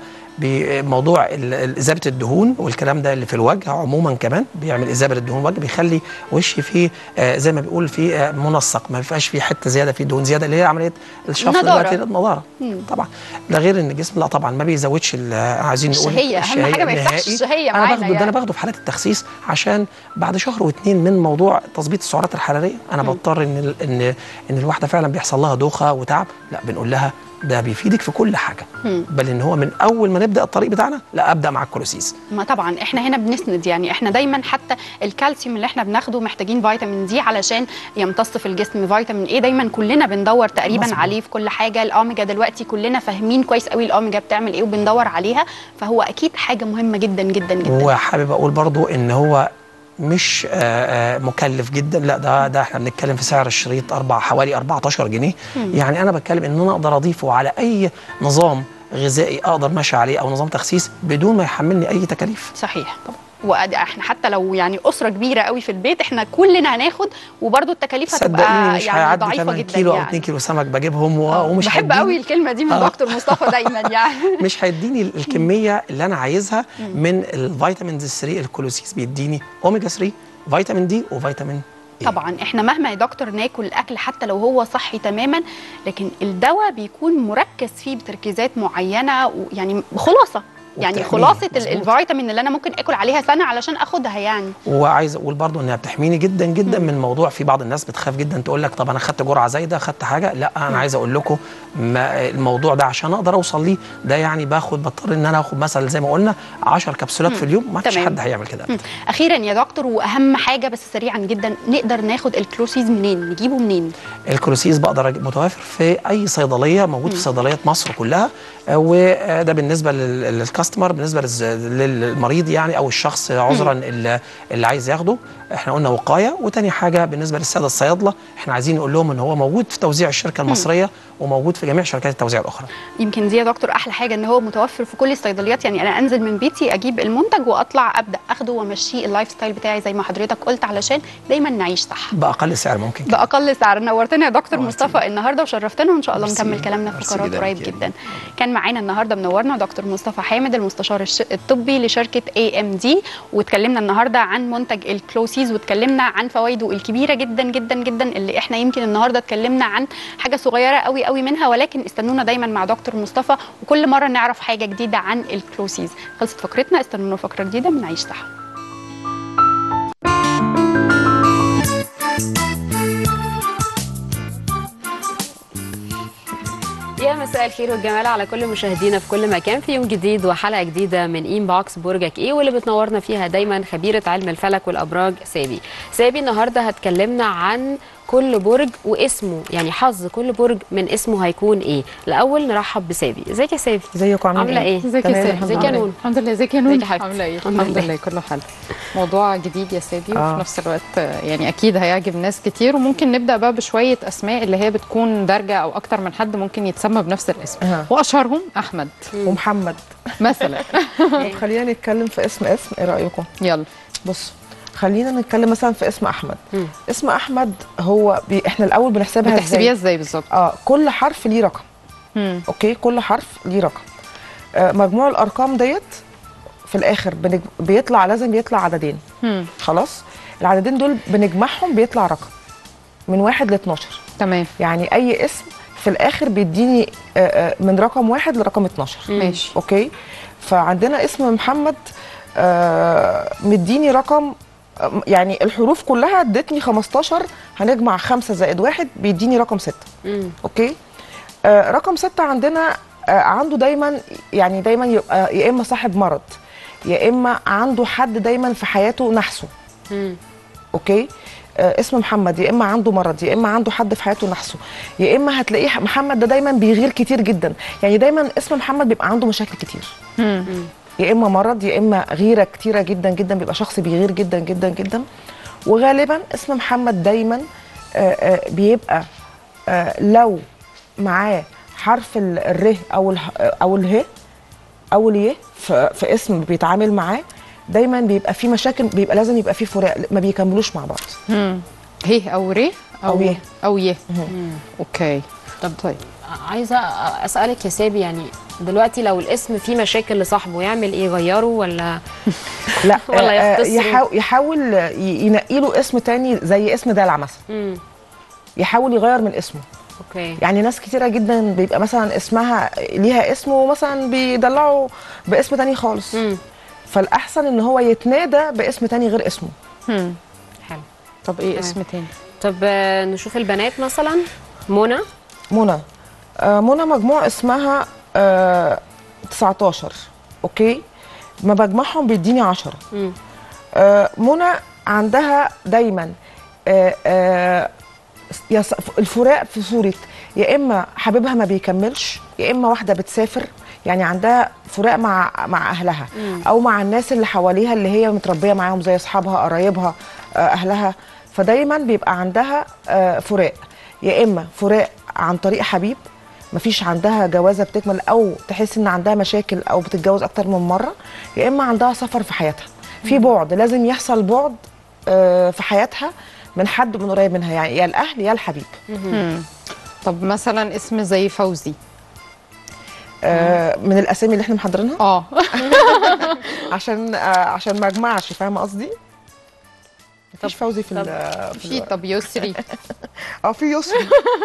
بموضوع ال- ال- اذابه الدهون والكلام ده اللي في الوجه عموما كمان بيعمل اذابه الدهون الوجه بيخلي وشي فيه آه زي ما بيقول فيه آه منسق ما بيبقاش فيه حته زياده فيه دهون زياده اللي هي عمليه الشفط نضارة. دلوقتي النضاره طبعا ده غير ان الجسم لا طبعا ما بيزودش ال- عايزين نقول الشهية، أهم حاجة ما يفتحش النهائي. الشهية انا معانا باخده ده يعني. انا باخده في حالات التخسيس عشان بعد شهر واتنين من موضوع تظبيط السعرات الحراريه انا بضطر ان ال- ان ان الواحده فعلا بيحصل لها دوخه وتعب لا بنقول لها ده بيفيدك في كل حاجه مم. بل ان هو من اول ما نبدا الطريق بتاعنا لا ابدا مع الكولوسيس ما طبعا احنا هنا بنسند يعني احنا دايما حتى الكالسيوم اللي احنا بناخده محتاجين فيتامين دي علشان يمتص في الجسم فيتامين ايه دايما كلنا بندور تقريبا مظبوط. عليه في كل حاجه الاوميجا دلوقتي كلنا فاهمين كويس قوي الاوميجا بتعمل ايه وبندور عليها فهو اكيد حاجه مهمه جدا جدا جدا وحابب اقول برضو ان هو مش آه، آه، مكلف جدا لا ده ده احنا بنتكلم في سعر الشريط اربع حوالي 14 جنيه مم. يعني انا بتكلم ان انا اقدر اضيفه على اي نظام غذائي اقدر ماشي عليه او نظام تخسيس بدون ما يحملني اي تكاليف صحيح طبعا واحنا حتى لو يعني اسره كبيره قوي في البيت احنا كلنا هناخد وبرده التكاليف صدقيني هتبقى مش يعني هيعدي ضعيفه 8 جدا كيلو او يعني 2 كيلو سمك بجيبهم و- ومش بحب هيديني- قوي الكلمه دي من آه. دكتور مصطفى دايما يعني مش هيديني ال- الكميه اللي انا عايزها مم. من الفيتامينز 3 الكولوسيس بيديني اوميجا 3 فيتامين دي وفيتامين طبعا احنا مهما يا دكتور ناكل الاكل حتى لو هو صحي تماما لكن الدواء بيكون مركز فيه بتركيزات معينه ويعني خلاصه يعني وبتحميني. خلاصه ال- مظبوط. الفيتامين اللي انا ممكن اكل عليها سنه علشان اخدها يعني وعايز اقول برضو انها بتحميني جدا جدا من موضوع في بعض الناس بتخاف جدا تقول لك طب انا خدت جرعه زايده خدت حاجه لا انا عايز اقول لكم ما الموضوع ده عشان اقدر اوصل ليه ده يعني باخد بضطر ان انا اخد مثلا زي ما قلنا 10 كبسولات في اليوم ما فيش تمام. حد هيعمل كده مم. اخيرا يا دكتور واهم حاجه بس سريعا جدا نقدر ناخد الكلوسيز منين نجيبه منين الكروسيس بقدر أجيب- متوافر في اي صيدليه موجود في صيدليات مصر كلها آه، وده بالنسبه لل- للكاستمر بالنسبه للز- للمريض يعني او الشخص عذرا اللي, اللي عايز ياخده احنا قلنا وقايه وتاني حاجه بالنسبه للساده الصيادله احنا عايزين نقول لهم ان هو موجود في توزيع الشركه المصريه وموجود في جميع شركات التوزيع الاخرى يمكن دي يا دكتور احلى حاجه ان هو متوفر في كل الصيدليات يعني انا انزل من بيتي اجيب المنتج واطلع ابدا اخده وامشيه اللايف ستايل بتاعي زي ما حضرتك قلت علشان دايما نعيش صح باقل سعر ممكن باقل سعر نورتنا يا دكتور مصطفى النهارده وشرفتنا وان شاء الله ميرسي. نكمل كلامنا في ميرسي فقرات جدا قريب ليكي. جدا كان معانا النهارده منورنا دكتور مصطفى حامد حامد المستشار الش- الطبي لشركه اي ام دي واتكلمنا النهارده عن منتج الكلوسيز واتكلمنا عن فوائده الكبيره جدا جدا جدا اللي احنا يمكن النهارده اتكلمنا عن حاجه صغيره قوي قوي منها ولكن استنونا دايما مع دكتور مصطفى وكل مره نعرف حاجه جديده عن الكلوسيز خلصت فقرتنا استنونا فقره جديده من عيش صح يا مساء الخير والجمال على كل مشاهدينا في كل مكان في يوم جديد وحلقه جديده من ان بوكس برجك ايه واللي بتنورنا فيها دايما خبيره علم الفلك والابراج سابي سابي النهارده هتكلمنا عن كل برج واسمه يعني حظ كل برج من اسمه هيكون ايه الاول نرحب بسابي ازيك يا سابي ازيكم عاملين عامله إيه؟ ايه ازيك يا تمام، سابي الحمد ازيك يا لله. نون الحمد لله ازيك يا نون ازيك يا حبيبتي؟ عامله ايه الحمد الحمد لله. لله كله حلو موضوع جديد يا سابي آه. وفي نفس الوقت آه، يعني اكيد هيعجب ناس كتير وممكن نبدا بقى بشويه اسماء اللي هي بتكون دارجه او اكتر من حد ممكن يتسمى بنفس الاسم أها. واشهرهم احمد ومحمد مثلا طب خلينا نتكلم في اسم اسم ايه رايكم يلا بص خلينا نتكلم مثلا في اسم احمد اسم احمد هو بي... احنا الاول بنحسبها بتحسبيها ازاي ازاي بالظبط اه كل حرف ليه رقم مم. اوكي كل حرف ليه رقم آه مجموع الارقام ديت في الاخر بنج... بيطلع لازم يطلع عددين مم. خلاص العددين دول بنجمعهم بيطلع رقم من واحد ل 12 تمام يعني اي اسم في الاخر بيديني آه، آه، من رقم واحد لرقم 12 ماشي اوكي فعندنا اسم محمد آه، مديني رقم آه، يعني الحروف كلها ادتني 15 هنجمع 5 زائد واحد بيديني رقم 6 اوكي آه، رقم 6 عندنا آه، عنده دايما يعني دايما يبقى يا اما صاحب مرض يا اما عنده حد دايما في حياته نحسه اوكي آه اسم محمد يا اما عنده مرض يا اما عنده حد في حياته نحسه يا اما هتلاقيه محمد ده دايما بيغير كتير جدا يعني دايما اسم محمد بيبقى عنده مشاكل كتير يا اما مرض يا اما غيره كتيره جدا جدا بيبقى شخص بيغير جدا جدا جدا وغالبا اسم محمد دايما آه آه بيبقى آه لو معاه حرف ال- الر او اله او اله او اليه في, في اسم بيتعامل معاه دايما بيبقى في مشاكل بيبقى لازم يبقى في فراق ما بيكملوش مع بعض مم. هيه او ري او, أو يه. او يه اوكي طب طيب عايزه اسالك يا سابي يعني دلوقتي لو الاسم فيه مشاكل لصاحبه يعمل ايه يغيره ولا لا ولا آه، آه، يختصره؟ يحاول يحاول ي- ينقي له اسم تاني زي اسم دلع مثلا مم. يحاول يغير من اسمه اوكي يعني ناس كتيره جدا بيبقى مثلا اسمها ليها اسم ومثلا بيدلعوا باسم تاني خالص فالاحسن ان هو يتنادى باسم تاني غير اسمه مم. حلو طب ايه تمام. اسم تاني طب آه، نشوف البنات مثلا منى منى آه منى مجموع اسمها آه 19 اوكي ما بجمعهم بيديني 10 مم. آه منى عندها دايما آه آه يص- الفراق في صوره يا اما حبيبها ما بيكملش يا اما واحده بتسافر يعني عندها فراق مع مع اهلها مم. او مع الناس اللي حواليها اللي هي متربيه معاهم زي اصحابها قرايبها آه، اهلها فدايما بيبقى عندها آه، فراق يا اما فراق عن طريق حبيب مفيش عندها جوازه بتكمل او تحس ان عندها مشاكل او بتتجوز اكتر من مره يا اما عندها سفر في حياتها في بعد لازم يحصل بعد آه، في حياتها من حد من قريب منها يعني يا الاهل يا الحبيب مم. طب مثلا اسم زي فوزي آه، من الاسامي اللي احنا محضرينها اه عشان آه، عشان ما اجمعش فاهمه قصدي مفيش فوزي في ال- في في الورق. طب يسري اه في يسري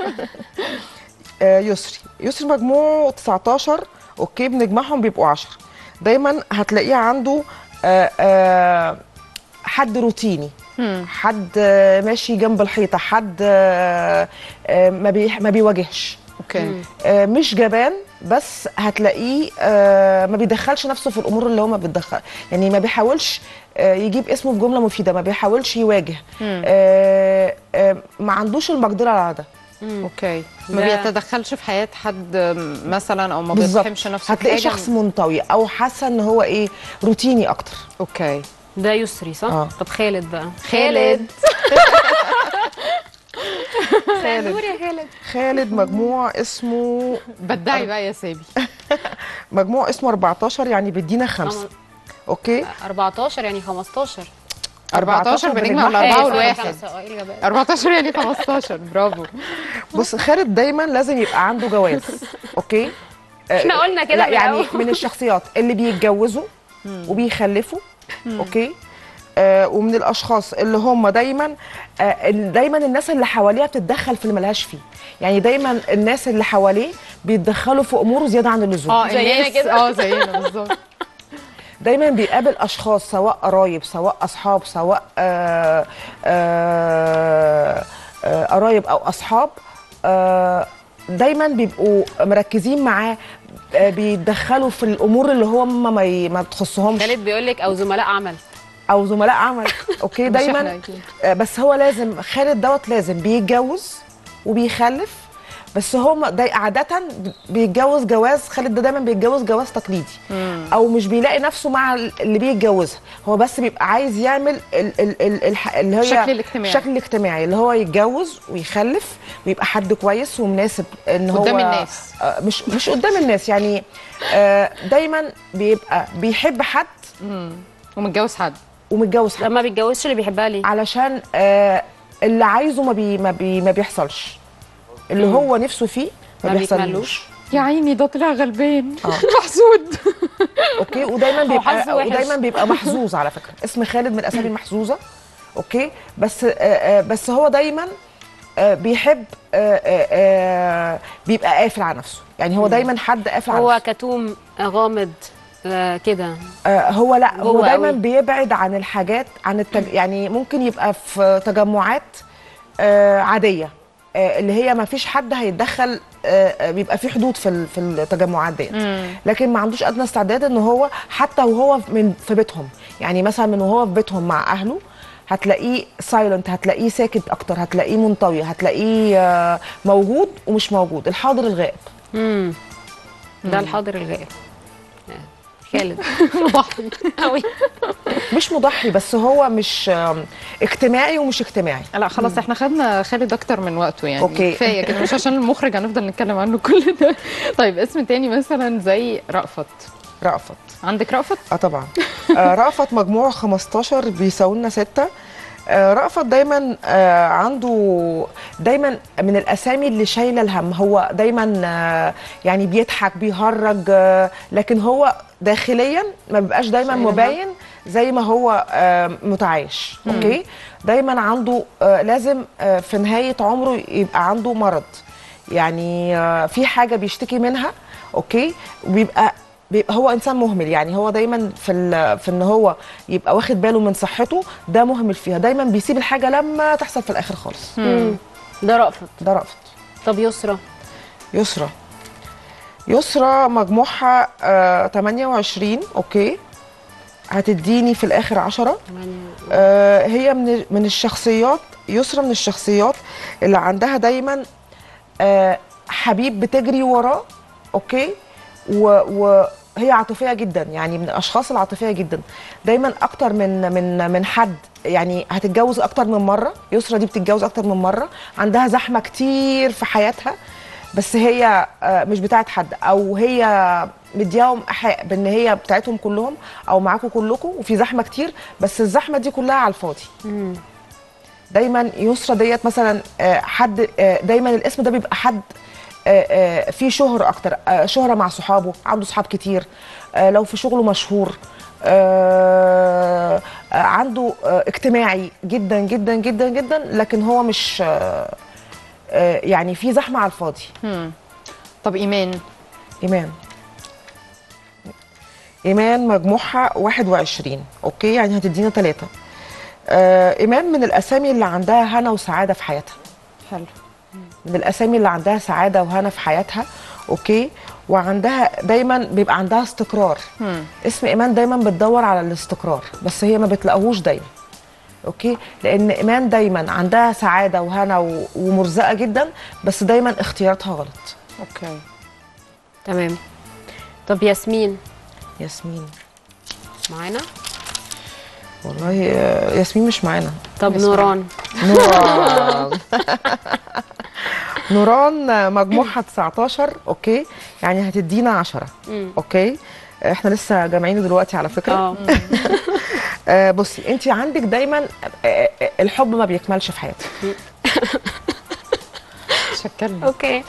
آه، يسري يسري مجموعه 19 اوكي بنجمعهم بيبقوا 10 دايما هتلاقيه عنده آه، آه، حد روتيني حد آه، ماشي جنب الحيطه حد آه، آه، ما بي ما بيواجهش اوكي آه، مش جبان بس هتلاقيه آه، ما بيدخلش نفسه في الامور اللي هو ما بيتدخل يعني ما بيحاولش آه، يجيب اسمه في جمله مفيده ما بيحاولش يواجه مم. آه، آه، ما عندوش المقدره على ده اوكي ما ده- بيتدخلش في حياه حد مثلا او ما بالظبط. بيفهمش نفسه في هتلاقيه حاجة. شخص منطوي او حاسه ان هو ايه روتيني اكتر اوكي ده يسري صح؟ آه. طب خالد بقى خالد. خالد دور يا خالد خالد مجموع اسمه بدعي بقى يا سابي مجموع اسمه 14 يعني بيدينا خمسه خمس- اوكي 14 يعني 15 14 بنجمع بنجمعها. الاربعه إيه، والواحد خمسة، آه، إيه الغباء؟ 14 يعني 15 برافو بص خالد دايما لازم يبقى عنده جواز اوكي آه، إحنا قلنا كده لا من يعني الأول. من الشخصيات اللي بيتجوزوا وبيخلفوا اوكي آه ومن الاشخاص اللي هم دايما آه ال- دايما الناس اللي حواليها بتتدخل في اللي ملهاش فيه يعني دايما الناس اللي حواليه بيتدخلوا في اموره زياده عن اللزوم اه الناس اه زينا بالظبط دايما بيقابل اشخاص سواء قرايب سواء اصحاب سواء آه، آه، آه، قرايب او اصحاب آه، دايما بيبقوا مركزين معاه آه، بيتدخلوا في الامور اللي هو ما ما ي- ما تخصهمش خالد بيقول لك او زملاء عمل او زملاء عمل اوكي مش إحنا دايما أكيد. آه، بس هو لازم خالد دوت لازم بيتجوز وبيخلف بس هو ما- ده عادة بيتجوز جواز خالد ده دايما بيتجوز جواز تقليدي او مش بيلاقي نفسه مع اللي بيتجوزها هو بس بيبقى عايز يعمل ال ال ال الح- اللي هي الشكل الاجتماعي. الشكل الاجتماعي اللي هو يتجوز ويخلف ويبقى حد كويس ومناسب ان هو قدام الناس. آه، مش مش قدام الناس يعني آه، دايما بيبقى بيحب حد ومتجوز حد ومتجوز حد لما بيتجوزش اللي بيحبها ليه علشان آه اللي عايزه ما بي ما, بي ما بيحصلش اللي مم. هو نفسه فيه ما, ما بيحصلوش بيكملوش. يا عيني ده طلع غلبان آه. محسود اوكي ودايما هو حظه بيبقى وحش. ودايما بيبقى محظوظ على فكره اسم خالد من الاسامي المحظوظه اوكي بس آه آه بس هو دايما آه بيحب آه آه آه بيبقى قافل على نفسه يعني هو مم. دايما حد قافل على هو نفسه كتوم غامض آه، كده آه هو لا هو جوه دايما قوي. بيبعد عن الحاجات عن التج... يعني ممكن يبقى في تجمعات آه عاديه آه اللي هي ما فيش حد هيتدخل آه آه، بيبقى في حدود في ال- في التجمعات ديت لكن ما عندوش ادنى استعداد ان هو حتى وهو من في بيتهم يعني مثلا من وهو في بيتهم مع اهله هتلاقيه سايلنت هتلاقيه ساكت اكتر هتلاقيه منطوي هتلاقيه آه، موجود ومش موجود الحاضر الغائب امم ده مم. الحاضر الغائب خالد مضحي قوي مش مضحي بس هو مش آم، اجتماعي ومش اجتماعي لا خلاص احنا خدنا خالد اكتر من وقته يعني أوكي. كفايه كده مش عشان المخرج هنفضل نتكلم عنه كل ده طيب اسم تاني مثلا زي رأفت رأفت عندك رأفت اه طبعا آه رأفت مجموع 15 بيساوي لنا 6 آه رأفت دايما آه عنده دايما من الاسامي اللي شايله الهم هو دايما آه يعني بيضحك بيهرج آه لكن هو داخليا ما بيبقاش دايما شايل الهم. مبين زي ما هو آه متعايش مم. اوكي دايما عنده آه لازم آه في نهايه عمره يبقى عنده مرض يعني آه في حاجه بيشتكي منها اوكي وبيبقى بيبقى هو انسان مهمل يعني هو دايما في ال- في ان هو يبقى واخد باله من صحته ده مهمل فيها دايما بيسيب الحاجه لما تحصل في الاخر خالص مم. ده رأفت ده رأفت طب يسرى يسرى يسرى مجموعها آه 28 اوكي هتديني في الاخر 10 آه هي من من الشخصيات يسرى من الشخصيات اللي عندها دايما آه حبيب بتجري وراه اوكي و- وهي عاطفيه جدا يعني من الاشخاص العاطفيه جدا دايما اكتر من من من حد يعني هتتجوز اكتر من مره يسرى دي بتتجوز اكتر من مره عندها زحمه كتير في حياتها بس هي آه، مش بتاعت حد او هي مدياهم احق بان هي بتاعتهم كلهم او معاكم كلكم وفي زحمه كتير بس الزحمه دي كلها على الفاضي دايما يسرى ديت مثلا آه، حد آه، دايما الاسم ده بيبقى حد آه، آه، فيه شهرة أكتر آه، شهرة مع صحابه عنده صحاب كتير آه، لو في شغله مشهور آه، آه، عنده آه، اجتماعي جدا جدا جدا جدا لكن هو مش آه، آه، يعني في زحمة على الفاضي مم. طب إيمان إيمان إيمان مجموعها 21 أوكي يعني هتدينا ثلاثة آه إيمان من الأسامي اللي عندها هنا وسعادة في حياتها حلو من الأسامي اللي عندها سعادة وهنا في حياتها أوكي وعندها دايما بيبقى عندها استقرار مم. اسم إيمان دايما بتدور على الاستقرار بس هي ما بتلاقوهوش دايما اوكي لان ايمان دايما عندها سعاده وهنا و- ومرزقه جدا بس دايما اختياراتها غلط اوكي تمام طب ياسمين ياسمين معانا والله آه، ياسمين مش معانا طب ياسمين. نوران نوران نوران آه، مجموعها 19 اوكي يعني هتدينا 10 مم. اوكي احنا لسه جامعين دلوقتي على فكره اه آه بصي انت عندك دايما آه، آه، الحب ما بيكملش في حياتك شكرا اوكي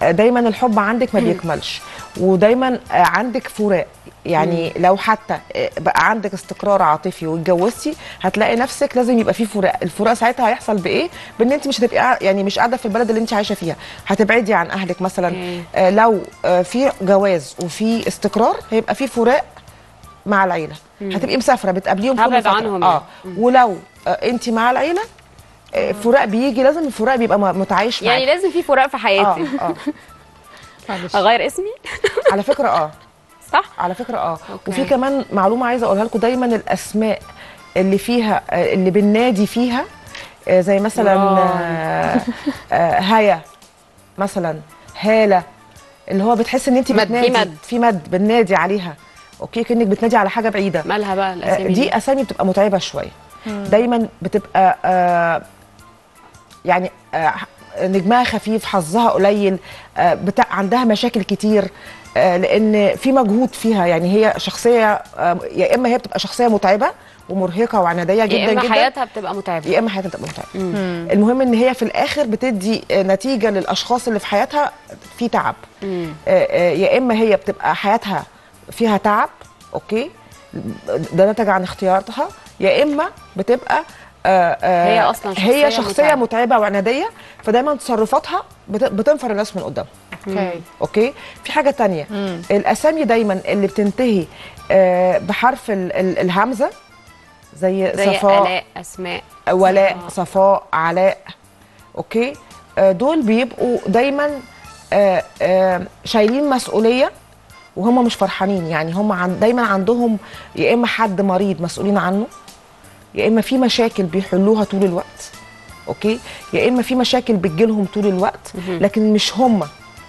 آه، دايما الحب عندك ما بيكملش ودايما آه، عندك فراق يعني لو حتى آه، بقى عندك استقرار عاطفي واتجوزتي هتلاقي نفسك لازم يبقى في فراق الفراق ساعتها هيحصل بايه بان انت مش هتبقي قاع- يعني مش قاعده في البلد اللي انت عايشه فيها هتبعدي عن اهلك مثلا آه، لو آه، في جواز وفي استقرار هيبقى في فراق مع العيله مم. هتبقي مسافره بتقابليهم كل هبعد فتره عنهم اه يعني. ولو آه، انت مع العيله آه، فراق بيجي لازم الفراق بيبقى م- متعايش معاك يعني لازم في فراق في حياتي اه اغير اسمي على فكره اه صح على فكره اه وفي كمان معلومه عايزه اقولها لكم دايما الاسماء اللي فيها آه، اللي بالنادي فيها آه، زي مثلا آه، آه، هيا مثلا هاله اللي هو بتحس ان انت مد، في بتنادي مد. في مد بننادي عليها اوكي كانك بتنادي على حاجه بعيده مالها بقى آه، الاسامي دي اسامي بتبقى متعبه شويه مم. دايما بتبقى آه، يعني آه، نجمها خفيف حظها قليل آه، بتاع عندها مشاكل كتير آه، لان في مجهود فيها يعني هي شخصيه آه، يا اما هي بتبقى شخصيه متعبه ومرهقه وعناديه جدا يا اما جدا حياتها بتبقى متعبه يا اما حياتها بتبقى متعبه المهم ان هي في الاخر بتدي آه، نتيجه للاشخاص اللي في حياتها في تعب آه، آه، يا اما هي بتبقى حياتها فيها تعب اوكي ده نتج عن اختياراتها يا اما بتبقى آه، آه، هي أصلاً شخصية هي شخصيه متعبة. متعبه وعناديه فدايما تصرفاتها بت- بتنفر الناس من قدامها اوكي اوكي في حاجه تانية الاسامي دايما اللي بتنتهي آه، بحرف ال- ال- الهمزه زي, زي صفاء الاء اسماء ولاء صفاء علاء اوكي آه، دول بيبقوا دايما آه، آه، شايلين مسؤوليه وهم مش فرحانين يعني هم عن دايما عندهم يا اما حد مريض مسؤولين عنه يا اما في مشاكل بيحلوها طول الوقت اوكي يا اما في مشاكل بتجيلهم طول الوقت لكن مش هم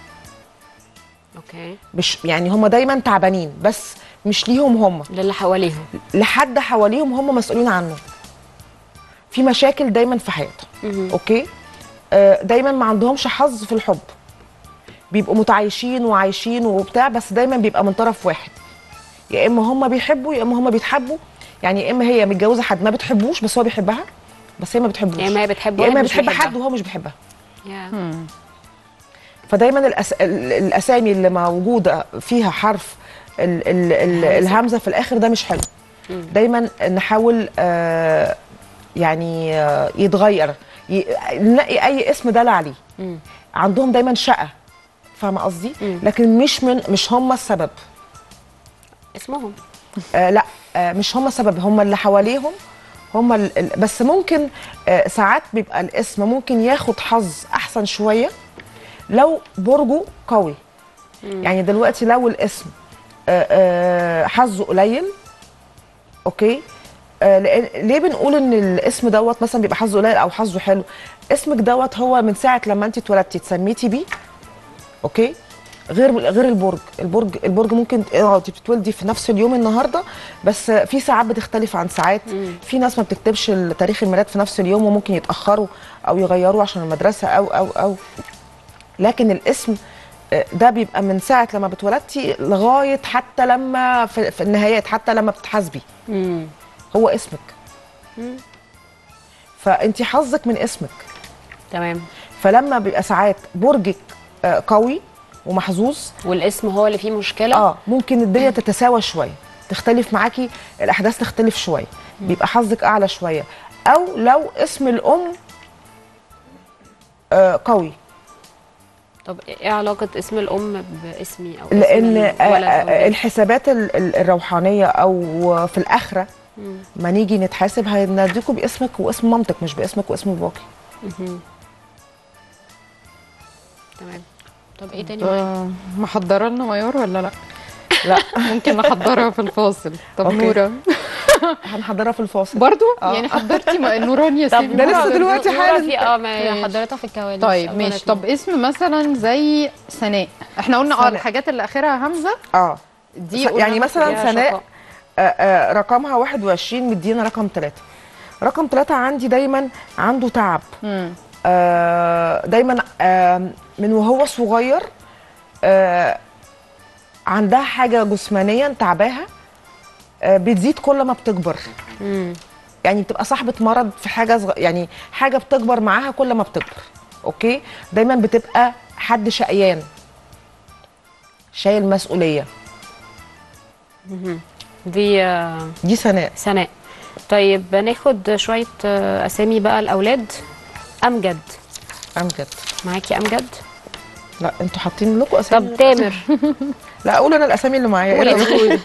اوكي مش يعني هم دايما تعبانين بس مش ليهم هم للي حواليهم لحد حواليهم هم مسؤولين عنه في مشاكل دايما في حياتهم اوكي آه، دايما ما عندهمش حظ في الحب بيبقوا متعايشين وعايشين وبتاع بس دايما بيبقى من طرف واحد يا اما هم بيحبوا يا اما هم بيتحبوا يعني يا اما هي متجوزه حد ما بتحبوش بس هو بيحبها بس هي ما بتحبوش يا إما هي بتحبه يا اما وهي مش بتحب بيحبها. حد وهو مش بيحبها يا. فدايما الأس... ال- الاسامي اللي موجوده فيها حرف ال... ال... ال... الهمزه في الاخر ده مش حلو دايما نحاول آه يعني آه يتغير ي... نلاقي اي اسم دل عليه عندهم دايما شقه فاهمه قصدي لكن مش من مش هم السبب اسمهم آه لا آه مش هم السبب هم اللي حواليهم هم ال... ال- بس ممكن آه ساعات بيبقى الاسم ممكن ياخد حظ احسن شويه لو برجه قوي يعني دلوقتي لو الاسم آه، آه، حظه قليل اوكي آه، لان ليه بنقول ان الاسم دوت مثلا بيبقى حظه قليل او حظه حلو اسمك دوت هو من ساعه لما انت اتولدتي اتسميتي بيه اوكي غير غير البرج البرج البرج ممكن اه انت بتتولدي في نفس اليوم النهارده بس في ساعات بتختلف عن ساعات في ناس ما بتكتبش تاريخ الميلاد في نفس اليوم وممكن يتاخروا او يغيروا عشان المدرسه او او او لكن الاسم آه، ده بيبقى من ساعه لما بتولدتي لغايه حتى لما في, في النهايات حتى لما بتتحاسبي هو اسمك فانت حظك من اسمك تمام فلما بيبقى ساعات برجك آه، قوي ومحظوظ والاسم هو اللي فيه مشكله اه ممكن الدنيا تتساوى شويه تختلف معاكي الاحداث تختلف شويه بيبقى حظك اعلى شويه او لو اسم الام آه قوي طب ايه علاقه اسم الام باسمي او اسم لان الولد آه، أو آه، البنت؟ الحسابات ال- ال- الروحانيه او في الاخره مم. ما نيجي نتحاسب هنديكوا باسمك واسم مامتك مش باسمك واسم باباكي مهم. تمام طب ايه تاني آه، محضره لنا ميار ولا لا؟ لا ممكن نحضرها في الفاصل طب أوكي. نوره هنحضرها في الفاصل برضو آه. يعني حضرتي م- نوران يا طب سيدي ده لسه نوران. دلوقتي نورة حالا. في اه ما هي ماشي. حضرتها في الكواليس طيب أول ماشي اتنين. طب اسم مثلا زي سناء احنا قلنا اه سناء. الحاجات اللي اخرها همزه اه دي س- قلنا يعني مثلا فيها سناء شقاء. آه، آه، رقمها 21 مدينا رقم 3 رقم 3 عندي دايما عنده تعب مم. آه، دايما آه، من وهو صغير آه، عندها حاجه جسمانيا تعباها آه، بتزيد كل ما بتكبر مم. يعني بتبقى صاحبه مرض في حاجه صغ... يعني حاجه بتكبر معاها كل ما بتكبر اوكي دايما بتبقى حد شقيان شايل مسؤوليه مهم. دي آه، دي سناء سناء طيب ناخد شويه آه، اسامي بقى الاولاد امجد امجد معاكي امجد لا انتوا حاطين لكم اسامي طب تامر لا اقول انا الاسامي اللي معايا قولي. إيه رأيكم؟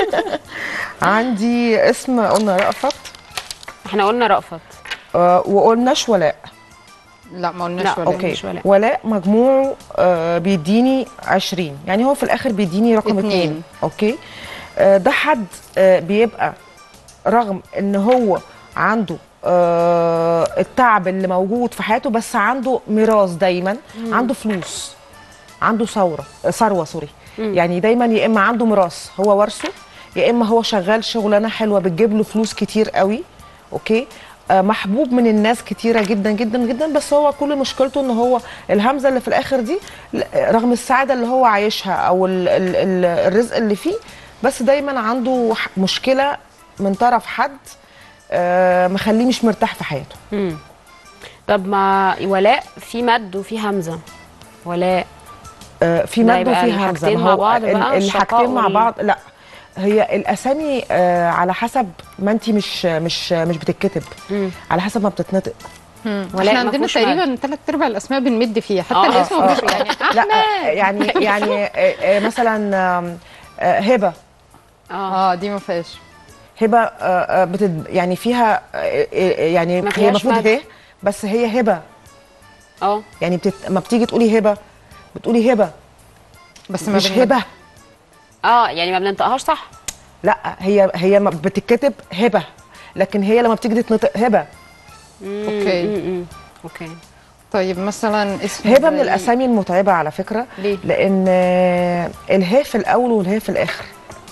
عندي اسم قلنا رأفت احنا قلنا رأفت آه وقلناش ولاء لا ما لا، قلناش ولا اوكي مش ولاء. ولاء مجموعه آه بيديني 20 يعني هو في الاخر بيديني رقم اتنين. اتنين اوكي آه ده حد آه بيبقى رغم ان هو عنده آه التعب اللي موجود في حياته بس عنده ميراث دايما مم. عنده فلوس عنده ثوره آه، ثروه سوري مم. يعني دايما يا اما عنده ميراث هو ورثه يا اما هو شغال شغلانه حلوه بتجيب له فلوس كتير قوي اوكي آه، محبوب من الناس كتيره جدا جدا جدا بس هو كل مشكلته ان هو الهمزه اللي في الاخر دي ل- رغم السعاده اللي هو عايشها او ال ال ال الرزق اللي فيه بس دايما عنده ح- مشكله من طرف حد آه، مخليه مش مرتاح في حياته مم. طب ما ولاء في مد وفي همزه ولاء آه، في ده مد يبقى وفي همزه الحاجتين ما مع هو بعض ال- بقى، الحاجتين الشقاء مع وال- بعض لا هي الاسامي آه، على حسب ما انت مش مش مش بتتكتب على حسب ما بتتنطق مم. ولاء احنا ما عندنا فيهوش تقريبا ثلاث ارباع الاسماء بنمد فيها حتى آه، الاسم آه، مش آه. يعني لا يعني يعني آه، آه، مثلا آم، آه، هبه اه دي ما فيهاش هبه آه، آه، بتد يعني فيها آه، آه، يعني ما هي فيهاش المفروض مد. هي بس هي هبه اه يعني بتت... ما بتيجي تقولي هبه بتقولي هبه بس ما مش بنمد. هبه اه يعني ما بننطقهاش صح لا هي هي ما بتتكتب هبه لكن هي لما بتيجي تتنطق هبه اوكي مم. اوكي طيب مثلا اسم هبه من زي- الاسامي المتعبه على فكره ليه؟ لان آه، الهاء في الاول والهاء في الاخر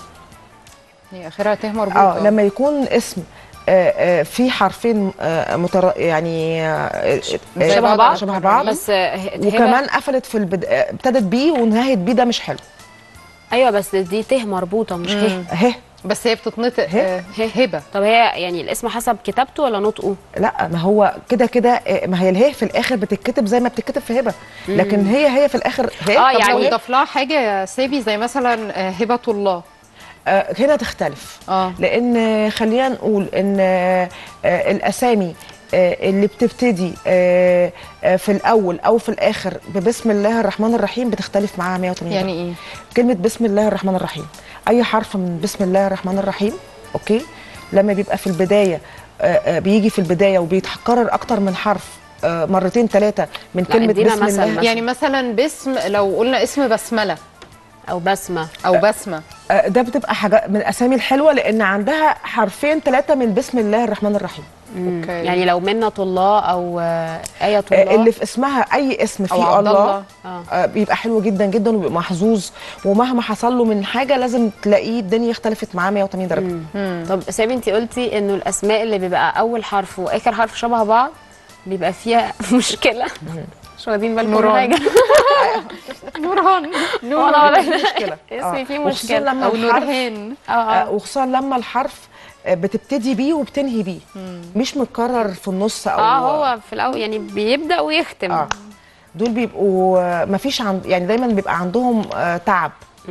هي اخرها ت مربوطه اه لما يكون اسم آه، آه، في حرفين آه، متر... يعني آه، آه، شبه بعض شبه بعض بس آه، هبة- وكمان قفلت في البد... آه، ابتدت بيه وانتهت بيه ده مش حلو ايوه بس دي ت مربوطه مش ه ه بس هي بتتنطق ه هبه طب هي يعني الاسم حسب كتابته ولا نطقه لا ما هو كده كده آه، ما هي الهاء في الاخر بتتكتب زي ما بتتكتب في هبه لكن مم. هي هي في الاخر هي اه طب يعني لو هي- يضاف لها حاجه يا سابي زي مثلا آه، هبه الله آه، هنا تختلف اه لان آه، خلينا نقول ان آه، آه، الاسامي آه، اللي بتبتدي آه، آه، في الاول او في الاخر ببسم الله الرحمن الرحيم بتختلف معاها 180 يعني درجة. ايه كلمه بسم الله الرحمن الرحيم اي حرف من بسم الله الرحمن الرحيم اوكي لما بيبقى في البدايه آه، آه، بيجي في البدايه وبيتكرر اكتر من حرف آه، مرتين ثلاثه من لا، كلمه ادينا بسم مثل الله يعني مثلا باسم لو قلنا اسم بسمله او بسمه او بسمه آه، ده بتبقى حاجه من الاسامي الحلوه لان عندها حرفين ثلاثه من بسم الله الرحمن الرحيم اوكي يعني لو منة الله او آه، آية آه، الله اللي في اسمها اي اسم أو فيه عبد الله الله. آه. آه، بيبقى حلو جدا جدا وبيبقى محظوظ ومهما حصل له من حاجه لازم تلاقيه الدنيا اختلفت معاه 180 درجه طب سامي انت قلتي انه الاسماء اللي بيبقى اول حرف واخر حرف شبه بعض بيبقى فيها مشكله مش واخدين بالكم من نوران. حاجه نورهان نوران. في مشكله اسمي فيه وخصوصاً مشكله لما او الحرف- نورهان آه، وخصوصا لما الحرف آه، بتبتدي بيه وبتنهي بيه مش متكرر في النص او اه هو في الاول يعني بيبدا ويختم آه. دول بيبقوا آه، مفيش عند يعني دايما بيبقى عندهم آه، تعب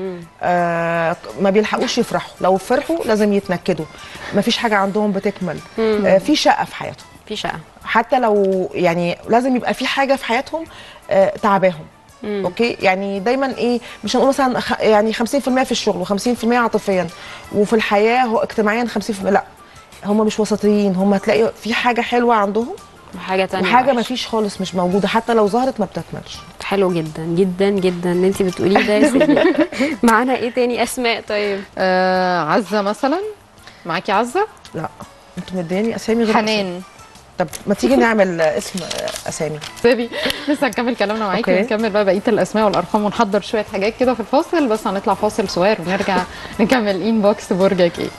آه ما بيلحقوش يفرحوا لو فرحوا لازم يتنكدوا مفيش حاجه عندهم بتكمل مم. آه في شقه في حياتهم في شقه حتى لو يعني لازم يبقى في حاجه في حياتهم آه تعباهم مم. اوكي يعني دايما ايه مش هنقول مثلا خ- يعني 50% في الشغل و50% عاطفيا وفي الحياه هو اجتماعيا 50% لا هم مش وسطيين هم هتلاقي في حاجه حلوه عندهم وحاجه تانية وحاجه وحشة. ما فيش خالص مش موجوده حتى لو ظهرت ما بتكملش حلو جدا جدا جدا اللي انت بتقوليه ده يا سيدي معانا ايه تاني اسماء طيب آه عزه مثلا معاكي عزه لا انتوا مدياني اسامي غير حنان أسامي. طب ما تيجي نعمل آه، اسم آه، اسامي سابي لسه هنكمل كلامنا معاكي أوكي. ونكمل بقى بقيه الاسماء والارقام ونحضر شويه حاجات كده في الفاصل بس هنطلع فاصل صغير ونرجع نكمل انبوكس برجك ايه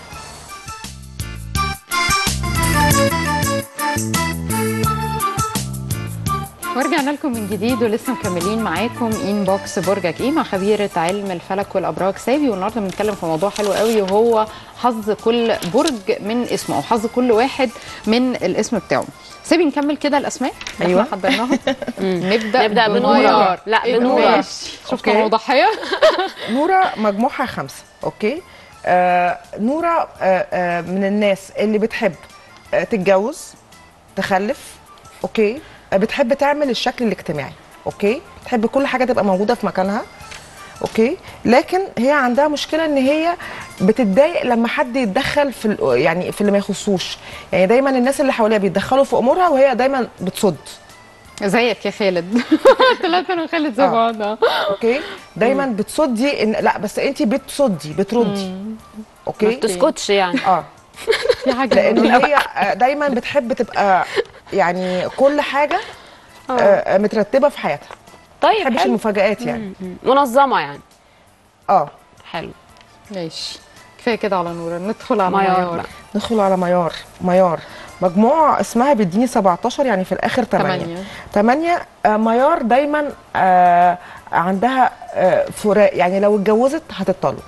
ورجعنا لكم بكم من جديد ولسه مكملين معاكم ان بوكس برجك ايه مع خبيره علم الفلك والابراج سابي والنهارده بنتكلم في موضوع حلو قوي وهو حظ كل برج من اسمه او حظ كل واحد من الاسم بتاعه سابي نكمل كده الاسماء اللي أيوة. احنا حضرناها نبدا نبدأ بنورة. بنورة. لا، إيه بنورة. ماشي. شفت أوكي. انا مضحيه نورة مجموعها خمسة أوكي آه نورة آه آه من الناس اللي بتحب آه تتجوز تخلف أوكي آه بتحب تعمل الشكل الاجتماعي أوكي تحب كل حاجة تبقى موجودة في مكانها اوكي لكن هي عندها مشكله ان هي بتتضايق لما حد يتدخل في ال- يعني في اللي ما يخصوش يعني دايما الناس اللي حواليها بيتدخلوا في امورها وهي دايما بتصد زيك يا خالد ثلاثة انا وخالد زي آه. بعض آه. اوكي دايما بتصدي ان لا بس انت بتصدي بتردي اوكي ما بتسكتش يعني اه في حاجه لان غريبة. هي آه، دايما بتحب تبقى يعني كل حاجه آه، مترتبه في حياتها طيب ما بتحبش حلو. المفاجآت يعني منظمه يعني اه حلو ماشي كفايه كده على نورة ندخل على ميار ميار بقى. ندخل على ميار ميار مجموع اسمها بيديني 17 يعني في الاخر 8 تمانية. 8 آه ميار دايما آه عندها آه فراق يعني لو اتجوزت هتطلق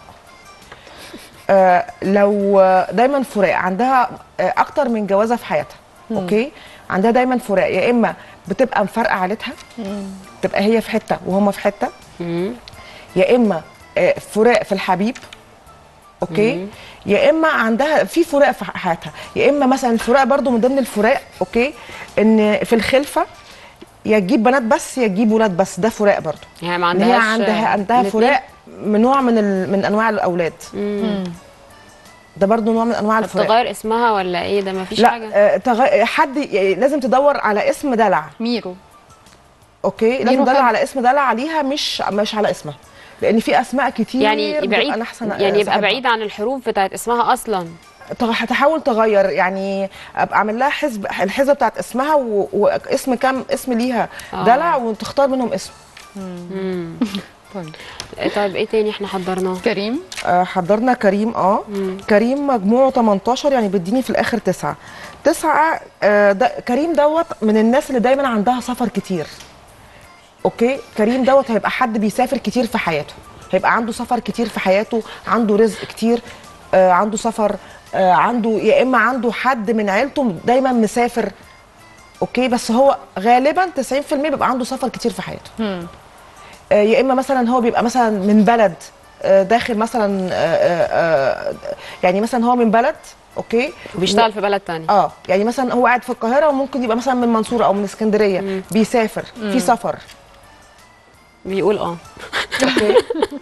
آه لو آه، دايما فراق عندها آه اكتر من جوازه في حياتها اوكي عندها دايما فراق يا اما بتبقى مفارقه عيلتها تبقى هي في حته وهما في حته يا اما آه، فراق في الحبيب اوكي يا اما عندها في فراق في حياتها يا اما مثلا الفراق برضو من ضمن الفراق اوكي ان في الخلفه يا تجيب بنات بس يا تجيب ولاد بس ده فراق برضو يعني ما ان هي عندهاش عندها عندها الاتنين؟ فراق من نوع من ال... من انواع الاولاد ده برضو نوع من انواع الفراق تغير اسمها ولا ايه ده ما فيش لا حاجه آه، تغ... حد ي- لازم تدور على اسم دلع ميرو اوكي لازم ميرو تدور حلو. على اسم دلع عليها مش مش على اسمها لان في اسماء كتير يعني بتبقى بعيد أنا أحسن يعني يبقى صاحبها. بعيد عن الحروف بتاعت اسمها اصلا تغ- هتحاول تغير يعني ابقى اعمل لها حزب الحزبه بتاعت اسمها و... واسم كام اسم ليها آه. دلع وتختار منهم اسم طيب طيب ايه تاني احنا حضرناه كريم آه حضرنا كريم اه كريم مجموعه 18 يعني بيديني في الاخر تسعة تسعة آه ده كريم دوت من الناس اللي دايما عندها سفر كتير اوكي كريم دوت هيبقى حد بيسافر كتير في حياته هيبقى عنده سفر كتير في حياته عنده رزق كتير آه عنده سفر آه عنده يا اما عنده حد من عيلته دايما مسافر اوكي بس هو غالبا 90% بيبقى عنده سفر كتير في حياته آه، يا اما مثلا هو بيبقى مثلا من بلد آه، داخل مثلا آه، آه، آه، يعني مثلا هو من بلد اوكي وبيشتغل في بلد تاني اه يعني مثلا هو قاعد في القاهره وممكن يبقى مثلا من المنصوره او من اسكندريه بيسافر في سفر بيقول اه اوكي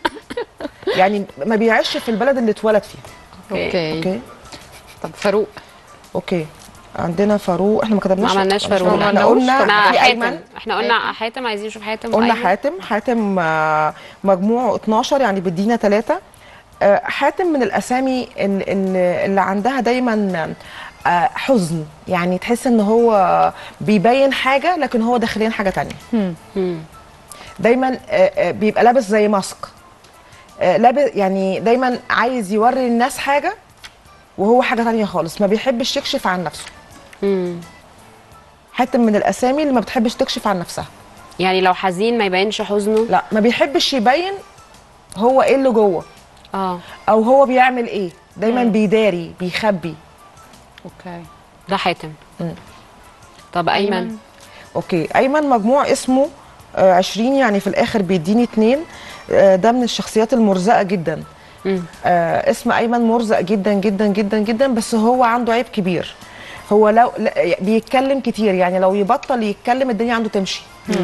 يعني ما بيعيش في البلد اللي اتولد فيها اوكي اوكي طب فاروق اوكي عندنا فاروق احنا ما ما كتبناش عملناش مش فاروق مهم. لا. احنا قلنا كنا في حاتم ايمن احنا قلنا حاتم عايزين نشوف حاتم قلنا وأيمن. حاتم حاتم آه، مجموعه 12 يعني بيدينا ثلاثة حاتم من الاسامي ال- ال- اللي عندها دايما آه، حزن يعني تحس ان هو بيبين حاجه لكن هو داخليا حاجه تانية مم. دايما آه، آه، بيبقى لابس زي ماسك آه، لابس يعني دايما عايز يوري الناس حاجه وهو حاجه تانية خالص ما بيحبش يكشف عن نفسه مم. حاتم من الاسامي اللي ما بتحبش تكشف عن نفسها يعني لو حزين ما يبينش حزنه لا ما بيحبش يبين هو ايه اللي جوه اه او هو بيعمل ايه دايما بيداري بيخبي اوكي ده حاتم طب ايمن اوكي ايمن مجموع اسمه آه، 20 يعني في الاخر بيديني اتنين آه، ده من الشخصيات المرزقه جدا مم. آه اسم ايمن مرزق جدا جدا جدا جدا بس هو عنده عيب كبير هو لو لا- بيتكلم كتير يعني لو يبطل يتكلم الدنيا عنده تمشي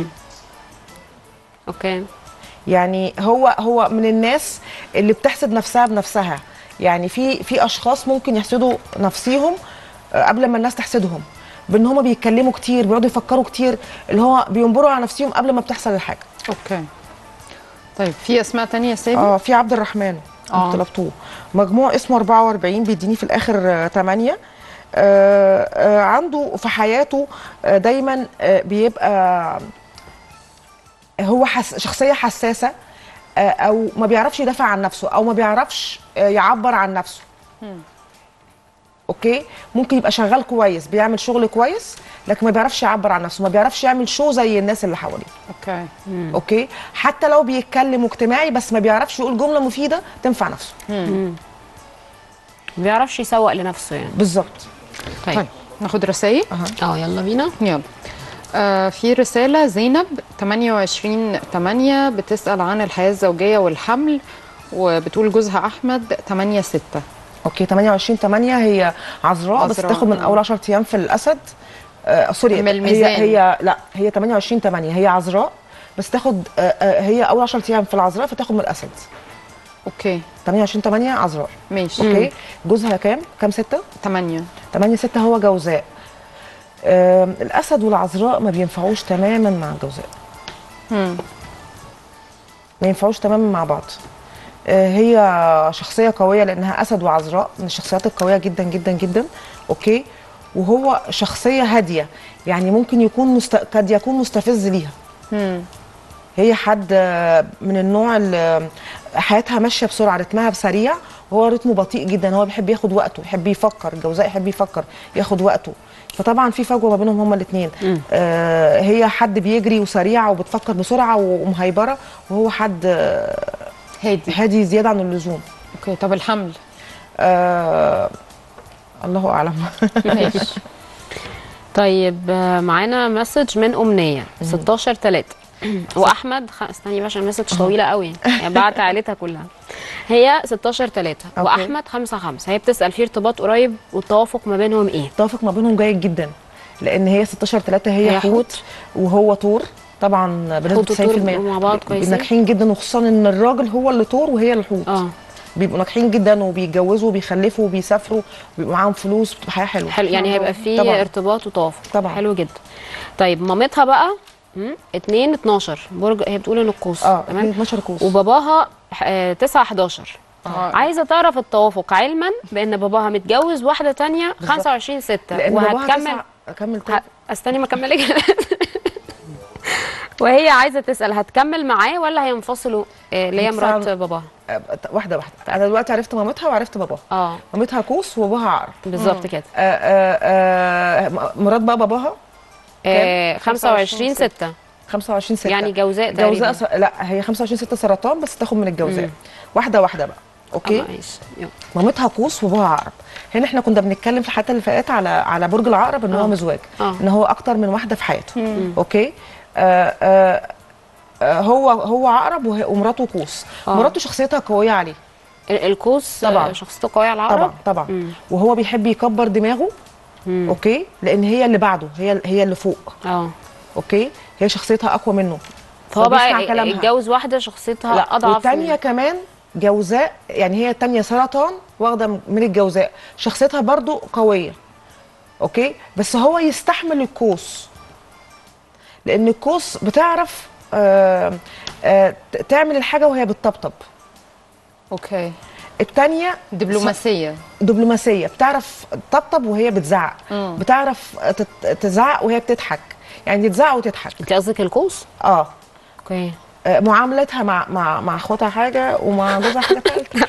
اوكي يعني هو هو من الناس اللي بتحسد نفسها بنفسها يعني في في اشخاص ممكن يحسدوا نفسيهم آه، قبل ما الناس تحسدهم بان هم بيتكلموا كتير بيقعدوا يفكروا كتير اللي هو بينبروا على نفسهم قبل ما بتحصل الحاجه اوكي طيب في اسماء تانية يا سامي اه في عبد الرحمن آه. آه. طلبتوه مجموع اسمه 44 بيديني في الاخر 8 آه آه عنده في حياته آه دايما آه بيبقى هو حس شخصيه حساسه آه او ما بيعرفش يدافع عن نفسه او ما بيعرفش آه يعبر عن نفسه اوكي ممكن يبقى شغال كويس بيعمل شغل كويس لكن ما بيعرفش يعبر عن نفسه ما بيعرفش يعمل شو زي الناس اللي حواليه اوكي اوكي حتى لو بيتكلم اجتماعي بس ما بيعرفش يقول جمله مفيده تنفع نفسه ما بيعرفش يسوق لنفسه يعني بالظبط طيب, طيب ناخد رسائل اه يلا بينا يلا آه في رسالة زينب 28 8 بتسأل عن الحياة الزوجية والحمل وبتقول جوزها أحمد 8 6 اوكي 28 8 هي عذراء بس عذراء، تاخد من آه. اول 10 ايام في الاسد آه سوري من الميزان. هي هي لا هي 28 8 هي عذراء بس تاخد آه آه هي اول 10 ايام في العذراء فتاخد من الاسد اوكي 28 8 عذراء ماشي اوكي جوزها كام كام 6 8 8 6 هو جوزاء آه الاسد والعذراء ما بينفعوش تماما مع الجوزاء مم. ما ينفعوش تماما مع بعض آه، هي شخصية قوية لأنها أسد وعذراء من الشخصيات القوية جدا جدا جدا أوكي وهو شخصية هادية يعني ممكن يكون مست... قد يكون مستفز ليها مم. هي حد آه، من النوع اللي حياتها ماشية بسرعة رتمها سريع وهو رتمه بطيء جدا هو بيحب ياخد وقته يحب يفكر الجوزاء يحب يفكر ياخد وقته فطبعا في فجوه ما بينهم هما الاثنين آه هي حد بيجري وسريعه وبتفكر بسرعه ومهيبره وهو حد آه هادي هادي زياده عن اللزوم اوكي طب الحمل آه الله اعلم ماشي طيب آه، معانا مسج من امنيه 16 3 واحمد خ... استني بقى عشان المسج طويله قوي يعني بعت عيلتها كلها هي 16 3 أوكي. واحمد 5 5 هي بتسال في ارتباط قريب والتوافق ما بينهم ايه التوافق ما بينهم جيد جدا لان هي 16 3 هي, هي حوت وهو طور طبعا حوت وطور بنسبه 90% مع بعض كويسين؟ ناجحين جدا وخصوصا ان الراجل هو اللي طور وهي الحوت اه بيبقوا ناجحين جدا وبيتجوزوا وبيخلفوا وبيسافروا وبيبقوا معاهم فلوس حياه حلوه حلو يعني هيبقى في طبعا ارتباط وتوافق طبعا. حلو جدا طيب مامتها بقى 2 12 برج هي بتقول ان القوس اه 2 12 قوس وباباها 9 11 آه. عايزه تعرف التوافق علما بان باباها متجوز واحده تانية 25 6 لان باباها وهتكمل تسعة- اكمل ه... استني ما اكملك وهي عايزه تسال هتكمل معاه ولا هينفصلوا آه، اللي هي هتسأل- مرات باباها آه، واحده واحده انا دلوقتي عرفت مامتها وعرفت باباها اه مامتها قوس وباباها عقرب بالظبط كده آه آه آه مرات بقى باباها آه 25 6 25 6 يعني جوزاء تقريبا جوزاء س... لا هي 25 6 سرطان بس تاخد من الجوزاء مم. واحده واحده بقى اوكي آه، ماشي يلا. مامتها قوس وباباها عقرب هنا احنا كنا بنتكلم في الحلقه اللي فاتت على على برج العقرب ان آه. هو مزواج آه. ان هو اكتر من واحده في حياته مم. اوكي آه آه آه هو هو عقرب وه- ومراته قوس آه. مراته شخصيتها قويه عليه ال- القوس طبعا. طبعا شخصيته قويه على العقرب طبعا طبعا مم. وهو بيحب يكبر دماغه مم. اوكي لان هي اللي بعده هي هي اللي فوق اه اوكي هي شخصيتها اقوى منه فهو بقى بيسمع كلامها. اتجوز واحده شخصيتها لا اضعف والتانية من- كمان جوزاء يعني هي التانية سرطان واخدة من الجوزاء شخصيتها برضو قوية اوكي بس هو يستحمل الكوس لان الكوس بتعرف آه آه ت- تعمل الحاجة وهي بتطبطب اوكي التانية دبلوماسيه دبلوماسية بتعرف تطبطب وهي بتزعق مم. بتعرف تت- تزعق وهي بتضحك يعني تزعق وتضحك انت قصدك القوس اه اوكي آه، معاملتها مع مع مع اخواتها حاجه ومع جوزها حاجه ثالثه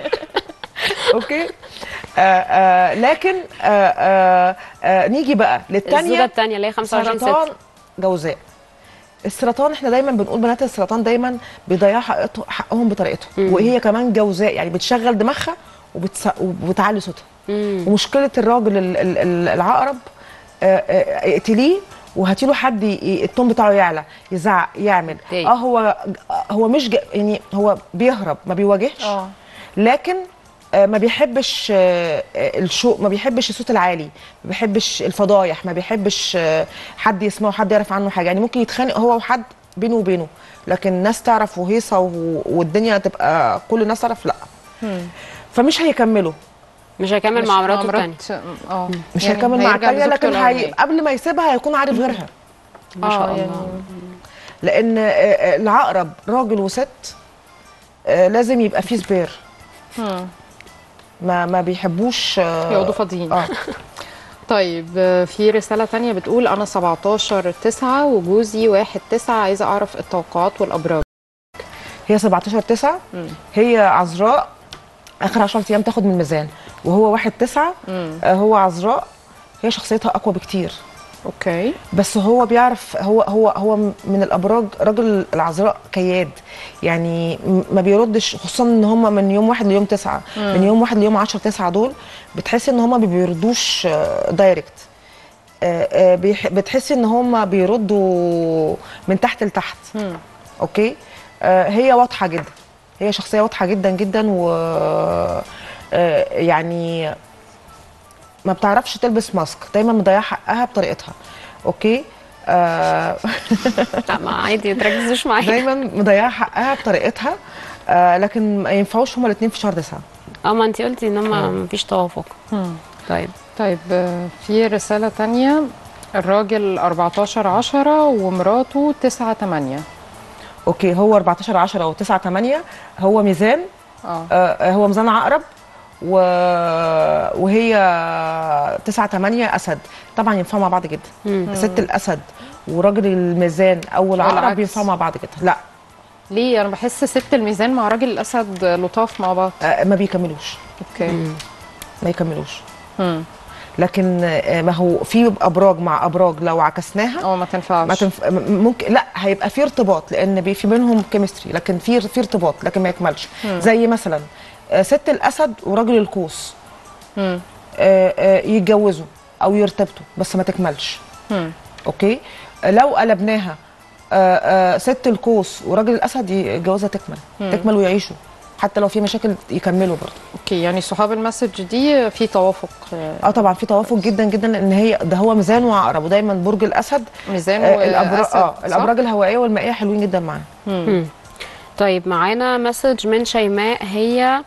اوكي آه آه لكن آه آه آه نيجي بقى الزوجه للثانيه الثانيه اللي هي 25 سرطان 6 جوزاء السرطان احنا دايما بنقول بنات السرطان دايما بيضيعوا حقته- حقهم بطريقتهم وهي كمان جوزاء يعني بتشغل دماغها وبتس... وبتعلي صوتها ومشكله الراجل ال- ال- ال- العقرب آه، آه، اقتليه وهاتي له حد ي- ي- التون بتاعه يعلى يزعق يعمل اوكي. اه هو هو مش ج... يعني هو بيهرب ما بيواجهش اه لكن آه، ما بيحبش آه، آه، الشو ما بيحبش الصوت العالي ما بيحبش الفضايح ما بيحبش آه، حد يسمعه حد يعرف عنه حاجه يعني ممكن يتخانق هو وحد بينه وبينه لكن الناس تعرف وهيصه و- والدنيا تبقى كل الناس تعرف لا فمش هيكملوا مش هيكمل مع مراته الثانيه اه مش يعني هيكمل مع هيرجع التانية لزوجته لكن هي الأولانية. قبل ما يسيبها هيكون عارف غيرها ما شاء آه، الله يعني لان آه، آه، العقرب راجل وست آه، لازم يبقى فيه سبير مم. ما ما بيحبوش آه، يقعدوا فاضيين اه طيب آه، في رسالة تانية بتقول أنا 17 9 وجوزي 1 9 عايزة أعرف التوقعات والأبراج هي 17 9 مم. هي عذراء اخر 10 ايام تاخد من الميزان وهو واحد تسعة آه هو عذراء هي شخصيتها اقوى بكتير اوكي بس هو بيعرف هو هو هو من الابراج راجل العذراء كياد يعني م- ما بيردش خصوصا ان هم من يوم واحد ليوم تسعة مم. من يوم واحد ليوم 10 تسعة دول بتحسي ان هم ما بيردوش آه، دايركت آه، آه، بيح- بتحسي ان هم بيردوا من تحت لتحت اوكي آه، هي واضحه جدا هي شخصيه واضحه جدا جدا و آه، يعني ما بتعرفش تلبس ماسك دايما مضيعه حقها بطريقتها اوكي آه لا ما عادي ما تركزوش معايا دايما مضيعه حقها بطريقتها آه لكن ما ينفعوش هما الاثنين في شهر تسعة اه ما انت قلتي ان هم مفيش توافق طيب طيب آه، في رسالة تانية الراجل 14 10 ومراته 9 8 اوكي هو 14 10 و9 8 هو ميزان اه آه هو ميزان عقرب و... وهي 9 8 اسد طبعا ينفعوا مع بعض جدا مم. ست الاسد وراجل الميزان او العقرب والعكس. ينفعوا مع بعض جدا لا ليه انا بحس ست الميزان مع راجل الاسد لطاف مع بعض آه ما بيكملوش اوكي ما يكملوش مم. لكن آه، ما هو في ابراج مع ابراج لو عكسناها اه ما تنفعش ما تنف... م- ممكن لا هيبقى في ارتباط لان بي- في بينهم كيمستري لكن في في ارتباط لكن ما يكملش مم. زي مثلا آه، ست الاسد وراجل القوس مم. آه، آه، يتجوزوا او يرتبطوا بس ما تكملش مم. اوكي آه، لو قلبناها آه، آه، ست القوس وراجل الاسد الجوازه تكمل مم. تكمل ويعيشوا حتى لو في مشاكل يكملوا برضه اوكي يعني صحاب المسج دي في توافق آه، اه طبعا في توافق جدا جدا لان هي ده هو ميزان وعقرب ودايما برج الاسد ميزان آه الابراج وأسد، اه صح؟ الابراج الهوائيه والمائيه حلوين جدا معانا مم. طيب معانا مسج من شيماء هي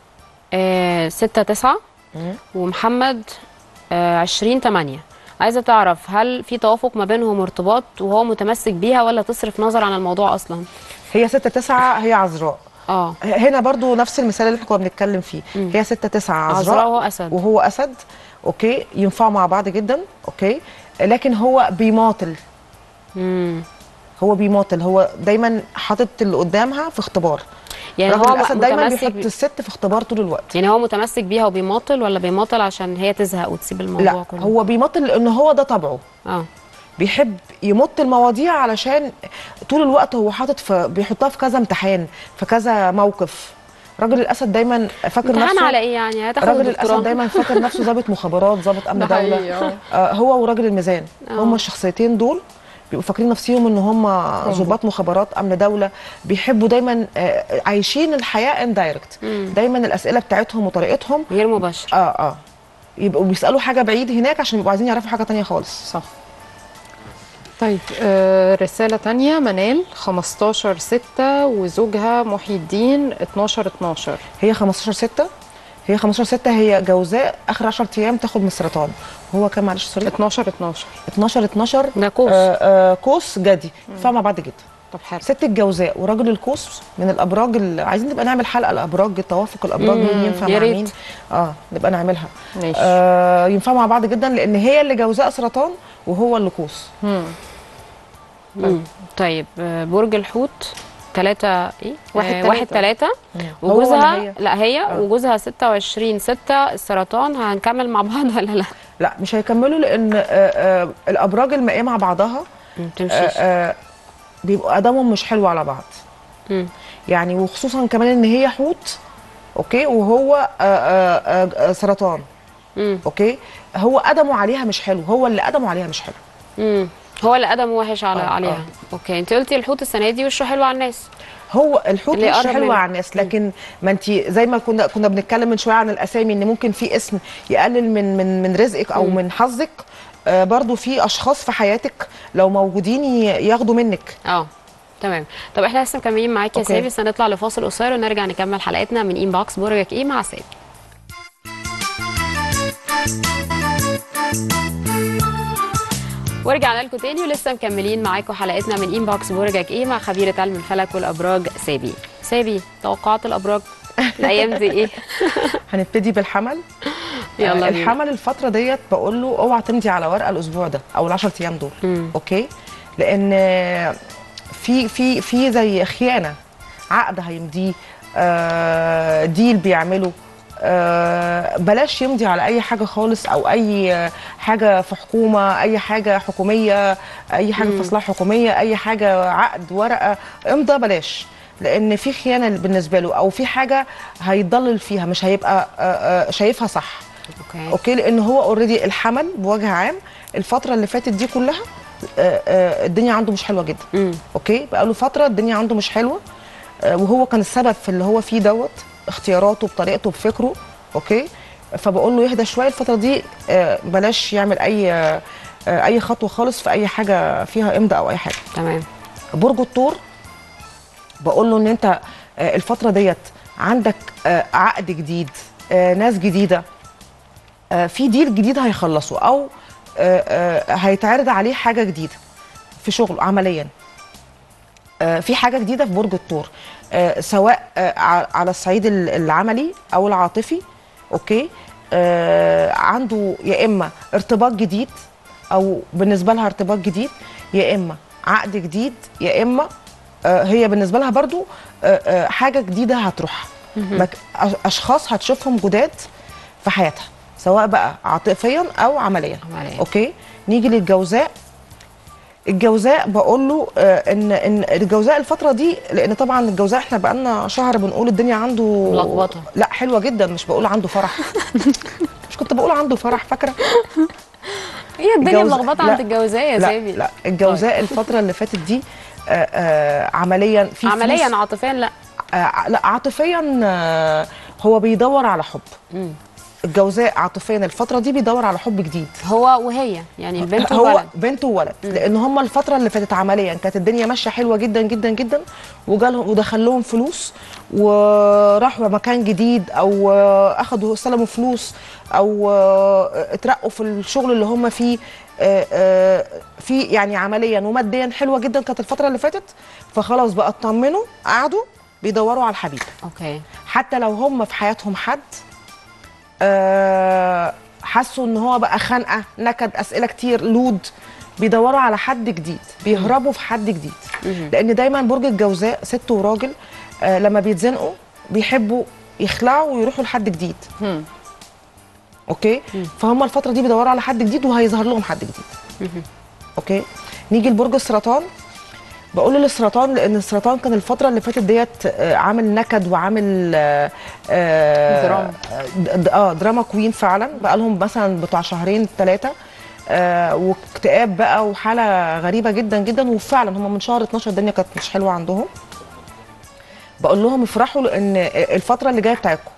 آه ستة تسعة ومحمد آه عشرين تمانية عايزة تعرف هل في توافق ما بينهم ارتباط وهو متمسك بيها ولا تصرف نظر عن الموضوع أصلا هي ستة تسعة هي عذراء اه هنا برضو نفس المثال اللي احنا كنا بنتكلم فيه هي ستة تسعة عذراء, عذراء وهو أسد. وهو أسد أوكي ينفعوا مع بعض جدا أوكي لكن هو بيماطل مم. هو بيماطل هو دايما حاطط اللي قدامها في اختبار يعني رغم هو الأسد دايما متمسك بيحط ب- الست في اختبار طول الوقت يعني هو متمسك بيها وبيماطل ولا بيماطل عشان هي تزهق وتسيب الموضوع لا كله هو بيماطل لأن هو ده طبعه اه بيحب يمط المواضيع علشان طول الوقت هو حاطط في بيحطها في كذا امتحان في كذا موقف راجل الاسد دايما فاكر امتحان نفسه على ايه يعني هتاخد راجل الدكتوراه الاسد دايما فاكر نفسه ضابط مخابرات ضابط امن ده حقيقي، دوله اه. آه هو وراجل الميزان اه. هما الشخصيتين دول بيبقوا فاكرين نفسهم ان هم ضباط مخابرات امن دوله بيحبوا دايما آه عايشين الحياه اندايركت مم. دايما الاسئله بتاعتهم وطريقتهم غير مباشر اه اه يبقوا بيسالوا حاجه بعيد هناك عشان يبقوا عايزين يعرفوا حاجه تانية خالص صح طيب آه رسالة تانية منال 15 6 وزوجها محي الدين 12 12 هي 15 6 هي 15 6 هي جوزاء اخر 10 ايام تاخد من السرطان هو كام معلش سوري 12 12 12 12 ده كوس آه آه كوس جدي ينفعوا مع بعض جدا طب حلو ست الجوزاء وراجل القوس من الابراج اللي عايزين نبقى نعمل حلقه الابراج توافق الابراج مين مم، ينفع يا مع ريت. مين اه نبقى نعملها ماشي آه ينفعوا مع بعض جدا لان هي اللي جوزاء سرطان وهو اللي قوس مم. مم. طيب آه، برج الحوت ثلاثة ايه؟ واحد آه، تلاتة. واحد ثلاثة هو وجوزها ولا هي؟ لا هي آه. وجوزها 26 6 السرطان هنكمل مع بعض ولا لا؟ لا مش هيكملوا لان آه آه الابراج المائيه مع بعضها ما آه تمشيش آه بيبقوا ادامهم مش حلو على بعض مم. يعني وخصوصا كمان ان هي حوت اوكي وهو آه آه آه سرطان مم. اوكي هو قدمه عليها مش حلو هو اللي قدمه عليها مش حلو مم. هو اللي قدم وحش على آه، عليها اوكي انت قلتي الحوت السنه دي وشه حلو على الناس هو الحوت اللي مش يقرب حلو منه. على الناس لكن ما انت زي ما كنا كنا بنتكلم من شويه عن الاسامي ان ممكن في اسم يقلل من من من رزقك او مم. من حظك آه برضو في اشخاص في حياتك لو موجودين ي- ياخدوا منك اه تمام طب احنا لسه مكملين معاكي يا أوكي. سابي بس هنطلع لفاصل قصير ونرجع نكمل حلقتنا من انبوكس برجك ايه مع سابي ورجعنا لكم تاني ولسه مكملين معاكم حلقتنا من انبوكس برجك ايه مع خبيره علم الفلك والابراج سابي سابي توقعات الابراج الايام دي ايه هنبتدي بالحمل يلا آه بينا. الحمل الفتره ديت بقول له اوعى تمضي على ورقه الاسبوع ده او ال10 ايام دول مم. اوكي لان آه، في في في زي خيانه عقد هيمضيه آه ديل بيعمله آه، بلاش يمضي على اي حاجه خالص او اي آه، حاجه في حكومه اي حاجه حكوميه اي حاجه في مصلحه حكوميه اي حاجه عقد ورقه امضى بلاش لان في خيانه بالنسبه له او في حاجه هيضلل فيها مش هيبقى آه، آه، شايفها صح اوكي اوكي لان هو اوريدي الحمل بوجه عام الفتره اللي فاتت دي كلها آه، آه، الدنيا عنده مش حلوه جدا اوكي بقى له فتره الدنيا عنده مش حلوه آه، وهو كان السبب في اللي هو فيه دوت اختياراته بطريقته بفكره اوكي فبقول له يهدى شويه الفتره دي آه، بلاش يعمل اي آه، اي خطوه خالص في اي حاجه فيها امضاء او اي حاجه تمام برج الثور بقول له ان انت آه، الفتره ديت عندك آه، عقد جديد آه، ناس جديده آه، في ديل جديد هيخلصه او آه، آه، هيتعرض عليه حاجه جديده في شغله عمليا آه، في حاجه جديده في برج الثور آه، سواء آه، ع- على الصعيد ال- العملي او العاطفي اوكي آه، عنده يا اما ارتباط جديد او بالنسبه لها ارتباط جديد يا اما عقد جديد يا اما آه، هي بالنسبه لها برضو آه، آه، حاجه جديده هتروح مهم. مك- أش- اشخاص هتشوفهم جداد في حياتها سواء بقى عاطفيا او عمليا عمليا. اوكي نيجي للجوزاء الجوزاء بقول له آه، ان ان الجوزاء الفتره دي لان طبعا الجوزاء احنا بقالنا شهر بنقول الدنيا عنده ملخبطة. لا حلوه جدا مش بقول عنده فرح مش كنت بقول عنده فرح فاكره هي الدنيا الجوز- ملخبطه لا، عند الجوازيه يا لا سامي لا الجوزاء الفتره اللي فاتت دي آه، آه، عمليا في عمليا فلوس- عاطفيا لا آه، لا عاطفيا آه، هو بيدور على حب الجوزاء عاطفيا الفتره دي بيدور على حب جديد هو وهي يعني البنت هو والولد بنت وولد لان هم الفتره اللي فاتت عمليا كانت الدنيا ماشيه حلوه جدا جدا جدا وجالهم ودخل لهم فلوس وراحوا مكان جديد او آه، اخذوا استلموا فلوس او آه، اترقوا في الشغل اللي هم فيه آه، آه، في يعني عمليا وماديا حلوه جدا كانت الفتره اللي فاتت فخلاص بقى اطمنوا قعدوا بيدوروا على الحبيب اوكي حتى لو هم في حياتهم حد آه، حسوا ان هو بقى خنقه نكد اسئله كتير لود بيدوروا على حد جديد بيهربوا في حد جديد لان دايما برج الجوزاء ست وراجل آه، لما بيتزنقوا بيحبوا يخلعوا ويروحوا لحد جديد اوكي فهم الفتره دي بيدوروا على حد جديد وهيظهر لهم حد جديد اوكي نيجي لبرج السرطان بقول للسرطان لان السرطان كان الفتره اللي فاتت ديت آه، عامل نكد وعامل آه، آه، دراما. د- د- اه دراما كوين فعلا بقى لهم مثلا بتوع شهرين ثلاثه آه واكتئاب بقى وحاله غريبه جدا جدا وفعلا هم من شهر 12 الدنيا كانت مش حلوه عندهم بقول لهم افرحوا لان الفتره اللي جايه بتاعتكم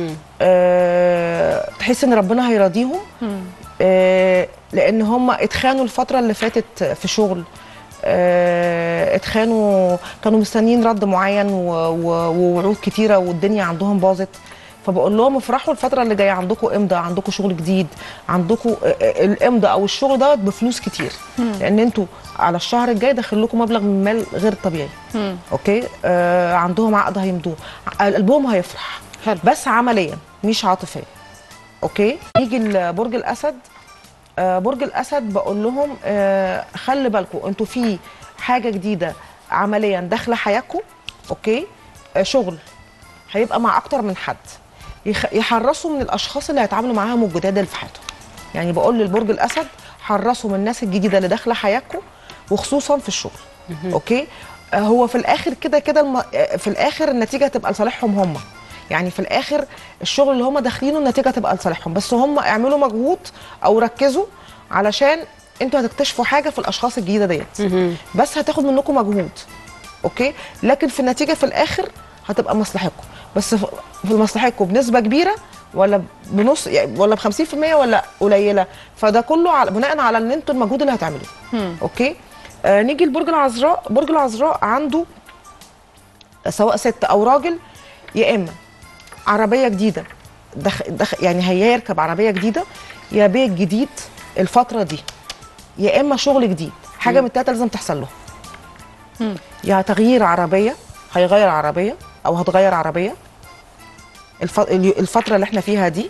آه تحس ان ربنا هيراضيهم آه لان هم اتخانوا الفتره اللي فاتت في شغل آه اتخانوا كانوا مستنيين رد معين و- و- ووعود كتيره والدنيا عندهم باظت فبقول لهم افرحوا الفتره اللي جايه عندكم امضاء عندكم شغل جديد عندكم آه، آه، الامضاء او الشغل دوت بفلوس كتير مم. لان انتوا على الشهر الجاي داخل لكم مبلغ من المال غير طبيعي اوكي آه عندهم عقد هيمضوه ع- قلبهم هيفرح حلو. بس عمليا مش عاطفيا اوكي نيجي لبرج الاسد آه برج الاسد بقول لهم آه خلي بالكم انتوا في حاجه جديده عمليا داخله حياتكم اوكي آه شغل هيبقى مع اكتر من حد يخ- يحرصوا من الاشخاص اللي هيتعاملوا معاهم الجداد اللي في حياتهم يعني بقول للبرج الاسد حرصوا من الناس الجديده اللي داخله حياتكم وخصوصا في الشغل اوكي آه، هو في الاخر كده كده الم... آه، في الاخر النتيجه هتبقى لصالحهم هم يعني في الاخر الشغل اللي هم داخلينه النتيجه هتبقى لصالحهم بس هم اعملوا مجهود او ركزوا علشان انتوا هتكتشفوا حاجه في الاشخاص الجديده ديت بس هتاخد منكم مجهود اوكي لكن في النتيجه في الاخر هتبقى مصلحتكم بس في في مصلحتكم بنسبه كبيره ولا بنص يعني ولا ب 50% ولا قليله فده كله على بناء على ان انتوا المجهود اللي هتعملوه اوكي آه نيجي لبرج العذراء برج العذراء عنده سواء ست او راجل يا اما عربيه جديده دخ دخ يعني هيركب عربيه جديده يا بيت جديد الفتره دي يا اما شغل جديد حاجه من التلاته لازم تحصل له يا تغيير عربيه هيغير عربيه او هتغير عربيه الف... الفتره اللي احنا فيها دي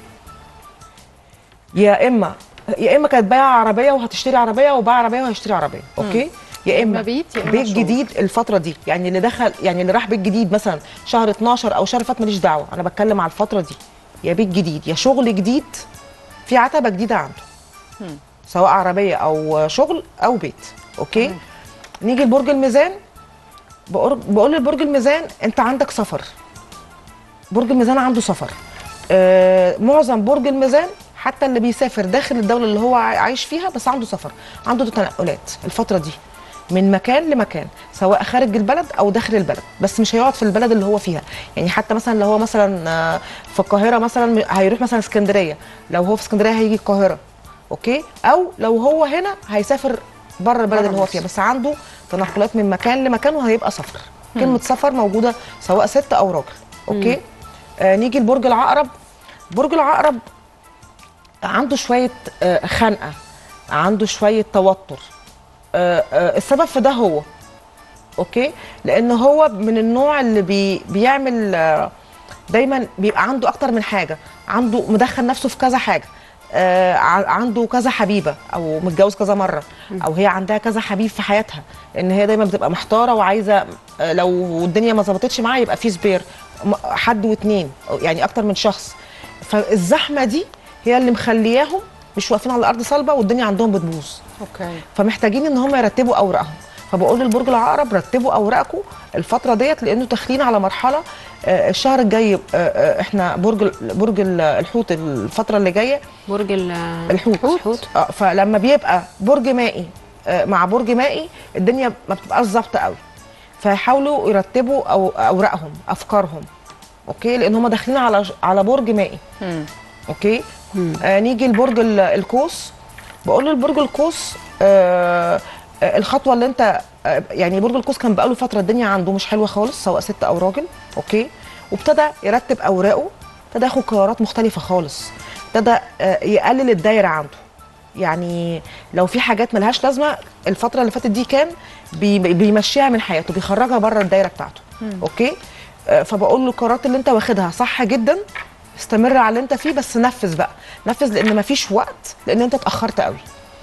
يا اما يا اما كانت بايعه عربيه وهتشتري عربيه وباع عربيه وهيشتري عربيه اوكي يا اما بيت يا إما بيت شغل. جديد الفتره دي يعني اللي دخل يعني اللي راح بيت جديد مثلا شهر 12 او شهر فات ماليش دعوه انا بتكلم على الفتره دي يا بيت جديد يا شغل جديد في عتبه جديده عنده سواء عربيه او شغل او بيت اوكي نيجي لبرج الميزان بقول بقول لبرج الميزان انت عندك سفر برج الميزان عنده سفر آه معظم برج الميزان حتى اللي بيسافر داخل الدوله اللي هو عاي- عايش فيها بس عنده سفر عنده تنقلات الفتره دي من مكان لمكان سواء خارج البلد او داخل البلد بس مش هيقعد في البلد اللي هو فيها يعني حتى مثلا لو هو مثلا آه، في القاهره مثلا هيروح مثلا اسكندريه لو هو في اسكندريه هيجي القاهره اوكي او لو هو هنا هيسافر بره البلد بره اللي هو مصر. فيها بس عنده تنقلات من مكان لمكان وهيبقى سفر مم. كلمه سفر موجوده سواء ست او راجل اوكي آه نيجي لبرج العقرب برج العقرب عنده شويه آه خنقه عنده شويه توتر آه آه السبب في ده هو اوكي لان هو من النوع اللي بي بيعمل آه دايما بيبقى عنده اكتر من حاجه عنده مدخل نفسه في كذا حاجه آه ع- عنده كذا حبيبه او متجوز كذا مره او هي عندها كذا حبيب في حياتها ان هي دايما بتبقى محتاره وعايزه آه لو الدنيا ما ظبطتش معاه يبقى في سبير م- حد واتنين أو يعني اكتر من شخص فالزحمه دي هي اللي مخلياهم مش واقفين على الارض صلبه والدنيا عندهم بتبوظ اوكي فمحتاجين ان هم يرتبوا اوراقهم فبقول للبرج العقرب رتبوا اوراقكم الفتره ديت لانه داخلين على مرحله آه، الشهر الجاي آه، آه، احنا برج ال- برج ال- الحوت الفتره اللي جايه برج الحوت الحوت اه فلما بيبقى برج مائي آه، مع برج مائي الدنيا ما بتبقاش ظابطه قوي فيحاولوا يرتبوا أو اوراقهم افكارهم اوكي لان هم داخلين على على برج مائي اوكي آه نيجي لبرج ال- القوس بقول للبرج القوس آه آه الخطوه اللي انت آه يعني برج القوس كان بقاله فتره الدنيا عنده مش حلوه خالص سواء ست او راجل اوكي وابتدى يرتب اوراقه ابتدى ياخد قرارات مختلفه خالص ابتدى آه يقلل الدايره عنده يعني لو في حاجات ملهاش لازمه الفتره اللي فاتت دي كان بي بيمشيها من حياته بيخرجها بره الدايره بتاعته اوكي آه، فبقول له القرارات اللي انت واخدها صح جدا استمر على اللي انت فيه بس نفذ بقى نفذ لان مفيش وقت لان انت اتاخرت قوي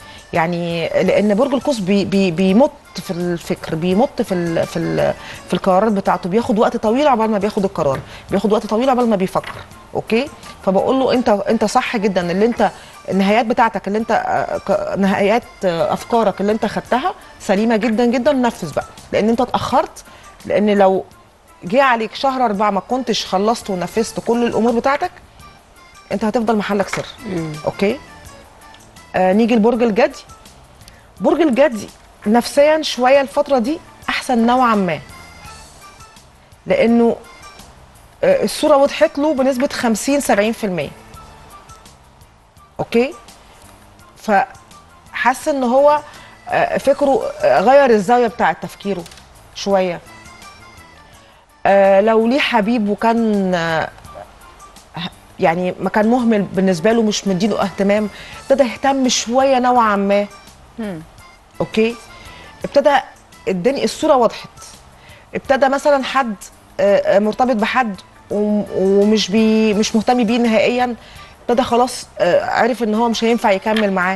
يعني لان برج القوس بي بي بيمط في الفكر بيمط في ال في ال في القرارات بتاعته بياخد وقت طويل عقبال ما بياخد القرار بياخد وقت طويل عقبال ما بيفكر اوكي فبقول له انت انت صح جدا اللي انت النهايات بتاعتك اللي انت آه، ك- نهايات آه، افكارك اللي انت خدتها سليمه جدا جدا نفذ بقى لان انت اتاخرت لان لو جه عليك شهر أربعة ما كنتش خلصت ونفذت كل الأمور بتاعتك أنت هتفضل محلك سر أوكي آه نيجي لبرج الجدي برج الجدي نفسيا شوية الفترة دي أحسن نوعا ما لأنه آه الصورة وضحت له بنسبة 50 70% أوكي فحس إن هو آه فكره آه غير الزاوية بتاعة تفكيره شوية آه لو ليه حبيب وكان آه يعني ما كان مهمل بالنسبه له مش مديله اهتمام ابتدى يهتم شويه نوعا ما اوكي ابتدى الدنيا الصوره وضحت ابتدى مثلا حد آه، آه، مرتبط بحد وم- ومش بي مش مهتم بيه نهائيا ابتدى خلاص آه، عرف ان هو مش هينفع يكمل معاه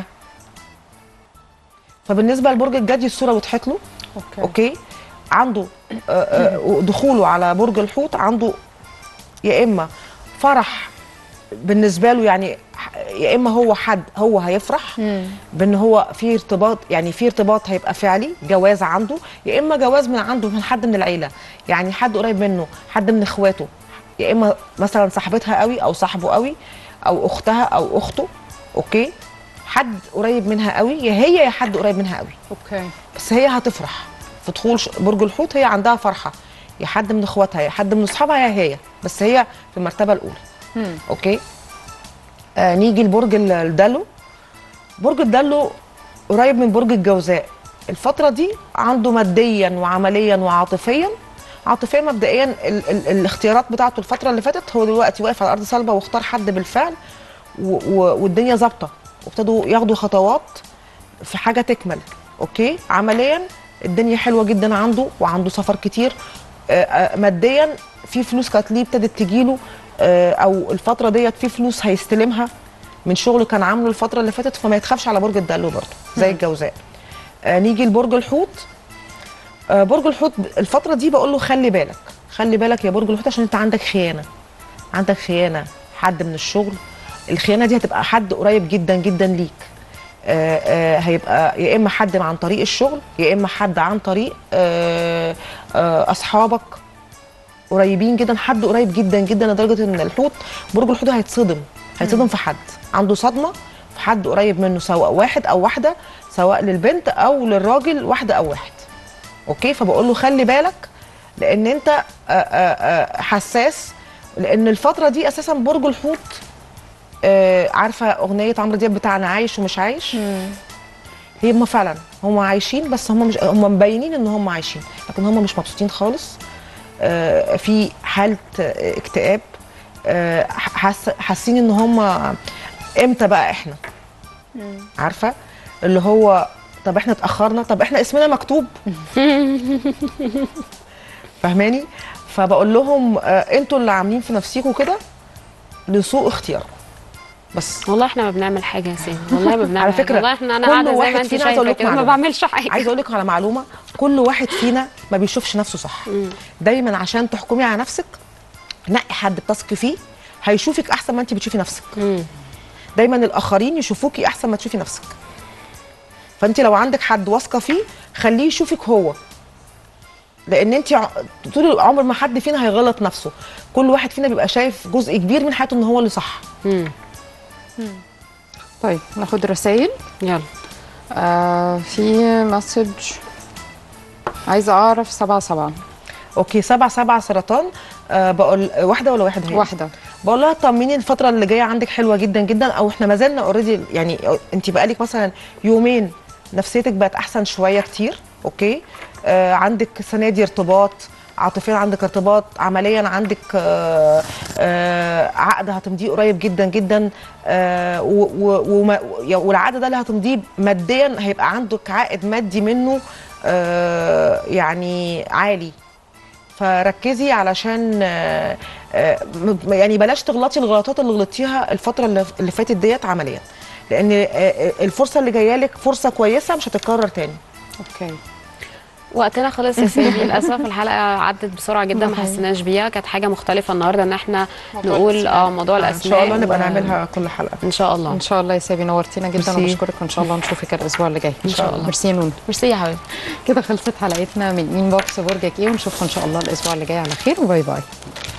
فبالنسبه لبرج الجدي الصوره وضحت له اوكي اوكي عنده آه، آه، دخوله على برج الحوت عنده يا اما فرح بالنسبه له يعني ح- يا اما هو حد هو هيفرح بان هو في ارتباط يعني في ارتباط هيبقى فعلي جواز عنده يا اما جواز من عنده من حد من العيله يعني حد قريب منه حد من اخواته يا اما مثلا صاحبتها قوي او صاحبه قوي او اختها او اخته اوكي حد قريب منها قوي يا هي يا حد قريب منها قوي اوكي بس هي هتفرح في دخول ش- برج الحوت هي عندها فرحه يا حد من اخواتها يا حد من اصحابها يا هي بس هي في المرتبه الاولى مم. اوكي آه نيجي لبرج ال- الدلو برج الدلو قريب من برج الجوزاء الفتره دي عنده ماديا وعمليا وعاطفيا عاطفيا مبدئيا ال ال الاختيارات بتاعته الفتره اللي فاتت هو دلوقتي واقف على ارض صلبه واختار حد بالفعل و و والدنيا ظابطه وابتدوا ياخدوا خطوات في حاجه تكمل اوكي عمليا الدنيا حلوه جدا عنده وعنده سفر كتير آه، آه، ماديا في فلوس كانت ليه ابتدت تجيله آه، او الفتره ديت في فلوس هيستلمها من شغل كان عامله الفتره اللي فاتت فما يتخافش على برج الدلو برضه زي الجوزاء آه، نيجي لبرج الحوت آه، برج الحوت الفتره دي بقول له خلي بالك خلي بالك يا برج الحوت عشان انت عندك خيانه عندك خيانه ح- حد من الشغل الخيانه دي هتبقى حد قريب جدا جدا ليك آه، آه، هيبقى يا اما حد عن طريق الشغل يا اما حد عن طريق آه، آه، اصحابك قريبين جدا حد قريب جدا جدا لدرجه ان الحوت برج الحوت هيتصدم هيتصدم في حد عنده صدمه في حد قريب منه سواء واحد او واحده سواء للبنت او للراجل واحده او واحد اوكي فبقول له خلي بالك لان انت آه، آه، آه، حساس لان الفتره دي اساسا برج الحوت آه، عارفه اغنيه عمرو دياب بتاع انا عايش ومش عايش هم فعلا هم عايشين بس هم مش هم مبينين ان هم عايشين لكن هم مش مبسوطين خالص آه، في حاله آه، اكتئاب آه، حاس حاسين ان هم امتى بقى احنا عارفه اللي هو طب احنا اتاخرنا طب احنا اسمنا مكتوب فاهماني فبقول لهم آه، انتوا اللي عاملين في نفسيكم كده لسوء اختياركم بس والله احنا ما بنعمل حاجه يا سيم والله ما بنعمل على حاجة. فكره والله احنا انا كل قاعده زي واحد ما انت فينا عايزه اقول شايفه لكم كده ما معلومة. بعملش حاجه عايزه اقول لكم على معلومه كل واحد فينا ما بيشوفش نفسه صح دايما عشان تحكمي على نفسك نقي حد بتثقي فيه هيشوفك احسن ما انت بتشوفي نفسك دايما الاخرين يشوفوكي احسن ما تشوفي نفسك فانت لو عندك حد واثقه فيه خليه يشوفك هو لان انت ع- طول العمر ما حد فينا هيغلط نفسه كل واحد فينا بيبقى شايف جزء كبير من حياته ان هو اللي صح طيب ناخد رسائل يلا آه في مسج عايزه اعرف سبعة سبعة اوكي سبعة سبعة سرطان آه بقول واحده ولا واحد هي واحده بقول لها طمني الفتره اللي جايه عندك حلوه جدا جدا او احنا ما زلنا اوريدي يعني انت بقالك مثلا يومين نفسيتك بقت احسن شويه كتير اوكي آه عندك السنه دي ارتباط عاطفيا عندك ارتباط عمليا عندك آه آه عقد هتمضيه قريب جدا جدا آه و- و- وما- والعقد ده اللي هتمضيه ماديا هيبقى عندك عائد مادي منه آه يعني عالي فركزي علشان آه، آه، م- يعني بلاش تغلطي الغلطات اللي غلطتيها الفتره اللي اللي فاتت ديت عمليا لان آه، آه، الفرصه اللي جايه لك فرصه كويسه مش هتتكرر تاني اوكي وقتنا خلص يا سيدي للاسف الحلقه عدت بسرعه جدا ما ده حقيقي. حسيناش بيها كانت حاجه مختلفه النهارده ان احنا موضوع نقول الأسماء. اه موضوع ان الاسماء شاء الله نبقى و- نعملها كل حلقه ان شاء الله ان شاء الله يا سابي نورتينا جدا ميرسي. وبشكرك وان شاء الله نشوفك الاسبوع اللي جاي إن شاء الله. ميرسي يا نون ميرسي يا حبيبي كده خلصت حلقتنا من مين بوكس برجك ايه ونشوفكم ان شاء الله الاسبوع اللي جاي على خير وباي باي